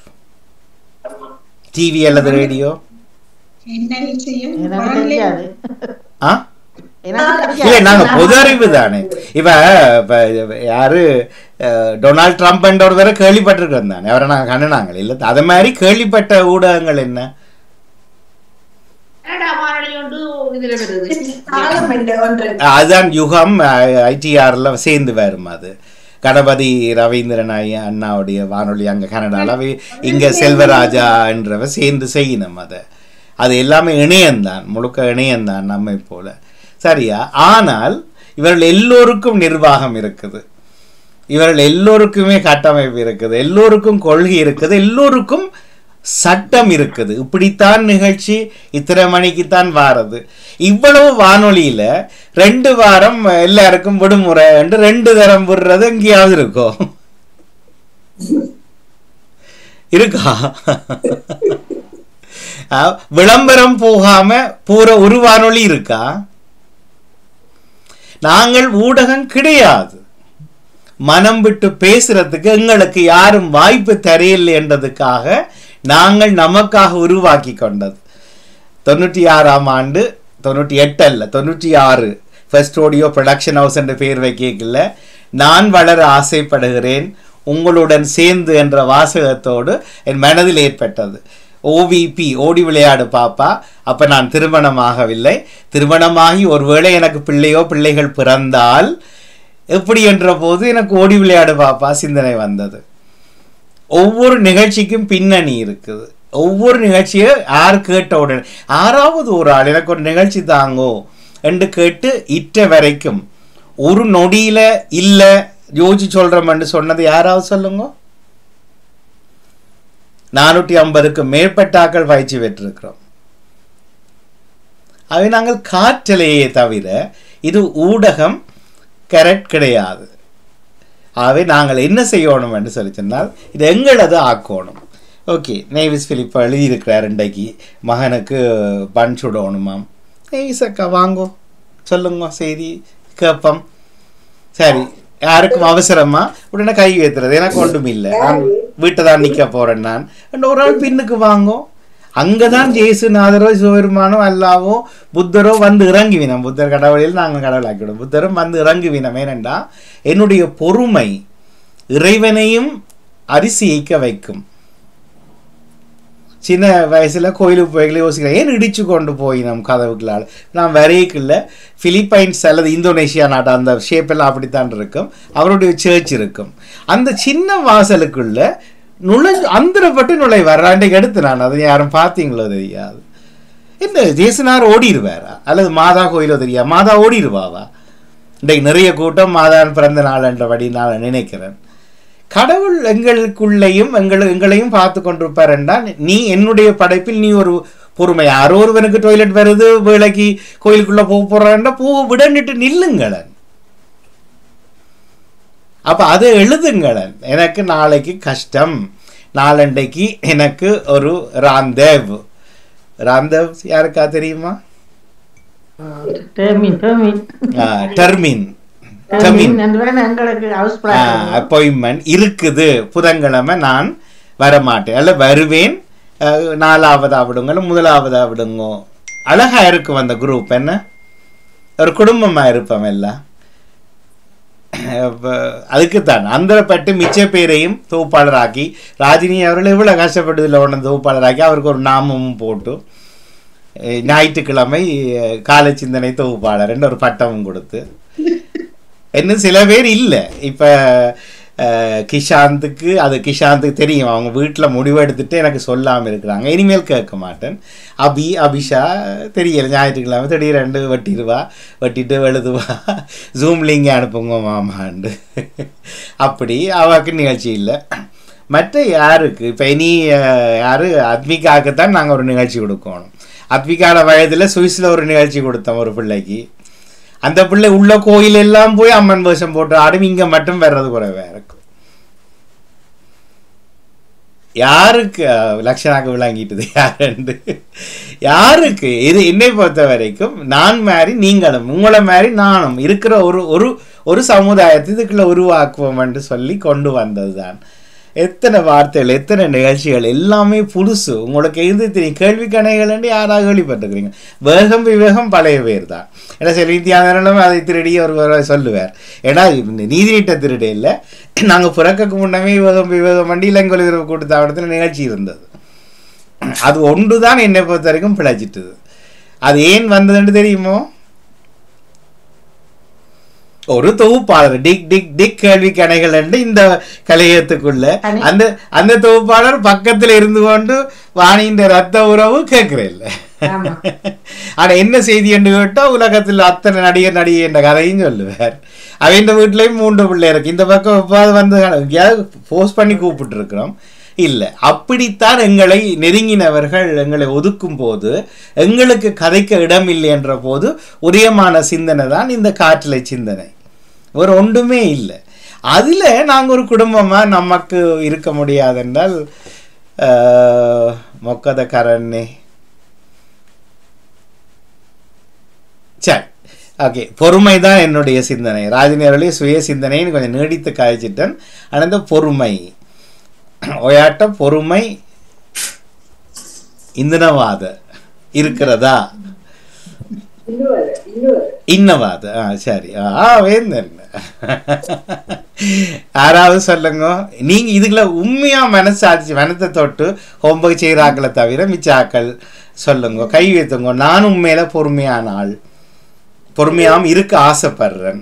டிவி அல்லது ரேடியோ என்ன செய்யும் எனக்கு வானிலை தெரியாது ஆ எனக்கு இல்ல தெரியாது நாங்க பொது அறிவு தானே இப்ப இப்ப யாரு அஹ், டொனால்ட் ட்ரம்ப் என்றவர் வேற கேள்விப்பட்டிருக்கிறோம் தானே அவரை நாங்க கண்டுனாங்க இல்ல அது மாதிரி கேள்விப்பட்ட ஊடகங்கள் என்ன காலம் இல்லை ஒன்று அதுதான் யுகம் ஐடிஆர்ல சேர்ந்து வரும் அது கணபதி ரவீந்திரன் ஐயா அண்ணாவுடைய வானொலி அங்க கனடால அவை இங்க செல்வராஜா என்றவ சேர்ந்து செய்யணும் அதை அது எல்லாமே இணையம்தான் முழுக்க இணையம்தான் நம்மை போல சரியா ஆனால் இவர்கள் எல்லோருக்கும் நிர்வாகம் இருக்குது இவர்கள் எல்லோருக்குமே கட்டமைப்பு இருக்குது எல்லோருக்கும் கொள்கை இருக்குது எல்லோருக்கும் சட்டம் இருக்குது இப்படித்தான் நிகழ்ச்சி இத்தனை மணிக்குத்தான் வாரது இவ்வளவு வானொலியில ரெண்டு வாரம் எல்லாருக்கும் விடுமுறை என்று ரெண்டு தரம் விடுறது எங்கேயாவது இருக்கும் இருக்கா அஹ், விளம்பரம் போகாம பூர ஒரு வானொலி இருக்கா நாங்கள் ஊடகம் கிடையாது மனம் விட்டு பேசுறதுக்கு எங்களுக்கு யாரும் வாய்ப்பு தரையில்லை என்றதுக்காக நாங்கள் நமக்காக உருவாக்கி கொண்டது தொண்ணூற்றி ஆறாம் ஆண்டு தொண்ணூற்றி எட்டு அல்ல தொண்ணூற்றி ஆறு ஃபர்ஸ்ட் ஆடியோ ப்ரொடக்ஷன் ஹவுஸ் என்ற பேர் வைக்கல நான் வளர ஆசைப்படுகிறேன் உங்களுடன் சேர்ந்து என்ற வாசகத்தோடு என் மனதில் ஏற்பட்டது ஓவிபி ஓடி விளையாடு பாப்பா அப்ப நான் திருமணமாகவில்லை திருமணமாகி ஒருவேளை எனக்கு பிள்ளையோ பிள்ளைகள் பிறந்தால் எப்படி என்ற போது எனக்கு ஓடி விளையாடு பாப்பா சிந்தனை வந்தது ஒவ்வொரு நிகழ்ச்சிக்கும் பின்னணி இருக்குது ஒவ்வொரு நிகழ்ச்சியை யார் கேட்ட உடனே ஆறாவது ஒரு ஆள் எனக்கு ஒரு நிகழ்ச்சி தாங்கோ என்று கேட்டு இட்ட வரைக்கும் ஒரு நொடியில இல்ல யோசிச்சு சொல்றோம்னு சொன்னது யாராவது சொல்லுங்க நானூற்றி ஐம்பதுக்கு மேற்பட்டாக்கள் பயிற்சி பெற்றிருக்கிறோம் அவை நாங்கள் காற்றலையே தவிர இது ஊடகம் கரெக்ட் கிடையாது ஆகவே நாங்கள் என்ன செய்யணும் என்று சொல்லி சொன்னால் இது எங்களது ஆக்கணும் ஓகே நேவிஸ் பிலிப் எழுதியிருக்கிறார் இன்றைக்கு மகனுக்கு பன் சுடணுமாம் நேவிஸ் அக்கா வாங்கோ சொல்லுங்க செய்தி கேட்போம் சரி யாருக்கும் அவசரமா உடனே கை வைத்துறது எனக்கு ஒன்றும் இல்லை நான் வீட்டை தான் நிற்க போறேன் நான் and ஒரு ஆள் பின்னுக்கு வாங்கோ அங்கதான் ஜேசுநாதரோ சிவபெருமானோ அல்லாவோ புத்தரோ வந்து இறங்குவினம் புத்தர் கடவுளில் நாங்கள் கடவுளாக்கிவிடும் புத்தரும் வந்து இறங்குவினம் ஏனென்றா என்னுடைய பொறுமை இறைவனையும் அரிசியைக்க வைக்கும் சின்ன வயசுல கோயிலுக்கு போய்களே யோசிக்கிறேன் ஏன் இடிச்சு கொண்டு போய் நம் கதவுக்குள்ளால் நான் வரையக்குள்ள பிலிப்பைன்ஸ் அல்லது இந்தோனேஷியா நாட்டு அந்த ஷேப் எல்லாம் அப்படித்தான் இருக்கும் அவருடைய சர்ச் இருக்கும் அந்த சின்ன வாசலுக்குள்ள நுழைஞ்சு அந்தரப்பட்டு நுழைவார் அன்றைக்கு எடுத்து நான் அதை யாரும் பார்த்தீங்களோ தெரியாது என்ன ஜேசுனார் ஓடிடுவாரா அல்லது மாதா கோயிலோ தெரியா மாதா ஓடிடுவாவா இன்றைக்கு நிறைய கூட்டம் மாதான் பிறந்த நாள் என்றபடி நான் நினைக்கிறேன் கடவுள் எங்களுக்குள்ளேயும் எங்கள் எங்களையும் பார்த்து கொண்டிருப்பார் என்றால் நீ என்னுடைய படைப்பில் நீ ஒரு பொறுமை யாரோ ஒருவனுக்கு டாய்லெட் வருது வேலைக்கு கோயிலுக்குள்ள போக போறான்டா பூ விடன்னுட்டு நில்லுங்களன் அப்ப அதை எழுதுங்களன் எனக்கு நாளைக்கு கஷ்டம் நாளண்டைக்கு எனக்கு ஒரு ராம்தேவ் ராம்தேவ் யாருக்கா தெரியுமா டெர்மின் டெர்மின் ஆ, டெர்மின் டெர்மின் டெர்மின் என்று எங்களுக்கு ஹவுஸ் பிளான் அப்பாயின்மெண்ட் இருக்குது புதன்கிழமை நான் வரமாட்டேன் அல்ல வருவேன் அஹ், நாலாவதா விடுங்க முதலாவதா விடுங்க அழகா இருக்கும் அந்த குரூப் என்ன ஒரு குடும்பமா இருப்போம் எல்லாம் அப்ப அதுக்குத்தான் அந்தரப்பட்டு மிச்ச பேரையும் தொகுப்பாளராக்கி ராஜினி அவர்கள் எவ்வளவு கஷ்டப்பட்டு இதில் ஒன்று தொகுப்பாளராக்கி அவருக்கு ஒரு நாமமும் போட்டு அஹ், ஞாயிற்றுக்கிழமை அஹ், காலை சிந்தனை தொகுப்பாளர் ஒரு பட்டமும் கொடுத்து இன்னும் சில பேர் இல்லை இப்போ கிஷாந்துக்கு அது கிஷாந்துக்கு தெரியும் அவங்க வீட்டில் முடிவெடுத்துட்டு எனக்கு சொல்லாமல் இருக்கிறாங்க இனிமேல் கேட்க மாட்டேன் அபி அபிஷா தெரியல ஞாயிற்றுக்கிழமை திடீரெண்டு வெட்டிடுவா வெட்டிட்டு எழுதுவா ஜூம் லிங்க அனுப்புங்க மாமாண்டு அப்படி அவருக்கு நிகழ்ச்சி இல்லை மற்ற யாருக்கு இப்போ இனி அஹ், யாரு அத்மிகாவுக்கு தான் நாங்கள் ஒரு நிகழ்ச்சி கொடுக்கணும் அத்மிகாவோட வயதில் சுவிஸில் ஒரு நிகழ்ச்சி கொடுத்தோம் ஒரு பிள்ளைக்கு அந்த பிள்ளை உள்ள கோயில் எல்லாம் போய் அம்மன் வேஷம் போட்டு ஆடும் இங்க மட்டும் வர்றது குறைவா இருக்கும் யாருக்கு அஹ், லக்ஷனாக்கு விளங்கிட்டது யாருண்டு யாருக்கு இது என்னை பொறுத்த வரைக்கும் நான் மாதிரி நீங்களும் உங்களை மாதிரி நானும் இருக்கிற ஒரு ஒரு ஒரு சமுதாயத்தை இதுக்குள்ள உருவாக்குவோம் என்று சொல்லி கொண்டு வந்ததுதான் எத்தனை வார்த்தைகள் எத்தனை நிகழ்ச்சிகள் எல்லாமே புதுசு உங்களுக்கு எது தெரியும் கேள்வி கணைகள் யாராக கேள்விப்பட்டிருக்கிறீங்க வேகம் விவேகம் பழைய பேர் தான் ஏன்னா சில இந்தியாவிலும் அதை திருடி ஒரு ஒரு சொல்லுவார் ஏன்னா இந்த நீதி நீட்ட திருடு இல்லை நாங்கள் பிறக்கக்கு முன்னமே விவேகம் விவேகம் வண்டி இளங்கொலி கூட்டத்தாவடத்தில் நிகழ்ச்சி இருந்தது அது ஒன்று தான் என்னை பொறுத்த வரைக்கும் பிழைச்சிட்டுது அது ஏன் வந்ததுன்னு தெரியுமோ ஒரு தொகுப்பாளர் டிக் டிக் டிக் கேள்வி கணைகள் என்று இந்த கலையத்துக்குள்ள அந்த அந்த தொகுப்பாளர் பக்கத்துல இருந்து கொண்டு வாணியின் ரத்த உறவு கேட்கிறேன் ஆனா என்ன செய்தி என்று கேட்டா உலகத்தில் அத்தனை நடிகர் நடிகை என்ற கதையும் சொல்லுவார் அவன் வீட்லயும் மூன்று பிள்ளை இருக்கு இந்த பக்கம் எப்பாவது வந்து எங்கேயாவது போஸ்ட் பண்ணி கூப்பிட்டு இருக்கிறோம் இல்லை அப்படித்தான் எங்களை நெருங்கினவர்கள் எங்களை ஒதுக்கும் போது எங்களுக்கு கதைக்க இடம் இல்லை என்ற போது உரியமான சிந்தனை தான் இந்த காற்றலை சிந்தனை ஒரு ஒன்றுமே இல்லை அதில் நாங்கள் ஒரு குடும்பமாக நமக்கு இருக்க முடியாதென்றால் ஆஹ், மொக்கத கரண்ணே சரி ஓகே பொறுமை தான் என்னுடைய சிந்தனை ராஜினியர்களுடைய சுய சிந்தனைன்னு கொஞ்சம் நீடித்து காய்ச்சிட்டேன் ஆனால் இந்த பொறுமை ஒயாட்ட பொறுமை இந்தனவாத இருக்கிறதா இன்னவாத ஆ சரி ஆ வேந்தன் யாராவது சொல்லுங்க நீங்க இதுல உண்மையா மனசாட்சி மனத்தை தொட்டு ஹோம்ஒர்க் செய்கிறாக்களை தவிர மிச்ச ஆக்கள் சொல்லுங்க கை வைத்துங்க நான் உண்மையில பொறுமையான ஆள் பொறுமையாம் இருக்க ஆசைப்படுறேன்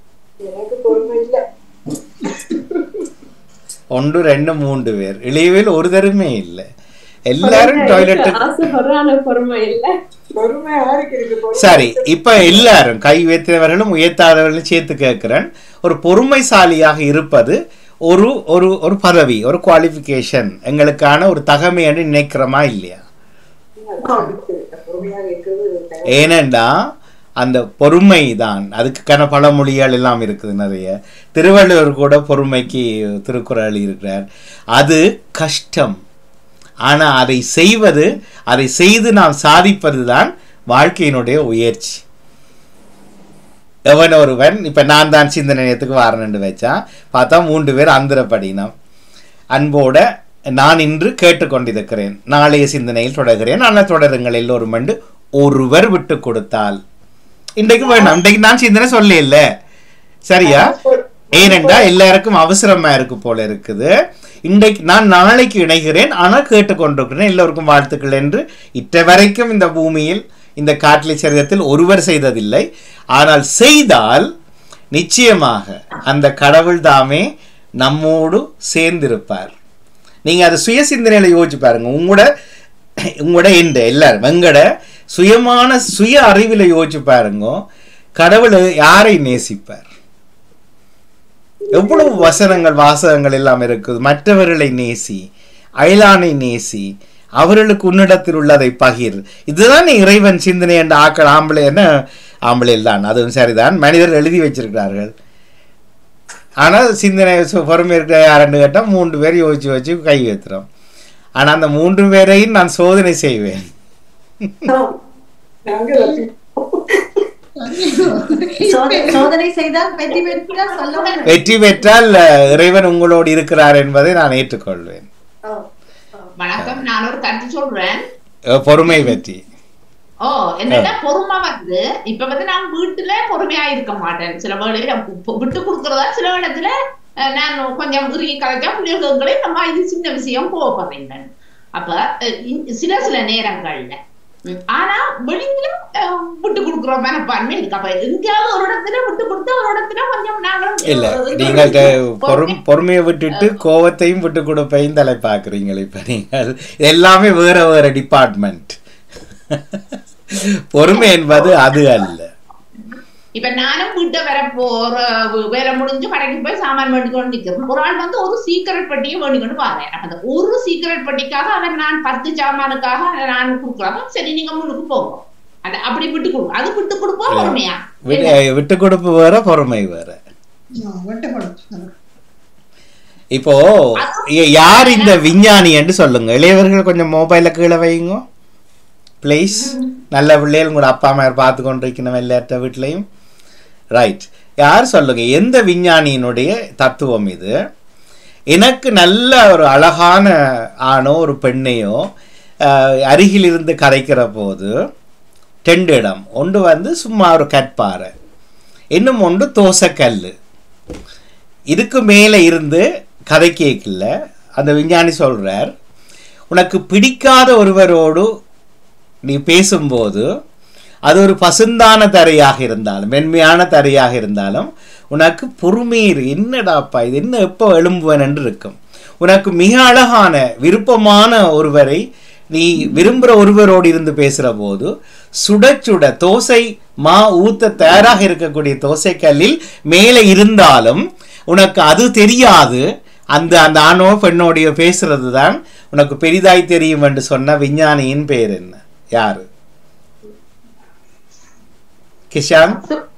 ஒன்று ரெண்டு மூன்று பேர் இளையவில் ஒரு தருமே இல்லை எல்லாரும் டாய்லெட்டுக்கு ஆசைப்படுறேன் ஆனா பொறுமை இல்ல பொறுமை யாருக்கு இருக்கு பொறுமை சரி இப்ப எல்லாரும் கை உயர்த்தியவர்களும் உயர்த்தாதவர்களும் சேர்த்து கேட்கிறேன் ஒரு பொறுமைசாலியாக இருப்பது ஒரு ஒரு ஒரு பதவி ஒரு குவாலிஃபிகேஷன் எங்களுக்கான ஒரு தகமை என்று நினைக்கிறோமா இல்லையா பொறுமையாக இருக்கிறது ஏனென்றா அந்த பொறுமை தான் அதுக்கான பழமொழிகள் எல்லாம் இருக்குது நிறைய திருவள்ளுவர் கூட பொறுமைக்கு திருக்குறள் இருக்கிறார் அது கஷ்டம் ஆனா அதை செய்வது அதை செய்து நாம் சாதிப்பது தான் வாழ்க்கையினுடைய உயர்ச்சி எவன் ஒருவன் இப்ப நான் தான் சிந்தனை நேயத்துக்கு வாரணுன்னு வச்சான் பார்த்தா மூன்று பேர் அந்தரப்படினம் அன்போட நான் இன்று கேட்டுக்கொண்டிருக்கிறேன் நாளைய சிந்தனையில் தொடர்கிறேன் ஆனால் தொடருங்கள் எல்லோரும் என்று ஒருவர் விட்டு கொடுத்தால் இன்றைக்கு வேண்டாம் இன்றைக்கு நான் சிந்தனை சொல்ல இல்ல சரியா ஏனென்றா எல்லாருக்கும் அவசரமா இருக்கு போல இருக்குது இன்றைக்கு நான் நாளைக்கு இணைகிறேன் ஆனால் கேட்டுக்கொண்டிருக்கிறேன் எல்லோருக்கும் வாழ்த்துக்கள் என்று இட்ட வரைக்கும் இந்த பூமியில் இந்த காட்டிலை சரிதத்தில் ஒருவர் செய்ததில்லை ஆனால் செய்தால் நிச்சயமாக அந்த கடவுள் தாமே நம்மோடு சேர்ந்திருப்பார் நீங்க அது சுய சிந்தனையில யோசிச்சு பாருங்க உங்களோட உங்களோட எந்த எல்லாரும் எங்கட சுயமான சுய அறிவில் யோசிச்சு பாருங்க கடவுள் யாரை நேசிப்பார் எவ்வளவு வசனங்கள் வாசகங்கள் எல்லாம் இருக்குது மற்றவர்களை நேசி அயலானை நேசி அவர்களுக்கு உன்னிடத்தில் உள்ளதை பகிர் இதுதான் இறைவன் சிந்தனை என்ற ஆக்கள் ஆம்பளை என்ன ஆம்பளையில் தான் அதுவும் சரிதான் மனிதர் எழுதி வச்சிருக்கிறார்கள் ஆனால் சிந்தனை சு- பொறுமை இருக்கிற யாருன்னு கேட்டால் மூன்று பேர் யோசிச்சு வச்சு கை வைத்துறோம் ஆனால் அந்த மூன்று பேரையும் நான் சோதனை செய்வேன் சோதனை சோதனை செய்தால் வெற்றி பெற்றால் சொல்ல வெற்றி பெற்றால் அஹ், இறைவன் உங்களோடு இருக்கிறார் என்பதை நான் ஏற்றுக்கொள்வேன் வணக்கம் நான் ஒரு கருத்து சொல்றேன் அஹ், பொறுமை வெற்றி ஓ என்னன்னா பொறுமை வந்து இப்ப வந்து நான் வீட்டுல பொறுமையா இருக்க மாட்டேன் சில வேளையில கு- விட்டு கொடுக்கறதா சில இடத்துல அஹ், நான் கொஞ்சம் உருகி கலைச்சா பிள்ளைகளை நம்ம இது சின்ன விஷயம் கோவப்படுறேன் அப்ப அஹ், இ- சில சில நேரங்கள்ல ஆனா வெளியில அஹ், விட்டு கொடுக்குற மனப்பான்மை இருக்கு அப்ப எங்கேயாவது ஒரு இடத்துல விட்டு கொடுத்து ஒரு இடத்துல கொஞ்சம் நாங்களும் இல்ல அஹ், நீங்கள் பொறும் பொறுமையை விட்டுட்டு கோவத்தையும் விட்டு கொடுப்பையும் தலை பார்க்குறீங்க இப்ப நீங்கள் இது எல்லாமே வேற வேற டிபார்ட்மெண்ட் பொறுமை என்பது அது அல்ல இப்ப நானும் வீட்டை வர போற வேலை முடிஞ்சு கடைக்கு போய் சாமான் வேண்டி கொண்டு நிக்கிறேன் ஒரு ஆள் வந்து ஒரு சீக்கிரட் பெட்டியை வேண்டி கொண்டு பாருங்க அந்த ஒரு சீக்கிரட் பெட்டிக்காக அவன் நான் பத்து சாமானுக்காக நான் கொடுக்கலாம் சரி நீங்க முன்னுக்கு போங்க அது அப்படி விட்டு கொடு அது விட்டு கொடுப்போம் பொறுமையா விட்டு- விட்டு கொடுப்பு வேற பொறுமை வேற விட்டு கொடுத்து இப்போ ய- யார் இந்த விஞ்ஞானி என்று சொல்லுங்க இளையவர்கள் கொஞ்சம் மொபைல கீழே வைங்க ப்ளீஸ் நல்ல பிள்ளைகள் கூட அப்பா அம்மா பார்த்து கொண்டிருக்கணும் எல்லாத்த வீட்லையும் ரைட் யார் சொல்லுங்க எந்த விஞ்ஞானியினுடைய தத்துவம் இது எனக்கு நல்ல ஒரு அழகான ஆணோ ஒரு பெண்ணையோ அஹ், அருகில் இருந்து கரைக்கிற போது ரெண்டு இடம் ஒன்று வந்து சும்மா ஒரு கற்பாறை இன்னும் ஒன்று தோசைக்கல் இதுக்கு மேலே இருந்து கதை கேட்கல அந்த விஞ்ஞானி சொல்றார் உனக்கு பிடிக்காத ஒருவரோடு நீ பேசும்போது அது ஒரு பசுந்தான தரையாக இருந்தாலும் மென்மையான தரையாக இருந்தாலும் உனக்கு பொறுமையிரு என்னடாப்பா இது என்ன எப்போ எழும்புவன் என்று இருக்கும் உனக்கு மிக அழகான விருப்பமான ஒருவரை நீ விரும்புகிற ஒருவரோடு இருந்து பேசுகிற போது சுட சுட தோசை மா ஊத்த தயாராக இருக்கக்கூடிய தோசைக்கல்லில் மேலே இருந்தாலும் உனக்கு அது தெரியாது அந்த அந்த ஆணோ பெண்ணோடைய பேசுறது தான் உனக்கு பெரிதாய் தெரியும் என்று சொன்ன விஞ்ஞானியின் பேர் என்ன யாரு கிஷான்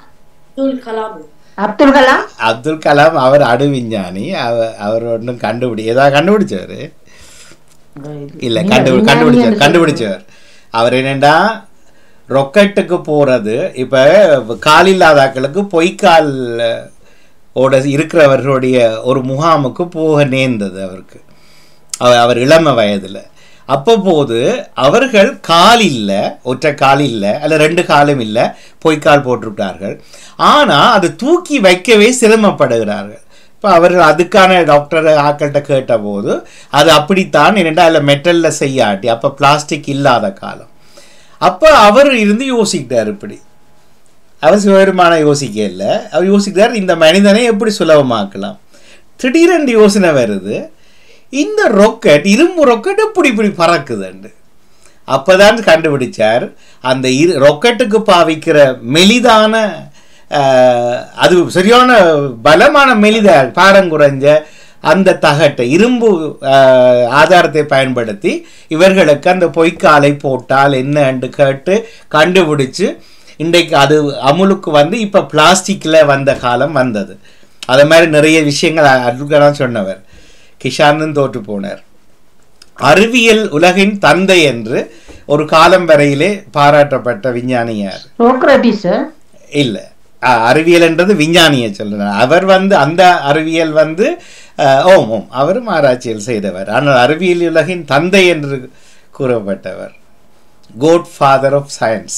அப்துல் கலாம் அப்துல் கலாம் அவர் அணு விஞ்ஞானி அவர் அவர் ஒன்றும் கண்டுபிடி ஏதாவது கண்டுபிடிச்சவர் இல்ல நீங்க கண்டு விஞ்ஞானி கண்டுபிடிச்சவர் என்று கண்டுபிடிச்சவர் அவர் என்னண்டா ரொக்கெட்டுக்கு போறது இப்ப கால் இல்லாதாக்களுக்கு பொய்க்கால் ஓட இருக்கிறவர்களுடைய ஒரு முகாமுக்கு போக நேர்ந்தது அவருக்கு அவ- அவர் இளம வயதுல அப்போ போது அவர்கள் கால் இல்லை ஒற்றை கால் இல்லை அல்ல ரெண்டு காலும் இல்லை பொய்க்கால் போட்டுவிட்டார்கள் ஆனால் அது தூக்கி வைக்கவே சிரமப்படுகிறார்கள் இப்போ அவர்கள் அதுக்கான டாக்டர் ஆக்கள்கிட்ட கேட்டபோது அது அப்படித்தான் என்னென்னா அதில் மெட்டலில் செய்யாட்டி அப்போ பிளாஸ்டிக் இல்லாத காலம் அப்போ அவர் இருந்து யோசிக்கிட்டார் இப்படி அவர் சிவபெருமான யோசிக்க இல்லை அவர் யோசிக்கிறார் இந்த மனிதனை எப்படி சுலபமாக்கலாம் திடீரென்று யோசனை வருது இந்த ரொக்கெட் இரும்பு ரொக்கெட் இப்படி இப்படி பறக்குதுண்டு அப்பதான் கண்டுபிடிச்சார் அந்த இரு ரொக்கெட்டுக்கு பாவிக்கிற மெலிதான ஆஹ், அது சரியான பலமான மெலித பாரம் குறைஞ்ச அந்த தகட்டை இரும்பு ஆஹ், ஆதாரத்தை பயன்படுத்தி இவர்களுக்கு அந்த பொய்க்காலை போட்டால் என்னன்னு கேட்டு கண்டுபிடிச்சு இன்றைக்கு அது அமுலுக்கு வந்து இப்போ பிளாஸ்டிக்கில் வந்த காலம் வந்தது அது மாதிரி நிறைய விஷயங்கள் அருகலாம் சொன்னவர் கிஷானன் தோற்று போனார் அறிவியல் உலகின் தந்தை என்று ஒரு காலம் வரையிலே பாராட்டப்பட்ட விஞ்ஞானி யார் சோக்ரட்டிஸ் இல்லை அறிவியல் என்றது விஞ்ஞானியை சொல்லுறார் அவர் வந்து அந்த அறிவியல் வந்து அஹ், ஓம் ஓம் அவரும் ஆராய்ச்சியில் செய்தவர் ஆனால் அறிவியல் உலகின் தந்தை என்று கூறப்பட்டவர் கோட் ஃபாதர் ஆஃப் சயின்ஸ்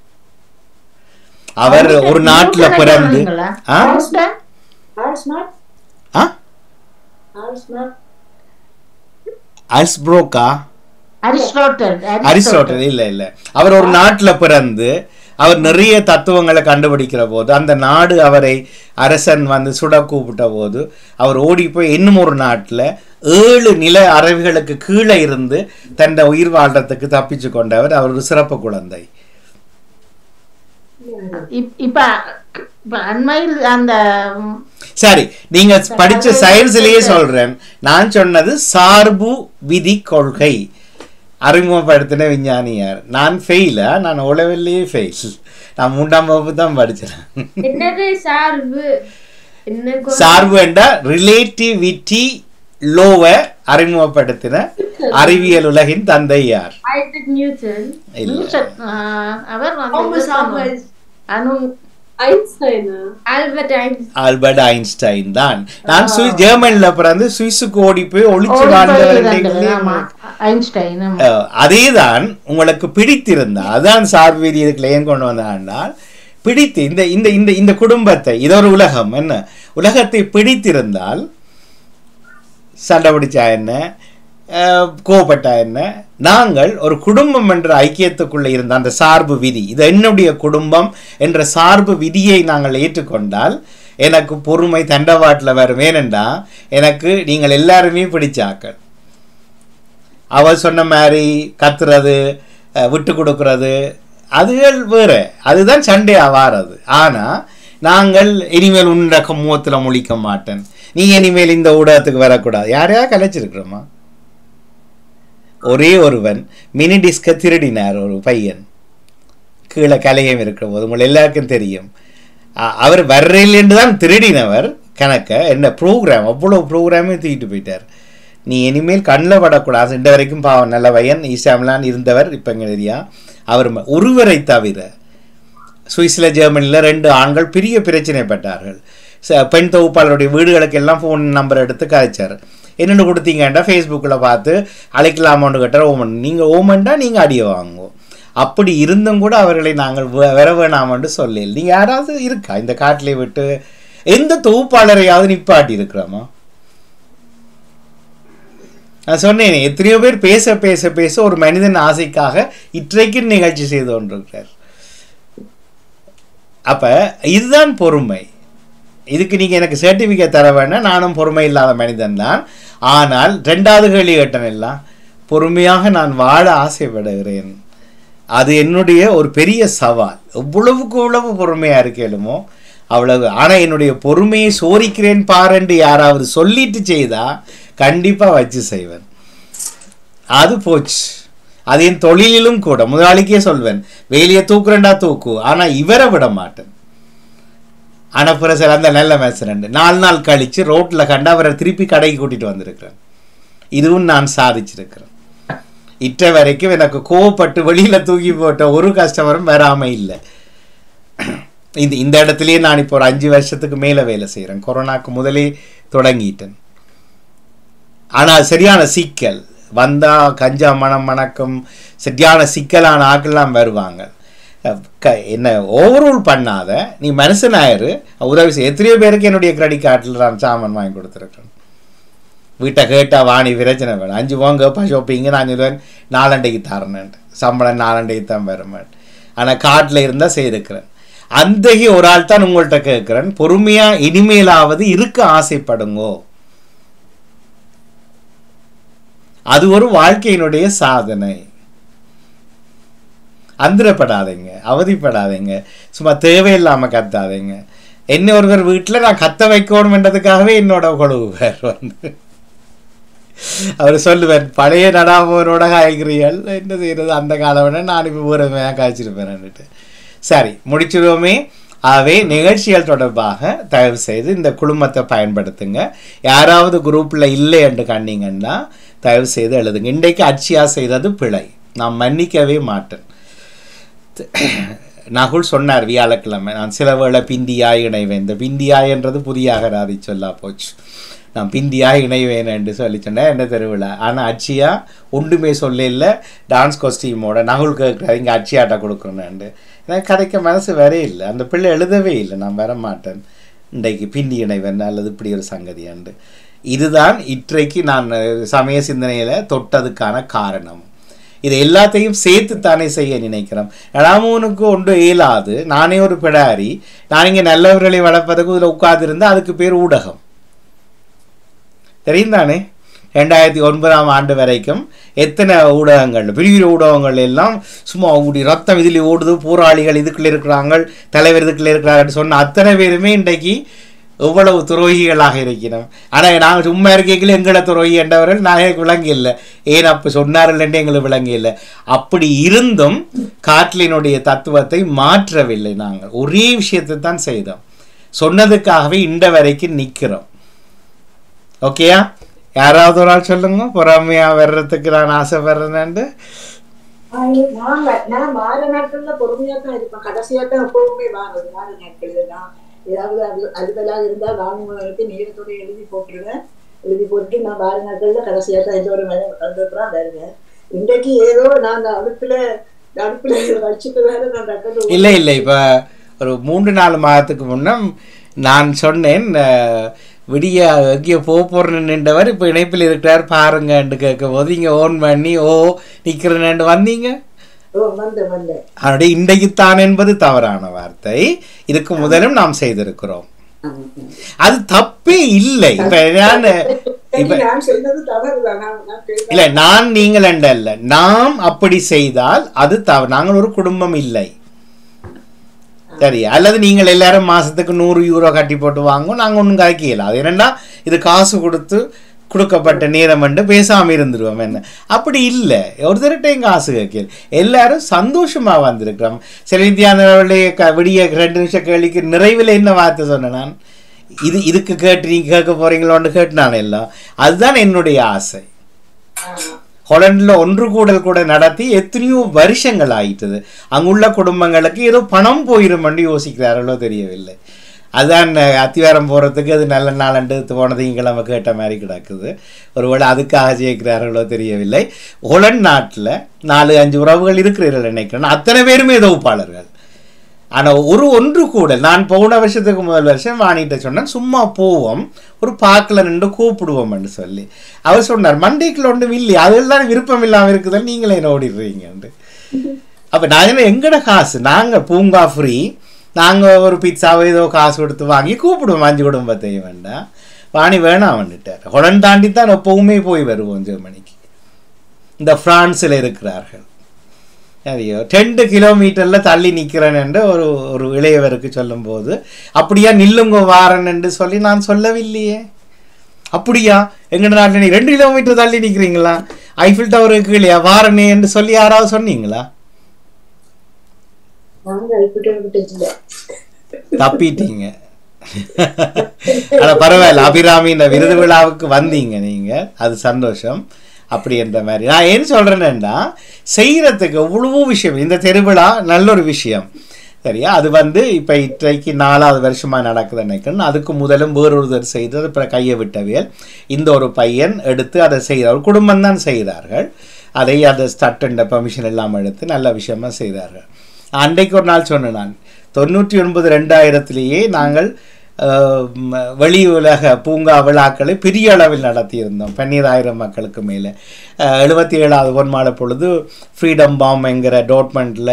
அவர் ஒரு நாட்டுல பிறந்து ஆ? ஆ? அல்ஸ்ப்ரோக்கா அரிஸ்டோட்டல் அரிஸ்டோட்டல் இல்ல இல்ல அவர் ஒரு நாட்டுல பிறந்து அவர் நிறைய தத்துவங்களை கண்டுபிடிக்கிற போது அந்த நாடு அவரை அரசன் வந்து சுட கூப்பிட்ட போது அவர் ஓடி போய் இன்னும் ஒரு நாட்டுல ஏழு நில அறவிகளுக்கு கீழே இருந்து தன்னை உயிர் வாழ்றதுக்கு தப்பிச்சு கொண்டவர் அவர் ஒரு சிறப்பு குழந்தை இப்- இப்ப இப்ப அண்மையில் அந்த ம், சரி நீங்க படிச்ச சயின்ஸ்லயே சொல்றேன் நான் சொன்னது சார்பு விதி கொள்கை அறிமுகப்படுத்தின விஞ்ஞானியார் நான் ஃபெயிலா நான் உளவிலேயே ஃபெயில் நான் மூன்றாம் வகுப்பு தான் படிச்சேன் என்னது சார்பு என்ன கொ- சார்பு என்றா ரிலேட்டிவிட்டி லோவை அறிமுகப்படுத்தின அறிவியல் உலகின் தந்தை யார் ஐசக் நியூட்டன் இல்ல நியூட்டன், ஆ, அவர் வந்து Thomas இது Alva சொன்னார். அணு Einstein Albert Einstein Albert Einstein தான் நான் சுவி ஜெர்மன்ல பிறந்து சுவிஸுக்கு ஓடி போய் ஒளிச்சு ஓடி போய் வாழ்ந்தவர் இருந்தவர், ஆமா. ஐன்ஸ்டைன் ஆமா. அஹ், அதேதான் உங்களுக்கு பிடித்திருந்தா அதான் சார்பீதி இதுக்குள்ள ஏன் கொண்டு வந்தால் பிடித்து இந்த இந்த இந்த இந்த குடும்பத்தை இது ஒரு உலகம் என்ன உலகத்தை பிடித்திருந்தால் சண்டை பிடிச்சா என்ன அஹ், கோவப்பட்டா என்ன நாங்கள் ஒரு குடும்பம் என்ற ஐக்கியத்துக்குள்ளே இருந்த அந்த சார்பு விதி இது என்னுடைய குடும்பம் என்ற சார்பு விதியை நாங்கள் ஏற்றுக்கொண்டால் எனக்கு பொறுமை தண்டவாட்டில் வரும் ஏனென்றா எனக்கு நீங்கள் எல்லாருமே பிடிச்சாக்கள் அவள் சொன்ன மாதிரி கத்துறது அஹ், விட்டு கொடுக்கறது அதுகள் வேறு அதுதான் சண்டையாக வாரது ஆனால் நாங்கள் இனிமேல் உன்ற முகத்தில் முழிக்க மாட்டேன் நீ இனிமேல் இந்த ஊடகத்துக்கு வரக்கூடாது யாரையா கலைச்சிருக்கிறோமா ஒரே ஒருவன் மினி டிஸ்கை திருடினார் ஒரு பையன் கீழே கலையம் இருக்கிற போது உங்களை எல்லாருக்கும் தெரியும் அ- அவர் வர்றையிலேருந்து தான் திருடினவர் கணக்க என்ன ப்ரோக்ராம் அவ்வளோ ப்ரோக்ராமே தூக்கிட்டு போயிட்டார் நீ இனிமேல் கண்ணில் படக்கூடாது இந்த வரைக்கும் பாவம் நல்ல பையன் ஈசாம்லான் இருந்தவர் இப்போ எங்க தெரியா அவர் ம- ஒருவரை தவிர சுவிஸில் ஜெர்மனியில் ரெண்டு ஆண்கள் பெரிய பிரச்சனைப்பட்டார்கள் ச- பெண் தொகுப்பாளருடைய வீடுகளுக்கு எல்லாம் ஃபோன் நம்பர் எடுத்து கதைச்சார் என்னென்னு கொடுத்தீங்கண்டா ஃபேஸ்புக்கில் பார்த்து அழைக்கலாமான்னு கேட்டார் ஓமன் நீங்கள் ஓமன்டா நீங்கள் அடிய வாங்குவோம் அப்படி இருந்தும் கூட அவர்களை நாங்கள் வ- வர வேணாமன்னு சொல்லல நீங்கள் யாராவது இருக்கா இந்த காட்டிலே விட்டு எந்த தொகுப்பாளரையாவது நிப்பாட்டி இருக்கிறோமா நான் சொன்னேன் எத்தனையோ பேர் பேச பேச பேச ஒரு மனிதன் ஆசைக்காக இன்றைக்கு நிகழ்ச்சி செய்து கொண்டிருக்கிறார் அப்ப இதுதான் பொறுமை இதுக்கு நீங்க எனக்கு சர்டிபிகேட் தர வேண்டாம் நானும் பொறுமை இல்லாத மனிதன் தான் ஆனால் ரெண்டாவது கேள்வி கேட்டேன் எல்லாம் பொறுமையாக நான் வாழ ஆசைப்படுகிறேன் அது என்னுடைய ஒரு பெரிய சவால் எவ்வளவுக்கு எவ்வளவு பொறுமையா இருக்கேலுமோ அவ்வளவு ஆனா என்னுடைய பொறுமையை சோரிக்கிறேன் பாருன்னு யாராவது சொல்லிட்டு செய்தா கண்டிப்பா வச்சு செய்வேன் அது போச்சு அது என் தொழிலிலும் கூட முதலாளிக்கே சொல்வேன் வேலையை தூக்குறேன்டா தூக்கு ஆனா இவரை விட மாட்டேன் அனுப்புற சார் அந்த நல்ல மேசரண்டு நாலு நாள் கழிச்சு ரோட்ல கண்டு அவரை திருப்பி கடைக்கு கூட்டிட்டு வந்திருக்கிறேன் இதுவும் நான் சாதிச்சிருக்கிறேன் இற்ற வரைக்கும் எனக்கு கோவப்பட்டு வெளியில தூக்கி போட்ட ஒரு கஸ்டமரும் வராம இல்லை இந்த இந்த இடத்துலயே நான் இப்போ ஒரு அஞ்சு வருஷத்துக்கு மேல வேலை செய்கிறேன் கொரோனாக்கு முதலே தொடங்கிட்டேன் ஆனா சரியான சிக்கல் வந்தா கஞ்சா மனம் மணக்கம் சரியான சிக்கலான ஆக்கெல்லாம் வருவாங்க அஹ் க- என்ன ஓவரூல் பண்ணாத நீ மனுஷனாயிரு உதவி செய்ய எத்தனையோ பேருக்கு என்னுடைய கிரெடிட் கார்டில் நான் சாமான் வாங்கி கொடுத்துருக்கேன் வீட்டை கேட்டா வாணி பிரச்சனை வேணும் அஞ்சு போங்கப்பா ஷாப்பிங்க நான் சொல்லுவேன் நாலண்டைக்கு தரணுன்ட்டு சம்பளம் நாலண்டைக்கு தான் வருமேன் ஆனால் காட்டில் இருந்தால் செய்திருக்கிறேன் அந்தகி ஒரு ஆள் தான் உங்கள்கிட்ட கேட்குறேன் பொறுமையா இனிமேலாவது இருக்க ஆசைப்படுங்கோ அது ஒரு வாழ்க்கையினுடைய சாதனை அந்திரப்படாதீங்க அவதிப்படாதீங்க சும்மா தேவையில்லாம கத்தாதீங்க என்ன ஒருவர் வீட்டில் நான் கத்த வைக்கணும்ன்றதுக்காகவே என்னோட கொழுவுவர் வந்து அவர் சொல்லுவார் பழைய நடாமோனோட காய்கறிகள் என்ன செய்யறது அந்த காலம் நான் இப்போ ஊரமையாக காய்ச்சிருப்பேன்னுட்டு சரி முடிச்சிடுவோமே ஆகவே நிகழ்ச்சிகள் தொடர்பாக தயவு செய்து இந்த குழுமத்தை பயன்படுத்துங்க யாராவது குரூப்பில் இல்லை என்று கண்டீங்கன்னா தயவு செய்து எழுதுங்க இன்றைக்கு அச்சியா செய்தது பிழை நான் மன்னிக்கவே மாட்டேன் நகுல் சொன்னார் வியாழக்கிழமை நான் சில வேளை பிந்தியாய் இணைவேன் இந்த பிந்தியாய் என்றது புதிய அகராதி சொல்லா போச்சு நான் பிந்தியாய் இணைவேன் என்று சொல்லி சொன்னேன் என்ன தெருவில் ஆனால் அச்சியா ஒன்றுமே சொல்ல இல்லை டான்ஸ் காஸ்டியூமோட நகுல் கேட்குறாரு இங்கே அச்சியாட்ட கொடுக்கணுன்னு எனக்கு கதைக்க மனசு வரே இல்லை அந்த பிள்ளை எழுதவே இல்லை நான் வர மாட்டேன் இன்றைக்கு பிந்தி இணைவேன் அல்லது இப்படி ஒரு சங்கதியாண்டு இதுதான் இன்றைக்கு நான் சமய சிந்தனையில் தொட்டதுக்கான காரணம் இது எல்லாத்தையும் சேர்த்து தானே செய்ய நினைக்கிறோம் ராமோனுக்கு ஒன்று இயலாது நானே ஒரு பிடாரி நான் இங்கே நல்லவர்களை வளர்ப்பதற்கு இதில் உட்கார்ந்திருந்தா அதுக்கு பேர் ஊடகம் தெரியும் தானே ரெண்டாயிரத்தி ஒன்பதாம் ஆண்டு வரைக்கும் எத்தனை ஊடகங்கள் பெரிய ஊடகங்கள் எல்லாம் சும்மா ஓடி ரத்தம் இதில் ஓடுது போராளிகள் இதுக்குள்ளே இருக்கிறாங்க தலைவர் இதுக்குள்ளே இருக்கிறாங்கன்னு சொன்ன அத்தனை பேருமே இன்றைக்கு எவ்வளவு துரோகிகளாக இருக்கிறோம் ஆனால் நாங்கள் சும்மா இருக்கைகள் எங்களை துரோகி என்றவர்கள் நான் எனக்கு விளங்கி இல்லை ஏன் அப்போ சொன்னார்கள் எங்களுக்கு விளங்கி இல்லை அப்படி இருந்தும் காட்லினுடைய தத்துவத்தை மாற்றவில்லை நாங்கள் ஒரே விஷயத்தை தான் செய்தோம் சொன்னதுக்காகவே இந்த வரைக்கும் நிற்கிறோம் ஓகேயா யாராவது ஒரு ஆள் சொல்லுங்க பொறாமையா வர்றதுக்கு நான் ஆசைப்படுறேன்னு நான் வ- நான் வார நாட்கள்ல பொறுமையா தான் இருப்பேன் கடைசியா தான் எப்பவுமே வாங்குது வார நாட்கள் தான் ஏதாவது அலு- அலுவலாக இருந்தா வாங்குவதற்கு நேரத்தோட எழுதி போட்டுருவேன் எழுதி போட்டு நான் வார நாட்கள்ல கடைசியா தான் எந்த ஒரு வந்துதான் வருவேன் இன்றைக்கு ஏதோ நான் அந்த அடுப்புல அடுப்புல வச்சுட்டு வேற நான் டக்குனு இல்லை இல்லை இப்போ ஒரு மூன்று நாலு மாதத்துக்கு முன்னம் நான் சொன்னேன் அஹ், விடிய எங்கேயோ போக போறேன்னு நின்றவர் இப்போ இணைப்பில் இருக்கிறார் பாருங்கன்னு கேட்கும் போது இங்கே ஓன் பண்ணி ஓ நிற்கிறேன்னு வந்தீங்க ஓ வந்தேன் வந்தேன் அதனுடைய இன்றைக்குத்தான் என்பது தவறான வார்த்தை இதுக்கு முதலும் நாம் செய்திருக்கிறோம் அது தப்பே இல்லை இப்ப நான் இப்ப நான் சொன்னது தவறுதான் நான் நான் பேச- இல்ல நான் நீங்கள் என்ற அல்ல நாம் அப்படி செய்தால் அது தவறு நாங்கள் ஒரு குடும்பம் இல்லை சரி அல்லது நீங்கள் எல்லாரும் மாசத்துக்கு நூறு யூரோ கட்டி போட்டு வாங்கும் நாங்க ஒன்றும் கதைக்கல அது என்னன்னா இது காசு கொடுத்து கொடுக்கப்பட்ட நேரம் என்று பேசாம இருந்துருவோம் என்ன அப்படி இல்லை ஒருத்தர்கிட்டையும் காசு கேட்கல எல்லாரும் சந்தோஷமா வந்திருக்கிறோம் செலிந்தியானவருடைய க விடிய ரெண்டு நிமிஷம் கேள்விக்கு நிறைவில் என்ன வார்த்தை சொன்னேன் நான் இது இதுக்கு கேட்டு நீங்க கேட்க போறீங்களோன்னு கேட்டு நான் எல்லாம் அதுதான் என்னுடைய ஆசை ஹொலண்டில் ஒன்று கூடல் கூட நடத்தி எத்தனையோ வருஷங்கள் ஆயிட்டது அங்குள்ள குடும்பங்களுக்கு ஏதோ பணம் போயிருமென்று யோசிக்கிறார்களோ தெரியவில்லை அதான் அஹ், அத்திவாரம் போகிறதுக்கு அது நல்ல நாளண்டு போன திங்கக்கிழமை கேட்ட மாதிரி கிடக்குது ஒருவேளை அதுக்காக ஜெயிக்கிறார்களோ தெரியவில்லை ஹொலண்ட் நாட்டில் நாலு அஞ்சு உறவுகள் இருக்கிறீர்கள் நினைக்கிறேன் அத்தனை பேருமே தொகுப்பாளர்கள் ஆனால் ஒரு ஒன்று கூட நான் போன வருஷத்துக்கு முதல் வருஷம் வாணிகிட்ட சொன்னேன் சும்மா போவோம் ஒரு பார்க்கல நின்று கூப்பிடுவோம்னு சொல்லி அவர் சொன்னார் மண்டைக்குள்ள ஒன்றும் இல்லையா அதெல்லாம் விருப்பம் இல்லாமல் இருக்குதுன்னு நீங்களே என்ன ஓடிடுறீங்கன்ட்டு அப்போ நான் என்ன எங்கட காசு நாங்கள் பூங்கா ஃப்ரீ நாங்கள் ஒரு பிட்சாவோ ஏதோ காசு கொடுத்து வாங்கி கூப்பிடுவோம் அஞ்சு குடும்பத்தையும் வேண்டாம் வாணி வேணாம் வந்துட்டார் ஹொலன் தாண்டி தான் எப்பவுமே போய் வருவோம் ஜெர்மனிக்கு இந்த பிரான்ஸில் இருக்கிறார்கள் ஐயோ ரெண்டு கிலோமீட்டரில் தள்ளி நிற்கிறேன் என்று ஒரு ஒரு இளையவருக்கு சொல்லும்போது அப்படியா நில்லுங்க வாரன் என்று சொல்லி நான் சொல்லவில்லையே அப்படியா எங்க நாட்டில் நீ ரெண்டு கிலோமீட்டர் தள்ளி நிற்கிறீங்களா ஐஃபில் டவருக்கு இல்லையா வாரனே என்று சொல்லி யாராவது சொன்னீங்களா நாங்க இப்படி விட்டு இல்லை தப்பிட்டீங்க ஆனா பரவாயில்ல அபிராமி இந்த விருது விழாவுக்கு வந்தீங்க நீங்க அது சந்தோஷம் அப்படி என்ற மாதிரி நான் ஏன் சொல்றேன்னா செய்யறதுக்கு எவ்வளவோ விஷயம் இந்த திருவிழா நல்ல ஒரு விஷயம் சரியா அது வந்து இப்போ இன்றைக்கு நாலாவது வருஷமா நடக்குது நினைக்கிறேன் அதுக்கு முதலும் வேறொருத்தர் செய்து அது அப்புறம் கையை விட்டவியல் இந்த ஒரு பையன் எடுத்து அதை செய்தார் ஒரு குடும்பம் தான் செய்தார்கள் அதை அதை ஸ்டட்டுண்ட பெர்மிஷன் எல்லாம் எடுத்து நல்ல விஷயமா செய்தார்கள் அன்றைக்கு ஒரு நாள் சொன்னேன் நான் தொண்ணூற்றி ஒன்பது ரெண்டாயிரத்திலேயே நாங்கள் அஹ், ம, வெளி உலக பூங்கா விழாக்களை பெரிய அளவில் நடத்தியிருந்தோம் பன்னீராயிரம் மக்களுக்கு மேலே எழுபத்தி ஏழாவது பொன்மாலை பொழுது ஃப்ரீடம் பாம் என்கிற டோட்மெண்ட்டில்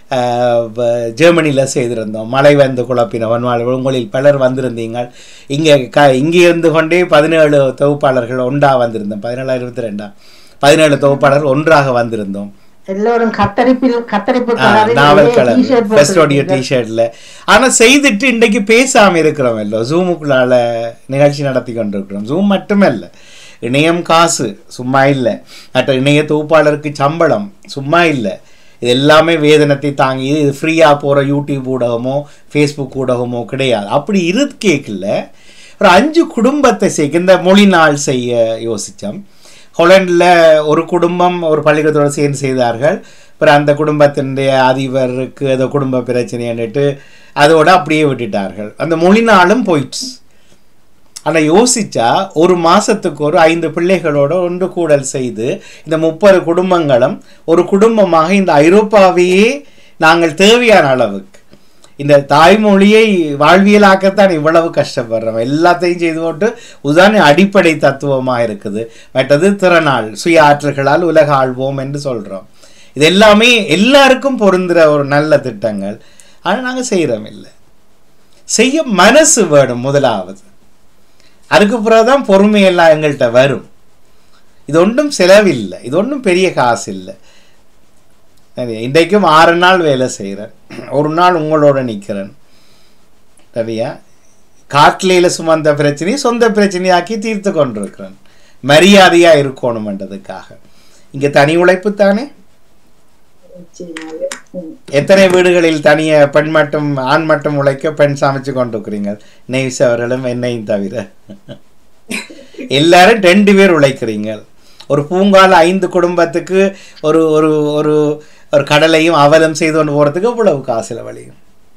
ஜெர்மனியில் செய்திருந்தோம் மழை வந்து குழப்பின பொன்மாலை உங்களில் பலர் வந்திருந்தீங்க இங்கே க இங்கே இருந்து கொண்டே பதினேழு தொகுப்பாளர்கள் ஒன்றா வந்திருந்தோம் பதினேழு இருபத்தி ரெண்டா பதினேழு தொகுப்பாளர்கள் ஒன்றாக வந்திருந்தோம் எல்லோரும் கத்தரிப்பில் கத்தரிப்பு ஆ, கலரில் நாவல் ஒரே கலர் t-shirt ஃபெஸ்டோடியோ போட்டிருக்கீங்க. டிஷர்ட்ல ஆனா செய்துட்டு இன்றைக்கு பேசாம இருக்கிறோம் எல்லோ ஜூமுக்குள்ளால நிகழ்ச்சி நடத்தி கொண்டிருக்கிறோம் ஜூம் மட்டுமல்ல இணையம் காசு சும்மா இல்லை மற்ற இணைய தொகுப்பாளருக்கு சம்பளம் சும்மா இல்லை இது எல்லாமே வேதனத்தை தாங்கி இது ஃப்ரீயாக போகிற யூடியூப் ஊடகமோ ஃபேஸ்புக் ஊடகமோ கிடையாது அப்படி இருக்கேக்கில் ஒரு அஞ்சு குடும்பத்தை சேர்க்க இந்த மொழி நாள் செய்ய யோசித்தோம் ஹொலண்டில் ஒரு குடும்பம் ஒரு பள்ளிக்கூடத்தோடு சேர்ந்து செய்தார்கள் அப்புறம் அந்த குடும்பத்தினுடைய அதிபருக்கு ஏதோ குடும்ப பிரச்சனைன்னுட்டு அதோட அப்படியே விட்டுட்டார்கள் அந்த மொழி நாளும் போயிடுச்சு ஆனால் யோசிச்சா ஒரு மாசத்துக்கு ஒரு ஐந்து பிள்ளைகளோட ஒன்று கூடல் செய்து இந்த முப்பது குடும்பங்களும் ஒரு குடும்பமாக இந்த ஐரோப்பாவையே நாங்கள் தேவையான அளவுக்கு இந்த தாய்மொழியை வாழ்வியலாக்கத்தான் இவ்வளவு கஷ்டப்படுறோம் எல்லாத்தையும் செய்து போட்டு உதாரண அடிப்படை தத்துவமாக இருக்குது மற்றது திறனாள் சுய ஆற்றல்களால் உலக ஆள்வோம் என்று சொல்கிறோம் இது எல்லாமே எல்லாருக்கும் பொருந்துகிற ஒரு நல்ல திட்டங்கள் ஆனால் நாங்கள் செய்கிறோம் இல்லை செய்ய மனசு வேணும் முதலாவது அதுக்கு பிறகுதான் பொறுமையெல்லாம் எங்கள்கிட்ட வரும் இது ஒன்றும் செலவில்லை இது ஒன்றும் பெரிய காசு இல்லை சரி இன்றைக்கும் ஆறு நாள் வேலை செய்கிறேன் ஒரு நாள் உங்களோட நிற்கிறேன் சரியா காட்டிலையில் சுமந்த பிரச்சனையை சொந்த பிரச்சனையாக்கி தீர்த்து கொண்டிருக்கிறேன் மரியாதையாக இருக்கணுமென்றதுக்காக இங்கே தனி உழைப்பு தானே எத்தனை வீடுகளில் தனிய பெண் மட்டும் ஆண் மட்டும் உழைக்க பெண் சமைச்சு கொண்டிருக்கிறீங்க நெய்ஸ் அவர்களும் என்னையும் தவிர எல்லாரும் ரெண்டு பேர் உழைக்கிறீங்க ஒரு பூங்கால ஐந்து குடும்பத்துக்கு ஒரு ஒரு ஒரு ஒரு கடலையும் அவலம் செய்து கொண்டு போறதுக்கு இவ்வளவு காசுல வழியும்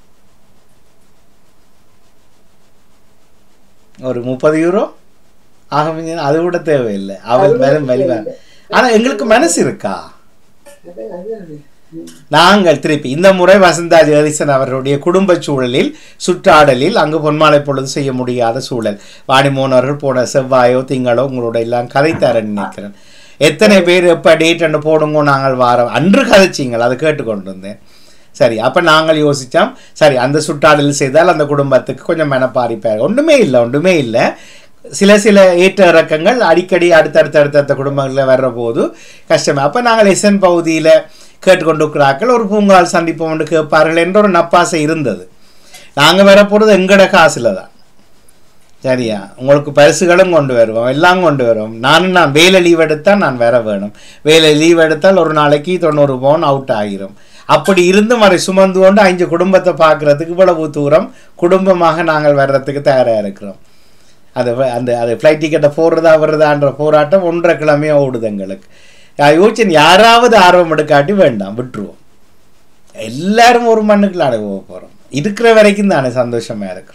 ஒரு முப்பது யூரோ ஆக அது கூட தேவையில்லை அவள் வெறும் வலிவா ஆனா எங்களுக்கு மனசு இருக்கா அது- அது- அது. நாங்கள் திருப்பி இந்த முறை வசந்தா ஜெகதீசன் அவர்களுடைய குடும்ப சூழலில் சுற்றாடலில் அங்கு பொன்மாலை பொழுது செய்ய முடியாத சூழல் வாணிமோகன் அவர்கள் போன செவ்வாயோ திங்களோ உங்களோட எல்லாம் கதைத்தாரன்னு நினைக்கிறேன் எத்தனை பேர் எப்போ டேட் அண்டு போடுங்க நாங்கள் வாரம் அன்று கதைச்சிங்கள் அதை கேட்டுக்கொண்டு இருந்தேன் சரி அப்போ நாங்கள் யோசித்தோம் சரி அந்த சுற்றாடல் செய்தால் அந்த குடும்பத்துக்கு கொஞ்சம் மெனப்பாரிப்பார் ஒன்றுமே இல்லை ஒன்றுமே இல்லை சில சில ஏற்ற இறக்கங்கள் அடிக்கடி அடுத்தடுத்த அடுத்தடுத்த குடும்பங்களில் வர்ற போது கஷ்டம் அப்போ நாங்கள் எஸ்என் பகுதியில் கேட்டுக்கொண்டு இருக்கிறார்கள் ஒரு பூங்கால் சந்திப்போம் என்று கேட்பார்கள் என்ற ஒரு நப்பாசை இருந்தது நாங்கள் வர போகிறது எங்கட காசில் தான் சரியா உங்களுக்கு பரிசுகளும் கொண்டு வருவோம் எல்லாம் கொண்டு வருவோம் நானும் நான் வேலை லீவ் எடுத்தால் நான் வர வேணும் வேலை லீவ் எடுத்தால் ஒரு நாளைக்கு தொண்ணூறு பவுன் அவுட் ஆகிரும் அப்படி இருந்தும் அதை சுமந்து கொண்டு அஞ்சு குடும்பத்தை பார்க்கறதுக்கு இவ்வளவு தூரம் குடும்பமாக நாங்கள் வர்றதுக்கு தயாராக இருக்கிறோம் அது வ- அந்த அது ஃப்ளைட் டிக்கெட்டை போடுறதா வருதான்ற போராட்டம் ஒன்றரை கிழமையா ஓடுது எங்களுக்கு நான் யோசிச்சேன் யாராவது ஆர்வம் எடுக்காட்டி வேண்டாம் விட்டுருவோம் எல்லாரும் ஒரு மண்ணுக்குள்ள அனுபவ போகிறோம் இருக்கிற வரைக்கும் தானே சந்தோஷமா இருக்கிறோம்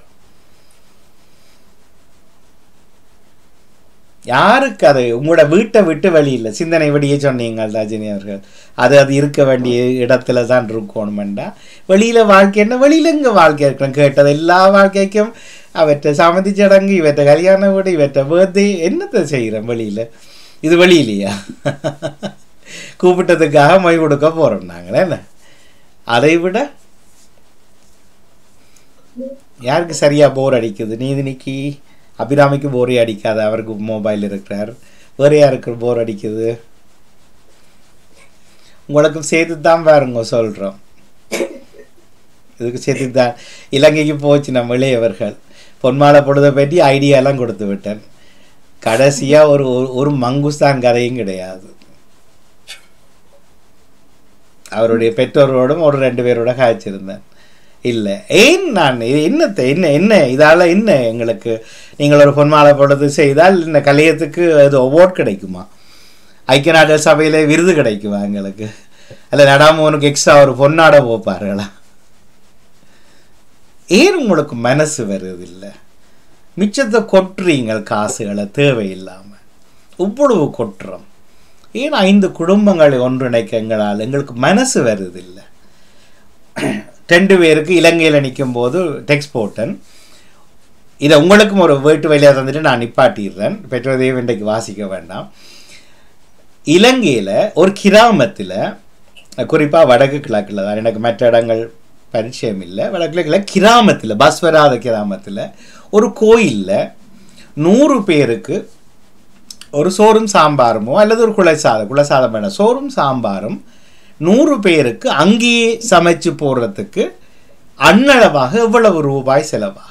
யாருக்கு அது உங்களோட வீட்டை விட்டு வெளியில் சிந்தனை வெளியே சொன்னீங்க ரஜினி அவர்கள் அது அது இருக்க வேண்டிய இடத்துல தான் இருக்கணுமெண்டா வெளியில் வாழ்க்கை என்ன வெளியில் இங்கே வாழ்க்கை இருக்கணும் கேட்டது எல்லா வாழ்க்கைக்கும் அவற்றை சமதி சடங்கு இவற்றை கல்யாண வீடு இவற்றை பேர்தே என்னத்தை செய்கிறோம் வெளியில் இது வெளியிலையா கூப்பிட்டதுக்காக மொய் கொடுக்க போகிறோம் நாங்களே என்ன அதை விட யாருக்கு சரியாக போர் அடிக்குது நீதினிக்கு அபிராமிக்கு போரே அடிக்காது அவருக்கு மொபைல் இருக்கிறார் வேறு யாருக்கு போர் அடிக்குது உங்களுக்கும் சேர்த்து தான் பாருங்க சொல்கிறோம் இதுக்கு சேர்த்து தான் இலங்கைக்கு போச்சு நம்ம இளையவர்கள் பொன்மாலை பொழுதை பற்றி ஐடியாலாம் கொடுத்து விட்டேன் கடைசியாக ஒரு ஒரு- ஒரு மங்குஸ்தான் கதையும் கிடையாது அவருடைய பெற்றோரோடும் ஒரு ரெண்டு பேரோட காய்ச்சிருந்தேன் இல்லை ஏன் நான் இது என்னத்தை என்ன என்ன இதால் என்ன எங்களுக்கு நீங்கள் ஒரு பொன்மாலை பொழுது செய்தால் இந்த கலையத்துக்கு அது அவார்ட் கிடைக்குமா ஐக்கிய நாடு சபையில் விருது கிடைக்குமா எங்களுக்கு அல்ல நடாமோனுக்கு எக்ஸ்ட்ரா ஒரு பொன்னாட போப்பார்களா ஏன் உங்களுக்கு மனசு வருதில்லை மிச்சத்தை கொட்டுறீங்கள் காசுகளை தேவையில்லாமல் இவ்வளவு கொட்டுறோம் ஏன் ஐந்து குடும்பங்களை ஒன்றிணைக்க எங்களால் எங்களுக்கு மனசு வருதில்லை ரெண்டு பேருக்கு இலங்கையில் நிற்கும் போது டெக்ஸ்ட் போட்டேன் இதை உங்களுக்கும் ஒரு வீட்டு வேலையாக தந்துட்டு நான் நிப்பாட்டிடுறேன் பெற்றோரையும் இன்றைக்கு வாசிக்க வேண்டாம் இலங்கையில் ஒரு கிராமத்தில் குறிப்பாக வடக்கு கிழக்கில் தான் எனக்கு மற்ற இடங்கள் பரிச்சயம் இல்லை வடக்கு கிழக்கில் கிராமத்தில் பஸ் வராத கிராமத்தில் ஒரு கோயிலில் நூறு பேருக்கு ஒரு சோறும் சாம்பாருமோ அல்லது ஒரு குலசாதம் குலசாதம் வேணாம் சோறும் சாம்பாரும் நூறு பேருக்கு அங்கேயே சமைச்சு போடுறதுக்கு அன்னளவாக எவ்வளவு ரூபாய் செலவாகும்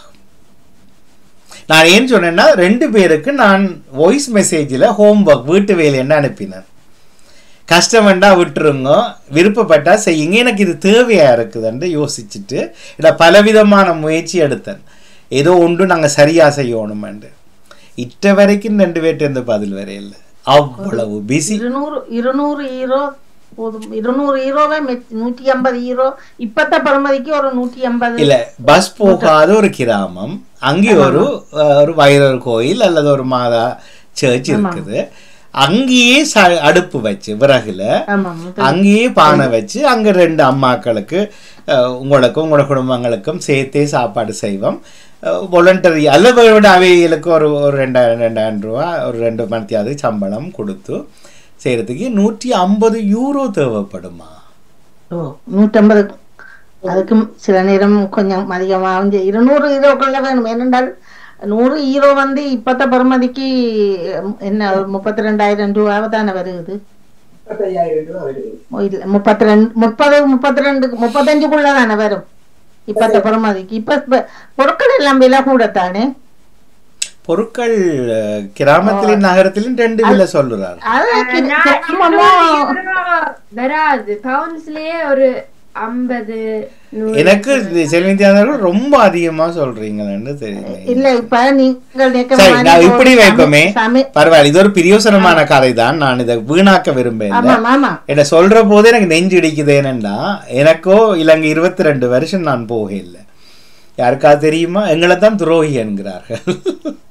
நான் ஏன் சொன்னேன்னா ரெண்டு பேருக்கு நான் வாய்ஸ் மெசேஜில் ஹோம்ஒர்க் வீட்டு வேலைன்னு அனுப்பினேன் கஷ்டம் வேண்டா விட்டுருங்க விருப்பப்பட்டா செய்யுங்க எனக்கு இது தேவையா இருக்குதுன்னு யோசிச்சுட்டு இதை பலவிதமான முயற்சி எடுத்தேன் ஏதோ ஒன்று நாங்கள் சரியா செய்யணுமெண்டு இட்ட வரைக்கும் ரெண்டு பேர்ட்டு எந்த பதில் வரையில அவ்வளவு பிஸி இருநூறு இருநூறு ஈரோ போதும் இருநூறு ஈரோவே மெச்- நூற்றி ஐம்பது ஈரோ இப்பத்த பருமதிக்கு ஒரு நூற்றி ஐம்பது இல்ல பஸ் போகாத ஒரு கிராமம் அங்கே ஒரு அஹ், ஒரு வைரவர் கோயில் அல்லது ஒரு மாதா சர்ச் இருக்குது அங்கேயே ச அடுப்பு வச்சு விறகுல ஆமாம் அங்கேயே பானை வச்சு அங்க ரெண்டு அம்மாக்களுக்கு அஹ், உங்களுக்கும் உங்களோட குடும்பங்களுக்கும் சேர்த்தே சாப்பாடு செய்வோம் வாலண்டரி அல்லது விட அவைகளுக்கு ஒரு ஒரு ரெண்டாயிரம் ரெண்டாயிரம் ரூபா ஒரு ரெண்டு மணித்தியாவது சம்பளம் கொடுத்து செய்யறதுக்கு நூற்றி ஐம்பது யூரோ தேவைப்படுமா ஓ நூற்றம்பது அதுக்கும் சில நேரம் கொஞ்சம் அதிகமாகும் செய்- இருநூறு ஈரோக்குள்ள வேணும் ஏனென்றால் நூறு ஈரோ வந்து இப்பத்த பருமதிக்கு உம், என்ன முப்பத்தி ரெண்டாயிரம் ரூபாவை தானே வருது முப்பத்தையாயிரம் ரூபாய் வருது ஓ, இல்ல முப்பத்தி ரெண்டு முப்பது முப்பத்தி ரெண்டு முப்பத்தஞ்சுக்குள்ள தானே வரும் இப்பத்த பருமதிக்கு இப்ப இப்ப பொருட்கள் எல்லாம் விலை கூடத்தானே பொருட்கள் அஹ், கிராமத்திலும் நகரத்திலும் ரெண்டு விலை சொல்லுறாரு அதான் கி- நான் கிராமமோ இருநூறு வராது பவுன்ஸ்லயே ஒரு ஐம்பது நூறு எனக்கு செல்விந்தியானவர்கள் ரொம்ப அதிகமா சொல்றீங்கன்னு தெரியல இல்ல இப்ப நீங்கள் நினைக்கிற சரி மாதிரி நான் ஒரு இப்படி சம- வைப்போமே சம- பரவாயில்ல இது ஒரு பிரியோசனமான கதை தான் நான் இதை வீணாக்க விரும்பல ஆமாம் ஆமா என்ன சொல்ற போது எனக்கு நெஞ்சு இடிக்குது என்னன்னா எனக்கோ இலங்கை இருபத்தி ரெண்டு வருஷம் நான் போக இல்லை யாருக்கா தெரியுமா எங்களை தான் துரோகி என்கிறார்கள்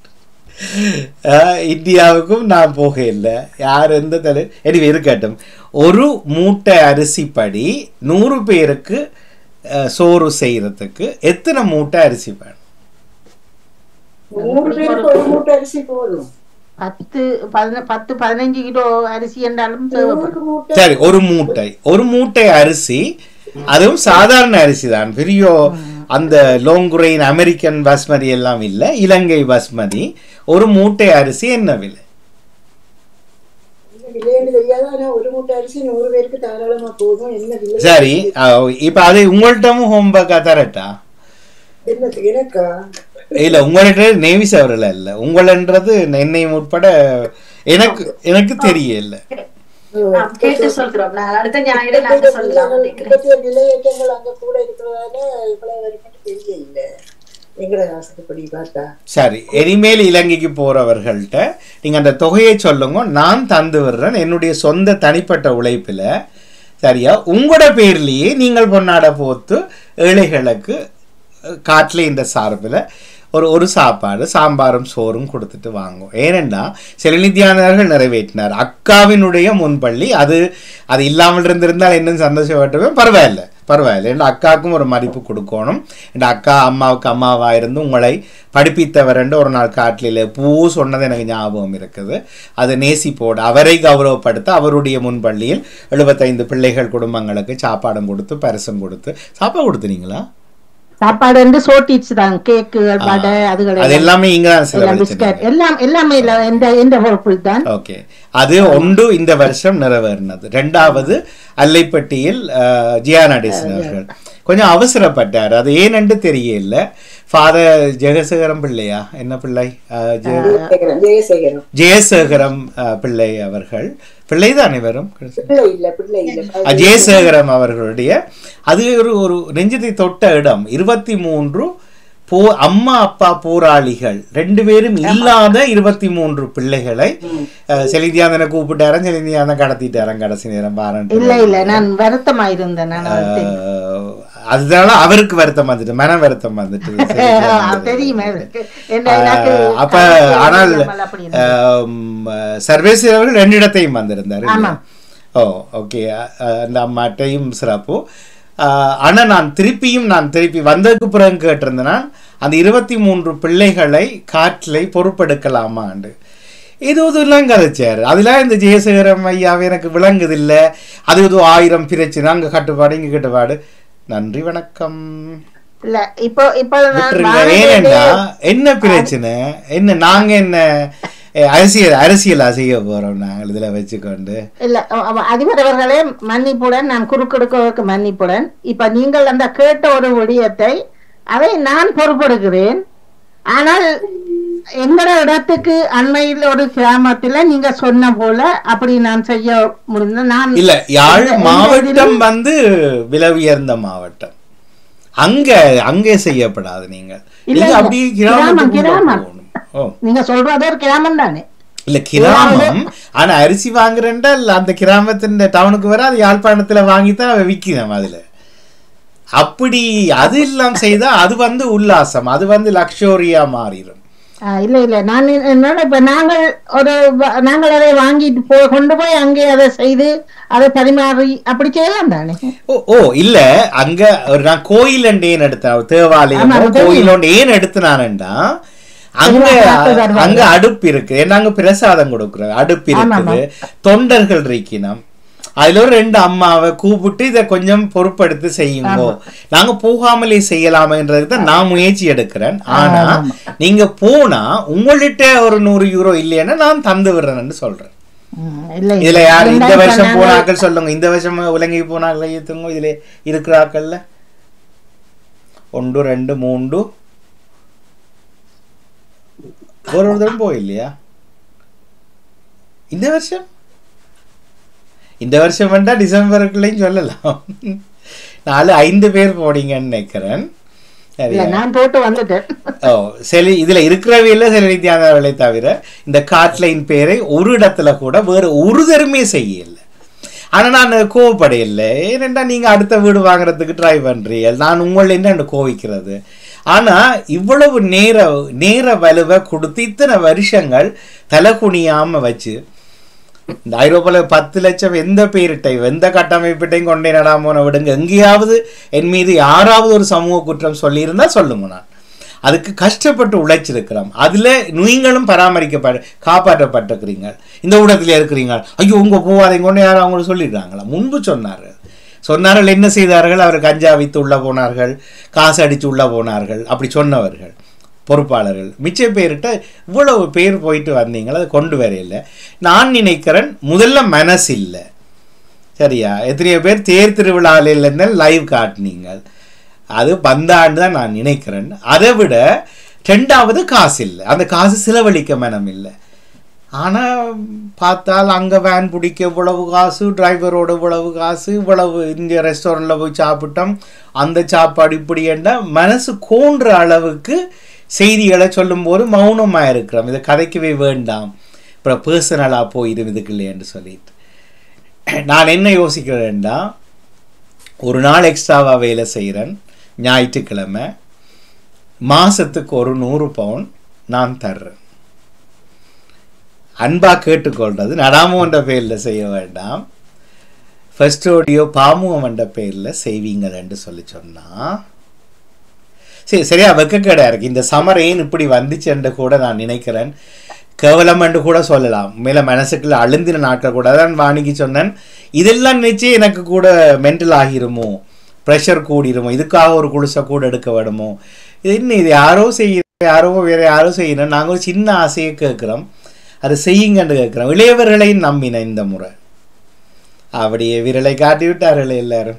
ஆஹ் இந்தியாவுக்கும் நான் போக இல்லை யார் எந்த தலை எனவே இருக்கட்டும் ஒரு மூட்டை அரிசிப்படி நூறு பேருக்கு அஹ், சோறு செய்யறதுக்கு எத்தனை மூட்டை அரிசி வேணும் நூறு பேருக்கு ஒரு மூட்டை அரிசி போதும் பத்து பதின- பத்து பதினஞ்சு கிலோ அரிசி என்றாலும் தேவைப்படும் சரி ஒரு மூட்டை ஒரு மூட்டை அரிசி அதுவும் சாதாரண அரிசி தான் பெரிய அந்த லோங்குரெயின் அமெரிக்கன் பாஸ்மதி எல்லாம் இல்லை இலங்கை பாஸ்மதி ஒரு மூட்டை அரிசி என்ன விலை விலைன்னு தெரியாது ஆனா ஒரு மூட்டை அரிசி நூறு பேருக்கு தாராளமா போதும் என்ன விலை சரி அஹ், இப்ப அது உங்கள்கிட்டவும் ஹோம்ஒர்க்கா தரட்டா என்ன எனக்கா இல்ல உங்கள்கிட்ட நேவிஸ் அவர்கள் இல்ல உங்களன்றது என்னையும் உட்பட எனக்கு எனக்கு தெரியல கேட்டு சொல்றோம் நான் அடுத்த ஞாயிறு நாங்க சொல்லலாம் நினைக்கிறேன் இப்பத்திய விலையேற்றங்கள் அங்க கூட இருக்கிறதால இவ்வளவு வரைக்கும் தெரிய இல்ல எங்கட ஆசைப்படி பார்த்தா சரி இனிமேல் இலங்கைக்கு போறவர்கள்ட்ட நீங்க அந்த தொகையை சொல்லுங்க நான் தந்து விடுறேன் என்னுடைய சொந்த தனிப்பட்ட உழைப்புல சரியா உங்களோட பேர்லயே நீங்கள் பொன்னாட போத்து ஏழைகளுக்கு அஹ், காட்டில் இந்த சார்பில் ஒரு ஒரு சாப்பாடு சாம்பாரும் சோறும் கொடுத்துட்டு வாங்கும் ஏனென்றா சில நிதியானவர்கள் நிறைவேற்றினார் அக்காவினுடைய முன்பள்ளி அது அது இல்லாமல் இருந்திருந்தால் இன்னும் சந்தோஷப்பட்டுமே பரவாயில்ல பரவாயில்ல என் அக்காவுக்கும் ஒரு மதிப்பு கொடுக்கணும் என் அக்கா அம்மாவுக்கு அம்மாவா இருந்து உங்களை படிப்பித்தவர் என்று ஒரு நாள் காட்டில் பூ சொன்னது எனக்கு ஞாபகம் இருக்குது அது நேசிப்போடு அவரை கௌரவப்படுத்த அவருடைய முன்பள்ளியில் எழுபத்தைந்து பிள்ளைகள் குடும்பங்களுக்கு சாப்பாடும் கொடுத்து பரிசும் கொடுத்து சாப்பாடு கொடுத்துனீங்களா சாப்பாடு வந்து சோட்டிச்சு தான் கேக்கு வடை அதுகள் அது எல்லாமே இங்க தான் எல்லாம் செலவழிச்சீங்க பிஸ்கட் எல்லாம் எல்லாமே இல்ல எந்த எந்த பொருட்கள் தான் ஓகே அது ஒன்று இந்த வருஷம் நிறைவேறினது ரெண்டாவது அல்லைப்பட்டியில் அஹ், ஜியா நடேசன் அவர்கள் கொஞ்சம் அவசரப்பட்டார் அது ஏனென்று தெரியல ஃபாதர் ஜெகசேகரம் பிள்ளையா என்ன பிள்ளை அஹ், ஜெ- ஜெயசேகரம் ஜெயசேகரம் ஜெயசேகரம் அஹ், பிள்ளை அவர்கள் பிள்ளை தானே வரும் பிள்ளை இல்ல பிள்ளை இல்ல அஹ், ஜெயசேகரம் அவர்களுடைய அது ஒரு ஒரு நெஞ்சத்தை தொட்ட இடம் இருபத்தி மூன்று போ அம்மா அப்பா போராளிகள் ரெண்டு பேரும் இல்லாத இருபத்தி மூன்று பிள்ளைகளை அஹ், செலிந்தியாந்தனை கூப்பிட்டாரன் செலிந்தியாந்தன் கடத்திட்டாரன் கடைசி நேரம் பாரன் இல்ல இல்ல நான் வருத்தமா இருந்தேன் நான் அவருக்கு தெரியும். அதனால அவருக்கு வருத்தம் வந்துட்டு மன வருத்தம் வந்துட்டு அது தெரியுமே எனக்கு. என்ன எனக்கு அஹ், அப்ப கருத்து ஆனால் தெரியாமல் அப்படி இருந்தது. அஹ், சர்வேஸ் அவர்கள் ரெண்டு இடத்தையும் வந்திருந்தார் ஆமா. ஓ ஓகே அந்த அம்மாட்டையும் சிறப்பு அஹ், ஆனா நான் திருப்பியும் நான் திருப்பி வந்ததுக்கு பிறகு கேட்டிருந்தேன்னா அந்த இருபத்தி மூன்று பிள்ளைகளை காற்றிலை பொறுப்பெடுக்கலாமாண்டு இது இதெல்லாம் கதைச்சார் அதெல்லாம் இந்த ஜெயசேகரம் ஐயாவே எனக்கு விளங்குதில்ல அது இது ஆயிரம் பிரச்சனை அங்க கட்டுப்பாடு இங்க கட்டுப்பாடு நன்றி வணக்கம் இல்ல இப்போ இப்போ நான் விட்டுருங்க வானொலியிலே- ஏனென்றா என்ன பிரச்சனை என்ன நாங்க என்ன அஹ், அரசியல் அரசியலா செய்ய போறோம் நாங்கள் இதுல வச்சுக்கொண்டு இல்ல அ- அவ- அதிபர் அவர்களே மன்னிப்புடன் நான் குறுக்கெடுக்க மன்னிப்புடன் இப்ப நீங்கள் அந்த கேட்ட ஒரு விடயத்தை அதை நான் பொறுப்பெடுக்கிறேன் ஆனால் எங்கட இடத்துக்கு அண்மையில் ஒரு கிராமத்துல நீங்க சொன்ன போல அப்படி நான் செய்ய முடிந்த நான் இல்ல யாழ் எந்த- எந்த மாவட்டம் இதிலும் வந்து விலை உயர்ந்த மாவட்டம் அங்க அங்கே செய்யப்படாது நீங்கள் இல்ல, நீங்க இல்ல. அப்படியே கிராமம், கிராமத்துக்குள்ள கிராமம். போகணும் ஓ நீங்க சொல்றது ஒரு கிராமம் தானே இல்ல கிராமம் ஆனா அரிசி வாங்குறேன்டா அந்த கிராமத்தின் டவுனுக்கு வர அது யாழ்ப்பாணத்துல வாங்கித்தான் அவ விற்கணும் அதுல அப்படி அது எல்லாம் செய்தா அது வந்து உல்லாசம் அது வந்து லக்ஷோரியா மாறிடும் ஆ, இல்ல இல்ல நான் என்ன- என்னோட இப்ப நாங்கள் ஒரு வ- நாங்கள் அதை வாங்கிட்டு போ கொண்டு போய் அங்கே அதை செய்து அதை பரிமாறி அப்படி செய்யலாம் தானே ஓ ஓ இல்ல அங்க ஒரு நான் கோயில் ஏன் எடுத்தேன் தேவாலயம் ஆமா, அது தெரியும். கோயில் ஏன் எடுத்தினான்டா அங்க திருவிழா தருவாங்க. அங்க அடுப்பு இருக்கு ஏன்னா அங்க பிரசாதம் கொடுக்குறாங்க அடுப்பு ஆமா, இருக்குது தொண்டர்கள் இருக்கணும் அதுல ஒரு ரெண்டு அம்மாவை கூப்பிட்டு இதை கொஞ்சம் பொறுப்படுத்தி செய்யுங்கோ நாங்க போகாமலே செய்யலாமன்றதுக்கு தான் நான் முயற்சி எடுக்கிறேன் ஆனா நீங்க போனா உங்கள்கிட்ட ஒரு நூறு யூரோ இல்லைன்னா நான் தந்து விடுறேன்னு சொல்றேன் ம், இல்ல இதுல யார் இந்த இருந்தாலும் வருஷம் நாங்கள் போனாக்கள் சொல்லுங்க இந்த வருஷம் உலங்கி போனாக்கள் ஏத்துங்க இதுல இருக்கிறாக்கள்ல ஒன்று ரெண்டு மூன்று ஒரு ஒருத்தரும் போயில்லையா இந்த வருஷம் இந்த வருஷம் வந்தா டிசம்பருக்குள்ளேயும் சொல்லலாம் நாலு ஐந்து பேர் போனீங்கன்னு நினைக்கிறேன் இல்ல சரியா நான் போட்டு வந்துட்டேன் ஓ சரி இதுல இருக்கிறவையில சில நித்தியானவர்களை தவிர இந்த காட்லைன் பேரை ஒரு இடத்துல கூட வேற ஒரு தருமே செய்யல ஆனா நான் கோவப்படையில்லை ஏனென்றா நீங்க அடுத்த வீடு வாங்குறதுக்கு ட்ரை பண்றீங்க நான் உங்களை என்ன கோவிக்கிறது ஆனா இவ்வளவு நேர நேர வலுவை கொடுத்து இத்தனை வருஷங்கள் தலை குனியாம வச்சு இந்த ஐரோப்பாவில் பத்து லட்சம் எந்த பேரிட்டையும் எந்த கட்டமைப்பிட்டையும் கொண்டே நடாமோன விடுங்க எங்கேயாவது என் மீது யாராவது ஒரு சமூக குற்றம் சொல்லியிருந்தா சொல்லுங்க நான் அதுக்கு கஷ்டப்பட்டு உழைச்சிருக்கிறோம் அதில் நீங்களும் பராமரிக்கப்பட காப்பாற்றப்பட்டிருக்கிறீங்க இந்த ஊடகத்தில் இருக்கிறீங்க ஐயோ உங்க போவாதீங்க கொண்டு யாரும் அவங்களுக்கு சொல்லிடுறாங்களா முன்பு சொன்னார்கள் சொன்னார்கள் என்ன செய்தார்கள் அவர் கஞ்சா வித்து உள்ள போனார்கள் காசு அடித்து உள்ள போனார்கள் அப்படி சொன்னவர்கள் பொறுப்பாளர்கள் மிச்ச பேர்கிட்ட இவ்வளவு பேர் போயிட்டு வந்தீங்களா அதை கொண்டு வரையில நான் நினைக்கிறேன் முதல்ல மனசு இல்லை சரியா எத்தனையோ பேர் தேர் திருவிழாவில் இருந்தால் லைவ் காட்டினீங்க அது பந்தாண்டு தான் நான் நினைக்கிறேன் அதை விட ரெண்டாவது காசு இல்லை அந்த காசு செலவழிக்க மனம் இல்லை ஆனால் பார்த்தால் அங்கே வேன் பிடிக்க இவ்வளவு காசு டிரைவரோட இவ்வளவு காசு இவ்வளவு இந்திய ரெஸ்டாரண்ட்டில் போய் சாப்பிட்டோம் அந்த சாப்பாடு இப்படி என்ன மனசு கோன்ற அளவுக்கு செய்திகளை சொல்லும்போது மௌனமாக இருக்கிறோம் இதை கதைக்கவே வேண்டாம் அப்புறம் பர்சனலாக போயிடும் இதுக்கு இல்லையென்று சொல்லிட்டு நான் என்ன யோசிக்கிறேன்டா ஒரு நாள் எக்ஸ்ட்ராவாக வேலை செய்கிறேன் ஞாயிற்றுக்கிழமை மாதத்துக்கு ஒரு நூறு பவுன் நான் தர்றேன் அன்பாக கேட்டுக்கொள்றது நடாமுன்ற பேரில் செய்ய வேண்டாம் ஃபர்ஸ்ட் ஆடியோ பாமுகம் என்ற பேரில் செய்வீங்கள் என்று சொல்லி சொன்னால் சரி சரியா வெக்கக்கேடா இருக்கு இந்த சமர் ஏன் இப்படி வந்துச்சுன்னு கூட நான் நினைக்கிறேன் கேவலம் என்று கூட சொல்லலாம் மேல மனசுக்குள்ள அழுந்தின நாட்கள் கூட அதான் வாணிக்கு சொன்னேன் இதெல்லாம் நினைச்சு எனக்கு கூட மென்டல் ஆகிருமோ ப்ரெஷர் கூடிருமோ இதுக்காக ஒரு குளிசை கூட எடுக்க வேணுமோ இது இன்னும் இது யாரோ செய்ய யாரோ வேற யாரோ செய்யணும் நாங்கள் ஒரு சின்ன ஆசையை கேட்குறோம் அதை செய்யுங்கன்னு கேட்குறோம் இளையவர்களையும் நம்பினேன் இந்த முறை அப்படியே விரலை காட்டி விட்டார்கள் எல்லாரும்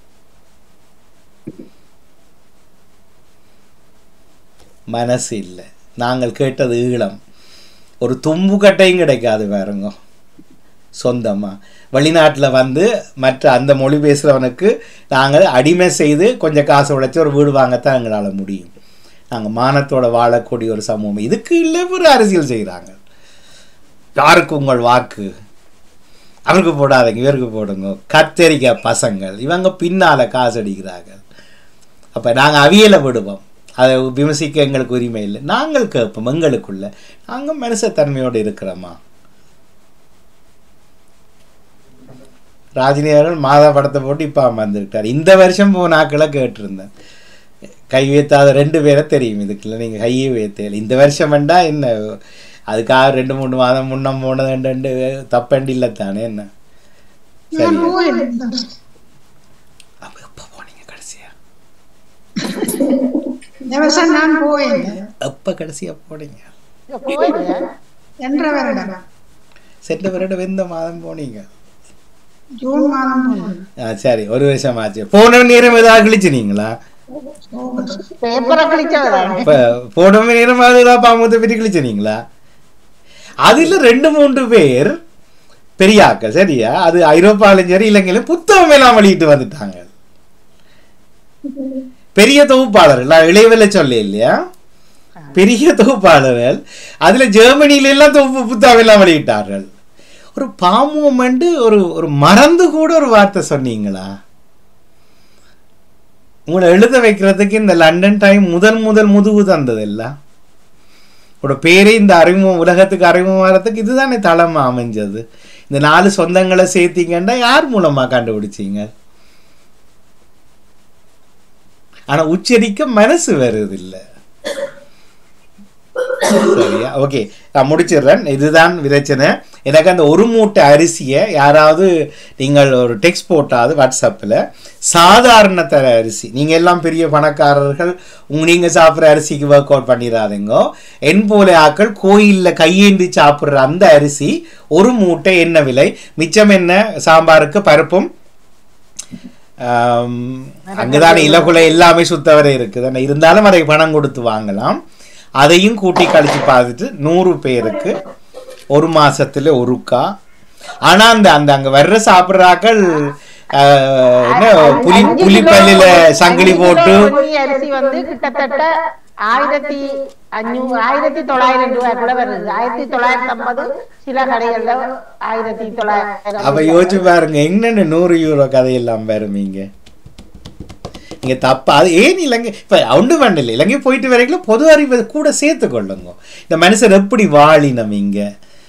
மனசு இல்லை நாங்கள் கேட்டது ஈழம் ஒரு தும்பு கட்டையும் கிடைக்காது வேறுங்க சொந்தமாக வெளிநாட்டில் வந்து மற்ற அந்த மொழி பேசுகிறவனுக்கு நாங்கள் அடிமை செய்து கொஞ்சம் காசு உழைச்சி ஒரு வீடு வாங்கத்தான் எங்களால் முடியும் நாங்கள் மானத்தோட வாழக்கூடிய ஒரு சமூகம் இதுக்கு இல்லை ஒரு அரசியல் செய்கிறாங்க யாருக்கு உங்கள் வாக்கு அவருக்கு போடாதீங்க இவருக்கு போடுங்க கத்தரிக்காய் பசங்கள் இவங்க பின்னால் காசு அடிக்கிறாங்க அப்போ நாங்கள் அவியலை விடுவோம் அதை விமர்சிக்க எங்களுக்கு உரிமை இல்லை நாங்கள் கேட்போம் எங்களுக்குள்ள நாங்கள் மனுஷத்தன்மையோடு இருக்கிறோமா ராஜினி அவர்கள் மாதா படத்தை போட்டு இப்போ அமர்ந்துருக்கார் இந்த வருஷம் போனாக்களை கேட்டிருந்தேன் கை வைத்தாத ரெண்டு பேரை தெரியும் இதுக்குள்ள நீங்கள் கையை வைத்தேன் இந்த வருஷம் வேண்டா என்ன அதுக்காக ரெண்டு மூணு மாதம் முன்னம் போனது ரெண்டு ரெண்டு தப்பண்டி இல்லை தானே என்ன சரி தேவசம் நான் போவேன் எப்போ கடைசியாக போனீங்க சென்ற வருடம் சென்ற வருடம் எந்த மாதம் போனீங்க ஜூன் மாதம் போனேன் ஆ சரி ஒரு வருஷம் ஆச்சு போன நேரம் ஏதாவது கிழிச்சினீங்களா பேப்பரை கிழிச்சவராங்க இப்போ போன நேரம் ஏதாவது பாம்பத்தை பற்றி கிழிச்சினீங்களா அதுல ரெண்டு மூன்று பேர் பெரியாக்கள் சரியா அது ஐரோப்பாவிலும் சரி இலங்கையிலும் புத்தகம் எல்லாம் வெளியிட்டு வந்துட்டாங்க பெரிய தொகுப்பாளர்கள் நான் இளையவில சொல்ல இல்லையா பெரிய தொகுப்பாளர்கள் அதுல ஜெர்மனியில எல்லாம் தொகுப்பு புத்தகம் எல்லாம் வெளியிட்டார்கள் ஒரு பாமூமெண்ட் ஒரு ஒரு மறந்து கூட ஒரு வார்த்தை சொன்னீங்களா உங்களை எழுத வைக்கிறதுக்கு இந்த லண்டன் டைம் முதல் முதல் முதுகு தந்தது எல்லாம் உங்களோட பேரே இந்த அறிமுகம் உலகத்துக்கு அறிமுகமாகறதுக்கு இதுதானே தளமா அமைஞ்சது இந்த நாலு சொந்தங்களை சேர்த்தீங்கன்னா யார் மூலமா கண்டுபிடிச்சீங்க ஆனா உச்சரிக்க மனசு வருது இல்லை சரியா ஓகே நான் முடிச்சிடுறேன் இதுதான் விதைச்சனை எனக்கு அந்த ஒரு மூட்டை அரிசியை யாராவது நீங்கள் ஒரு டெக்ஸ்ட் போட்டாவது வாட்ஸ்அப்பில் சாதாரண தர அரிசி நீங்கள் எல்லாம் பெரிய பணக்காரர்கள் உங்க நீங்கள் சாப்பிட்ற அரிசிக்கு ஒர்க் அவுட் பண்ணிடாதீங்கோ என் போல ஆக்கள் கோயிலில் கையேந்தி சாப்பிட்ற அந்த அரிசி ஒரு மூட்டை என்ன விலை மிச்சம் என்ன சாம்பாருக்கு பருப்பும் ஆம், அங்கதானே இலகுலை எல்லாமே சுத்தவரை இருக்குது இருந்தாலும் அதை பணம் கொடுத்து வாங்கலாம் அதையும் கூட்டி கழிச்சு பார்த்துட்டு நூறு பேருக்கு ஒரு மாசத்துல ஒருக்கா ஆனா அந்த அந்த அங்க வர்ற சாப்பிட்றாக்கள் என்ன புலி புலிப்பல்லில சங்கிலி போட்டு பொன்னி அரிசி வந்து கிட்டத்தட்ட ஆயிரத்தி அஞ்சூறு ஆயிரத்தி தொள்ளாயிரம் ரூபாய் கூட வருது ஆயிரத்தி தொள்ளாயிரத்தி ஐம்பது சில கடைகள்ல ஆயிரத்தி தொள்ளாயிரம் அப்ப யோசிச்சு பாருங்க என்னென்ன நூறு யூரோ கதையெல்லாம் வருமீங்க நீங்க தப்பா அது ஏன் இலங்கை இப்ப ஒன்று பண்ணல இலங்கை போயிட்டு வரைக்கும் பொது அறிவு கூட சேர்த்து கொள்ளுங்க இந்த மனுஷர் எப்படி வாழினம் இங்க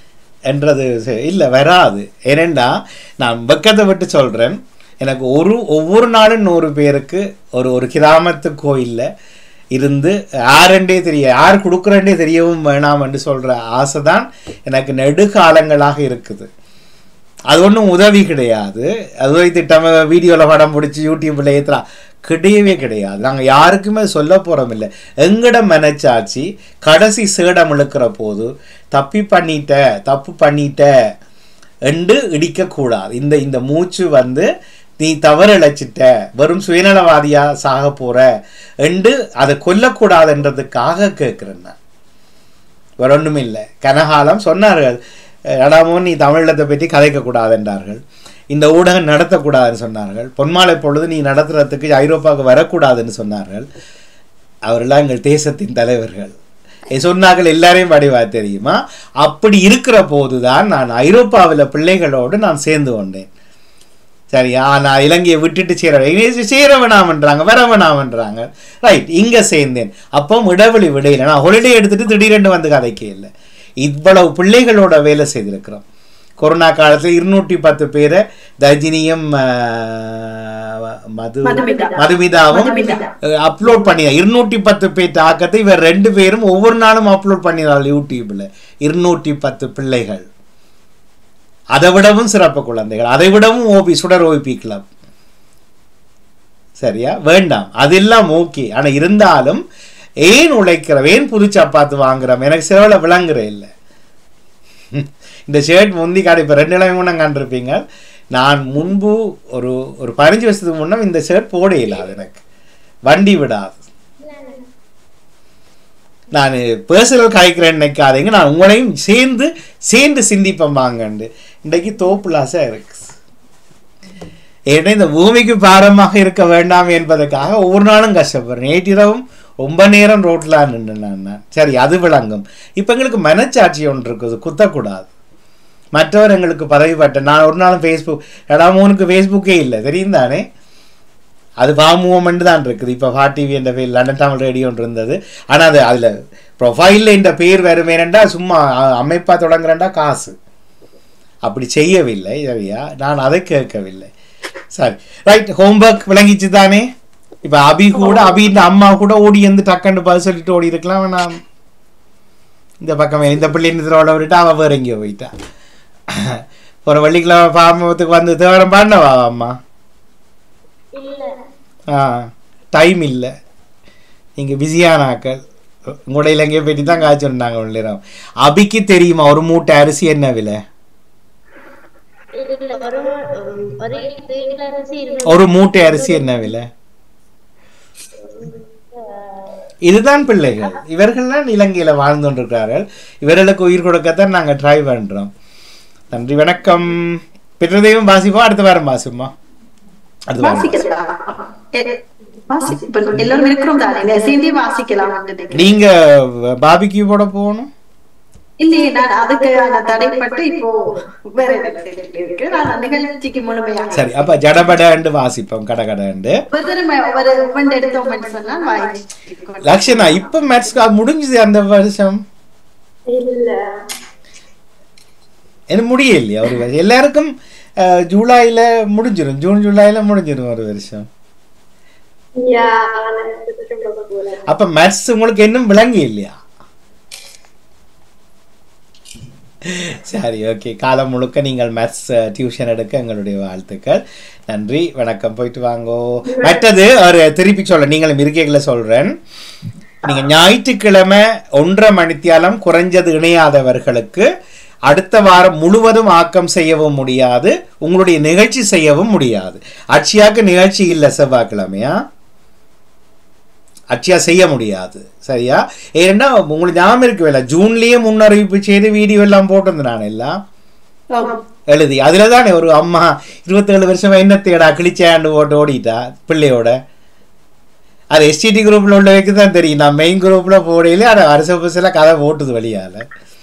என்றது சரி, இல்லை வராது ஏனெண்டா நான் வெக்கத்தை விட்டு சொல்கிறேன் எனக்கு ஒரு ஒவ்வொரு நாளும் நூறு பேருக்கு ஒரு ஒரு கிராமத்து கோயிலில் இருந்து யாரெண்டே தெரிய யார் கொடுக்குறேன்டே தெரியவும் வேணாம் என்று சொல்கிற ஆசை தான் எனக்கு நெடுகாலங்களாக இருக்குது அது ஒன்றும் உதவி கிடையாது அதுவே திட்டம் வீடியோவில் படம் பிடிச்சி யூடியூப்பில் ஏற்றுறா கிடையவே கிடையாது நாங்கள் யாருக்குமே சொல்ல போகிறோம் இல்லை எங்கட மனச்சாட்சி கடைசி சேடம் இழுக்கிற போது தப்பி பண்ணிட்ட தப்பு பண்ணிட்ட என்று இடிக்கக்கூடாது இந்த இந்த மூச்சு வந்து நீ தவறு இழைச்சிட்ட வெறும் சுயநலவாதியா சாக போற என்று அதை கொல்லக்கூடாதுன்றதுக்காக கேட்குறேன் நான் வேற ஒன்றும் இல்லை கனகாலம் சொன்னார்கள் எடாமோ நீ தமிழத்தை பற்றி கதைக்கக்கூடாது என்றார்கள் இந்த ஊடகம் நடத்தக்கூடாதுன்னு சொன்னார்கள் பொன்மாலை பொழுது நீ நடத்துறதுக்கு ஐரோப்பாவுக்கு வரக்கூடாதுன்னு சொன்னார்கள் அவரெல்லாம் எங்கள் தேசத்தின் தலைவர்கள் எ சொன்னார்கள் எல்லாரையும் வடிவா தெரியுமா அப்படி இருக்கிற போதுதான் நான் ஐரோப்பாவில் பிள்ளைகளோடு நான் சேர்ந்து கொண்டேன் சரியா நான் இலங்கையை விட்டுட்டு சேர சேர வேணாமன்றாங்க வர வேணாமன்றாங்க ரைட் இங்கே சேர்ந்தேன் அப்போ இடைவெளி விடையில நான் ஹொலிடே எடுத்துட்டு திடீரென்று வந்து கதைக்க இல்லை இவ்வளவு பிள்ளைகளோட வேலை செய்திருக்கிறோம் கொரோனா காலத்தில் இருநூற்றி பத்து பேரை தஜினியும் ஆஹ், மது மதுமிதா. மதுமிதாவும் மதுமிதா. அப்லோட் பண்ணி இருநூற்றி பத்து பேர் ஆக்கத்தை இவர் ரெண்டு பேரும் ஒவ்வொரு நாளும் அப்லோட் பண்ணிடுறாள் யூடியூப்ல இருநூற்றி பத்து பிள்ளைகள் அதை விடவும் சிறப்பு குழந்தைகள் அதை விடவும் ஓபி சுடர் ஓபி கிளப் சரியா வேண்டாம் அதெல்லாம் ஓகே ஆனா இருந்தாலும் ஏன் உழைக்கிறோம் ஏன் புது சப்பாத்து வாங்குறோம் எனக்கு சிலவில் விளங்குற இல்லை இந்த ஷர்ட் முந்தி காடு இப்போ ரெண்டு நிலைமை முன்ன கண்டிருப்பீங்க நான் முன்பு ஒரு ஒரு பதினஞ்சு வருஷத்துக்கு முன்னம் இந்த ஷர்ட் போட இல்லாது எனக்கு வண்டி விடாது நான் பர்சனல் காய்க்கிறேன்னு நினைக்காதீங்க நான் உங்களையும் சேர்ந்து சேர்ந்து சிந்திப்பேன் வாங்கண்டு இன்றைக்கு தோப்புலாசா இருக்கு ஏன்னா இந்த பூமிக்கு பாரமாக இருக்க வேண்டாம் என்பதற்காக ஒவ்வொரு நாளும் கஷ்டப்படுறேன் நேற்றிரவும் ரொம்ப நேரம் ரோட்ல நின்று நான் நான். சரி அது விளங்கும் இப்போ எங்களுக்கு மனச்சாட்சி ஒன்று இருக்குது குத்தக்கூடாது மற்றவர் எங்களுக்கு பதவி பட்ட நான் ஒரு நாளும் ஃபேஸ்புக் எடாமோனுக்கு ஃபேஸ்புக்கே இல்லை தெரியும் தானே அது பாமுவமெண்ட் தான் இருக்குது இப்போ ஃபா டிவி என்ற பேர் லண்டன் தமிழ் ரேடியோ ஒன்று இருந்தது ஆனால் அது அதில் ப்ரொஃபைலில் இந்த பேர் வருமேனண்டா சும்மா அ- அமைப்பா தொடங்குறேன்டா காசு அப்படி செய்யவில்லை சரியா நான் அதை கேட்கவில்லை சரி ரைட் ஹோம்ஒர்க் விளங்கிச்சு தானே இப்போ அபி கூட அபின்ற அம்மா கூட ஓடி வந்து டக்குன்னு பதில் சொல்லிட்டு ஓடி இருக்கலாம் நான் இந்த பக்கமே இந்த பிள்ளை ஓட விட்டுட்டு அவன் வேற எங்கேயோ போயிட்டா ஒரு வெள்ளிக்கிழமை பாமத்துக்கு வந்து தேவரம் பாடினவா அம்மா ஆ டைம் இல்லை நீங்கள் பிஸியான ஆக்கள் உங்களோட இலங்கையை பற்றி தான் காய்ச்சிருந்தாங்க ஒரு நேரம் அபிக்கு தெரியுமா ஒரு மூட்டை அரிசி என்ன விலை இல்ல ஒரு ஒரு கிலோ அரிசி இருநூறு ஒரு மூட்டை அரிசி என்ன விலை இதுதான் பிள்ளைகள் இவர்கள்லாம் இலங்கையில் வாழ்ந்து கொண்டிருக்கிறார்கள் இவர்களுக்கு உயிர் கொடுக்கத்தான் நாங்கள் ட்ரை பண்ணுறோம் நன்றி வணக்கம் பிறதெய்வம் வாசிப்போம் அடுத்த வாரம் வாசிப்போமா அடுத்த வாரம் வாசிப்போம். வாசிக்கலாம் எ- வாசி இப்ப எல்லாரும் இருக்கிறோம் தானே சேர்ந்தே வாசிக்கலாம் நினைக்கிறேன் நீங்க பாபிக்கு போட போகணும் இல்லையே நான் அதுக்கு நான் தடைப்பட்டு இப்போ வேற இடத்துல இருக்கு நான் நிகழ்ச்சிக்கு முழுமையா சரி அப்ப ஜடபடண்டு வாசிப்போம் கடகடண்டு ஒரு தடவை ஒரு ஒவ்வொன்று எடுத்தோம் சொன்னா வாய்ச்சி லக்ஷனா இப்ப மேட்ச் முடிஞ்சுது அந்த வருஷம் இல்ல எனக்கு முடியலையா ஒரு வருஷம் எல்லாருக்கும் அஹ், ஜூலைல முடிஞ்சிடும் ஜூன் ஜூலைல முடிஞ்சிடும் ஒரு வருஷம் யா அப்ப மேத்ஸ் உங்களுக்கு இன்னும் விளங்கி இல்லையா சரி ஓகே காலம் முழுக்க நீங்கள் மேத்ஸ் டியூஷன் எடுக்க எங்களுடைய வாழ்த்துக்கள் நன்றி வணக்கம் போயிட்டு வாங்கோ மற்றது ஒரு திருப்பி சொல்ல நீங்களும் இருக்கைகளை சொல்றேன் நீங்க ஞாயிற்றுக்கிழமை ஒன்றரை மணித்தியாலம் குறைஞ்சது இணையாதவர்களுக்கு அடுத்த வாரம் முழுவதும் ஆக்கம் செய்யவும் முடியாது உங்களுடைய நிகழ்ச்சி செய்யவும் முடியாது அட்சியாக்கு நிகழ்ச்சி இல்லை செவ்வாய்க்கிழமையா அச்சியா செய்ய முடியாது சரியா ஏன்னா உங்களுக்கு ஞாபகம் இருக்கவில்லை ஜூன்லயே முன்னறிவிப்பு செய்து வீடியோ எல்லாம் போட்டிருந்தேன் நான் எல்லாம் எழுதி அதுல தானே ஒரு அம்மா இருபத்தேழு வருஷமா என்ன தேடா கிழிச்சாண்டு ஓட்டு ஓடிட்டா பிள்ளையோட அது எஸ்டிடி குரூப்ல உள்ளவைக்கு தான் தெரியும் நான் மெயின் குரூப்ல போடையில அது வருஷ வருஷம் கதை போட்டுது வழியால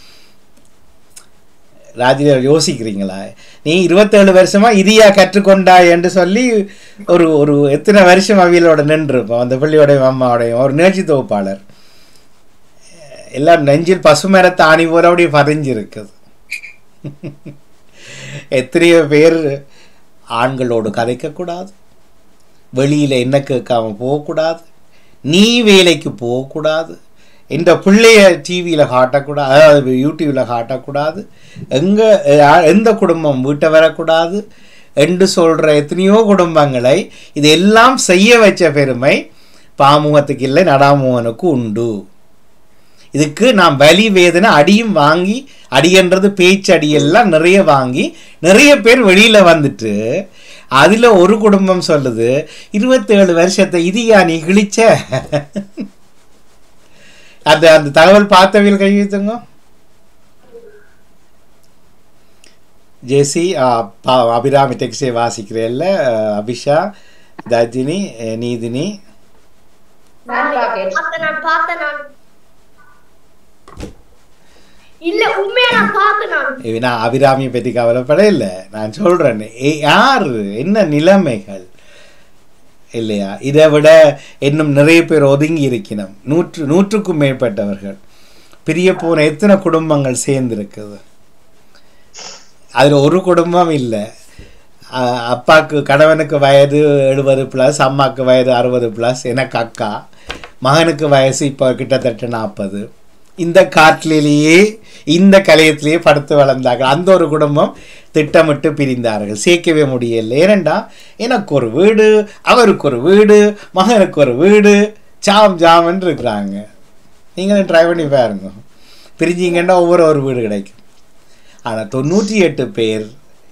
ராஜில யோசிக்கிறீங்களா நீ இருபத்தேழு வருஷமா இதையா கற்றுக்கொண்டாய் என்று சொல்லி ஒரு ஒரு எத்தனை வருஷம் அவியலோட நின்றுருப்போம் அந்த பிள்ளையோடையும் அம்மாவோடையும் ஒரு நிகழ்ச்சி தொகுப்பாளர் எல்லாம் நெஞ்சில் பசுமரத்தை ஆணி போல அப்படியே பதிஞ்சிருக்குது எத்தனையோ பேர் ஆண்களோடு கதைக்கக்கூடாது வெளியில் என்ன கேட்காம போகக்கூடாது நீ வேலைக்கு போகக்கூடாது இந்த பிள்ளைய டிவியில் காட்டக்கூடாது அதாவது யூடியூப்பில் காட்டக்கூடாது எங்கே எந்த குடும்பம் வீட்டை வரக்கூடாது என்று சொல்கிற எத்தனையோ குடும்பங்களை இதெல்லாம் செய்ய வச்ச பெருமை பாமுகத்துக்கு இல்லை நடாமுகனுக்கு உண்டு இதுக்கு நான் வலி வேதனை அடியும் வாங்கி அடின்றது பேச்சு அடியெல்லாம் நிறைய வாங்கி நிறைய பேர் வெளியில் வந்துட்டு அதில் ஒரு குடும்பம் சொல்லுது இருபத்தேழு வருஷத்தை இதியா நீ கிழிச்ச அந்த அந்த தகவல் பார்த்தவியல் கை வைத்துங்க ஜேசி அபிராமி டெக்ஸ்டை வாசிக்கிறேல்ல அபிஷா தஜினி நீதினி பார்த்தேன் நான் பார்த்தேன் நான் இல்ல உண்மையா நான் பார்த்தேன் நான் நான் அபிராமியை பற்றி கவலைப்பட இல்லை நான் சொல்கிறேன் யார் என்ன நிலைமைகள் இல்லையா இதை விட இன்னும் நிறைய பேர் ஒதுங்கி இருக்கணும் நூற்று நூற்றுக்கும் மேற்பட்டவர்கள் பிரிய போன எத்தனை குடும்பங்கள் சேர்ந்துருக்குது அதில் ஒரு குடும்பம் இல்லை அப்பாவுக்கு கணவனுக்கு வயது எழுபது ப்ளஸ் அம்மாவுக்கு வயது அறுபது ப்ளஸ் எனக்கு அக்கா மகனுக்கு வயசு இப்போ கிட்டத்தட்ட நாற்பது இந்த காட்டிலேயே இந்த கலையத்திலேயே படுத்து வளர்ந்தாங்க அந்த ஒரு குடும்பம் திட்டமிட்டு பிரிந்தார்கள் சேர்க்கவே முடியல ஏனண்டா எனக்கு ஒரு வீடு அவருக்கு ஒரு வீடு மகனுக்கு ஒரு வீடு ஜாம் ஜாமன் இருக்கிறாங்க நீங்களும் ட்ரை பண்ணி பாருங்க பிரிஞ்சிங்கன்னா ஒவ்வொரு ஒரு வீடு கிடைக்கும் ஆனால் தொண்ணூற்றி எட்டு பேர்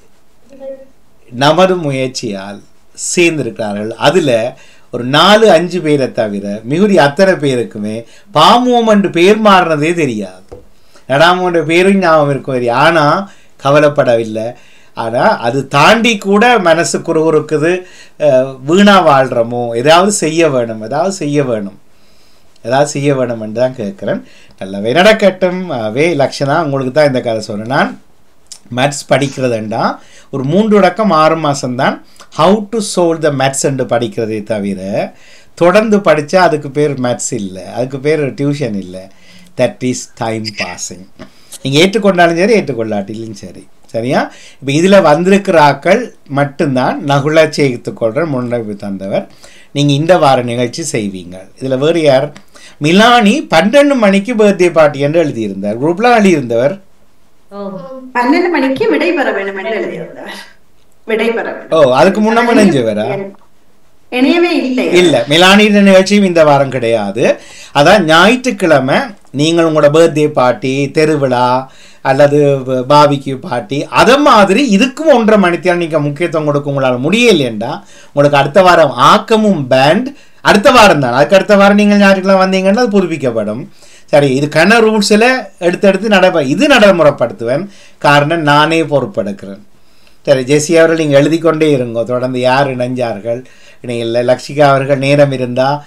நமது முயற்சியால் சேர்ந்திருக்கிறார்கள் அதில் ஒரு நாலு அஞ்சு பேரை தவிர மிகுதி அத்தனை பேருக்குமே பாமுவம் என்று பேர் மாறினதே தெரியாது நடாமோன்ற பேரும் ஞாபகம் இருக்கும் தெரியும் ஆனால் கவலைப்படவில்லை ஆனால் அது தாண்டி கூட மனசு குறுகுறுக்குது வீணா வாழ்கிறோமோ ஏதாவது செய்ய வேணும் ஏதாவது செய்ய வேணும் ஏதாவது செய்ய வேணும் என்று தான் கேட்குறேன் நல்லவே நடக்கட்டும் வே லக்ஷனா உங்களுக்கு தான் இந்த கதை சொன்னேன் நான் மேத்ஸ் படிக்கிறதுண்டா ஒரு மூன்று அடக்கம் ஆறு மாதம்தான் how to solve the maths என்று படிக்கிறதே தவிர தொடர்ந்து படித்தா அதுக்கு பேர் மேத்ஸ் இல்லை அதுக்கு பேர் டியூஷன் இல்லை தட் இஸ் டைம் பாஸிங் நீங்கள் ஏற்றுக்கொண்டாலும் சரி ஏற்றுக்கொள்ளாட்டிலும் சரி சரியா இப்போ இதில் வந்திருக்கிற ஆக்கள் மட்டும்தான் நகுல சேர்த்துக்கொள்கிற முன்னறிவு தந்தவர் நீங்கள் இந்த வார நிகழ்ச்சி செய்வீங்க இதில் வேறு யார் மிலானி பன்னெண்டு மணிக்கு பர்த்டே பார்ட்டி என்று எழுதியிருந்தார் குரூப்ல எழுதியிருந்தவர் பன்னெண்டு மணிக்கு விடை பெற வேண்டும் என்று எழுதியிருந்தவர் விடை பெற வேண்டும் ஓ அதுக்கு முன்ன நினைஞ்சவரா இணையவே இல்லை இல்ல மிலானிட நிகழ்ச்சியும் இந்த வாரம் கிடையாது அதான் ஞாயிற்றுக்கிழமை நீங்கள் உங்களோட பர்த்டே பார்ட்டி தெருவிழா அல்லது பாபிக்கு பார்ட்டி அதை மாதிரி இதுக்கும் ஒன்றரை மணித்தியால் நீங்கள் முக்கியத்துவம் கொடுக்க உங்களால் முடியலையேண்டா உங்களுக்கு அடுத்த வாரம் ஆக்கமும் பேண்ட் அடுத்த வாரம் தான் அதுக்கு அடுத்த வாரம் நீங்கள் ஞாயிற்றுக்கிழமை வந்தீங்கன்னா அது புதுப்பிக்கப்படும் சரி இது கன ரூல்ஸில் எடுத்து எடுத்து நடைபெற இது நடைமுறைப்படுத்துவேன் காரணம் நானே பொறுப்பெடுக்கிறேன் சரி ஜெசி அவர்கள் நீங்கள் எழுதி கொண்டே இருங்கோ தொடர்ந்து யார் இணைஞ்சார்கள் இணையில்லை லக்ஷிகா அவர்கள் நேரம் இருந்தால்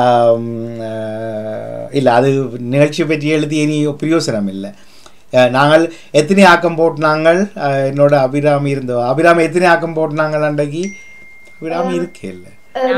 இல்லை அது நிகழ்ச்சியை பற்றி எழுதி இனி பிரயோசனம் இல்லை நாங்கள் எத்தனை ஆக்கம் போட்டினாங்கள் என்னோட அபிராமி இருந்தோம் அபிராமி எத்தனை ஆக்கம் போட்டினாங்கள் அன்றைக்கு அபிராமி இருக்கே இல்லை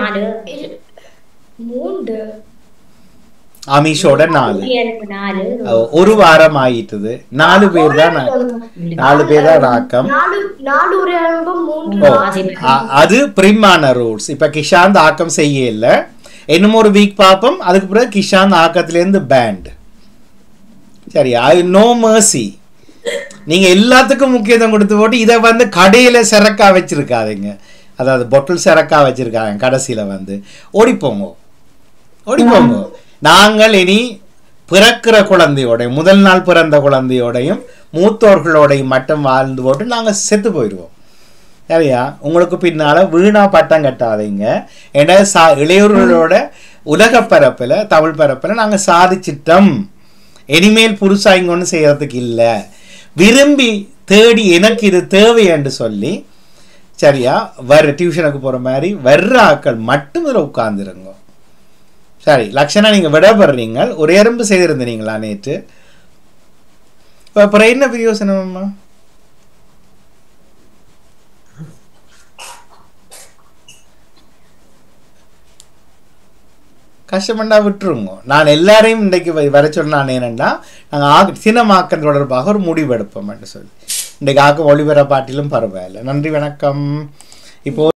மூன்று அமிஷோட நாலு எனக்கு நாலு ஒரு வாரம் ஆயிட்டுது நாலு பேர் தான் நாலு பேர் தான் ஆக்கம் நாலு நாலு ஒரு அனுபவம் மூன்று ஓ அ- அது பிரிமான ரூல்ஸ் இப்ப கிஷாந்த் ஆக்கம் செய்ய இல்ல இன்னும் ஒரு வீக் பார்ப்போம் அதுக்கு பிறகு கிஷாந்த் ஆக்கத்திலேருந்து பேண்ட் சரி அது நோ mercy நீங்க எல்லாத்துக்கும் முக்கியத்துவம் கொடுத்து போட்டு இதை வந்து கடையில சிறக்கா வச்சிருக்காதீங்க அதாவது பொட்டில் சிறக்கா வச்சிருக்காங்க கடைசியில வந்து ஓடிப்போங்க ஓடிப்போங்க நாங்கள் இனி பிறக்கிற குழந்தையோடையும் முதல் நாள் பிறந்த குழந்தையோடையும் மூத்தோர்களோடையும் மட்டும் வாழ்ந்து போட்டு நாங்கள் செத்து போயிடுவோம் சரியா உங்களுக்கு பின்னால வீணா பட்டம் கட்டாதீங்க ஏன்னா சா இளையோர்களோட உலக பரப்பில் தமிழ் பரப்பில் நாங்கள் சாதிச்சிட்டோம் இனிமேல் புதுசா இங்க ஒன்றும் செய்யறதுக்கு இல்லை விரும்பி தேடி எனக்கு இது தேவை என்று சொல்லி சரியா வர டியூஷனுக்கு போற மாதிரி வர்ற ஆட்கள் மட்டும் இதில் உட்கார்ந்துருங்க சரி லக்ஷனா நீங்க விடப்படுறீங்க ஒரு எறும்பு செய்திருந்தீங்களா நேற்று இப்ப அப்புறம் என்ன பிரயோசனம்மா கஷ்டப்பண்டா விட்டுருங்க நான் எல்லாரையும் இன்றைக்கு வ- வர சொன்னான் ஏனென்றா நாங்கள் ஆக சினமாக்கம் தொடர்பாக ஒரு முடிவு எடுப்போம் என்று சொல்லி இன்றைக்கு ஆக்கு ஒளிபரப்பாட்டிலும் பரவாயில்லை நன்றி வணக்கம் இப்போ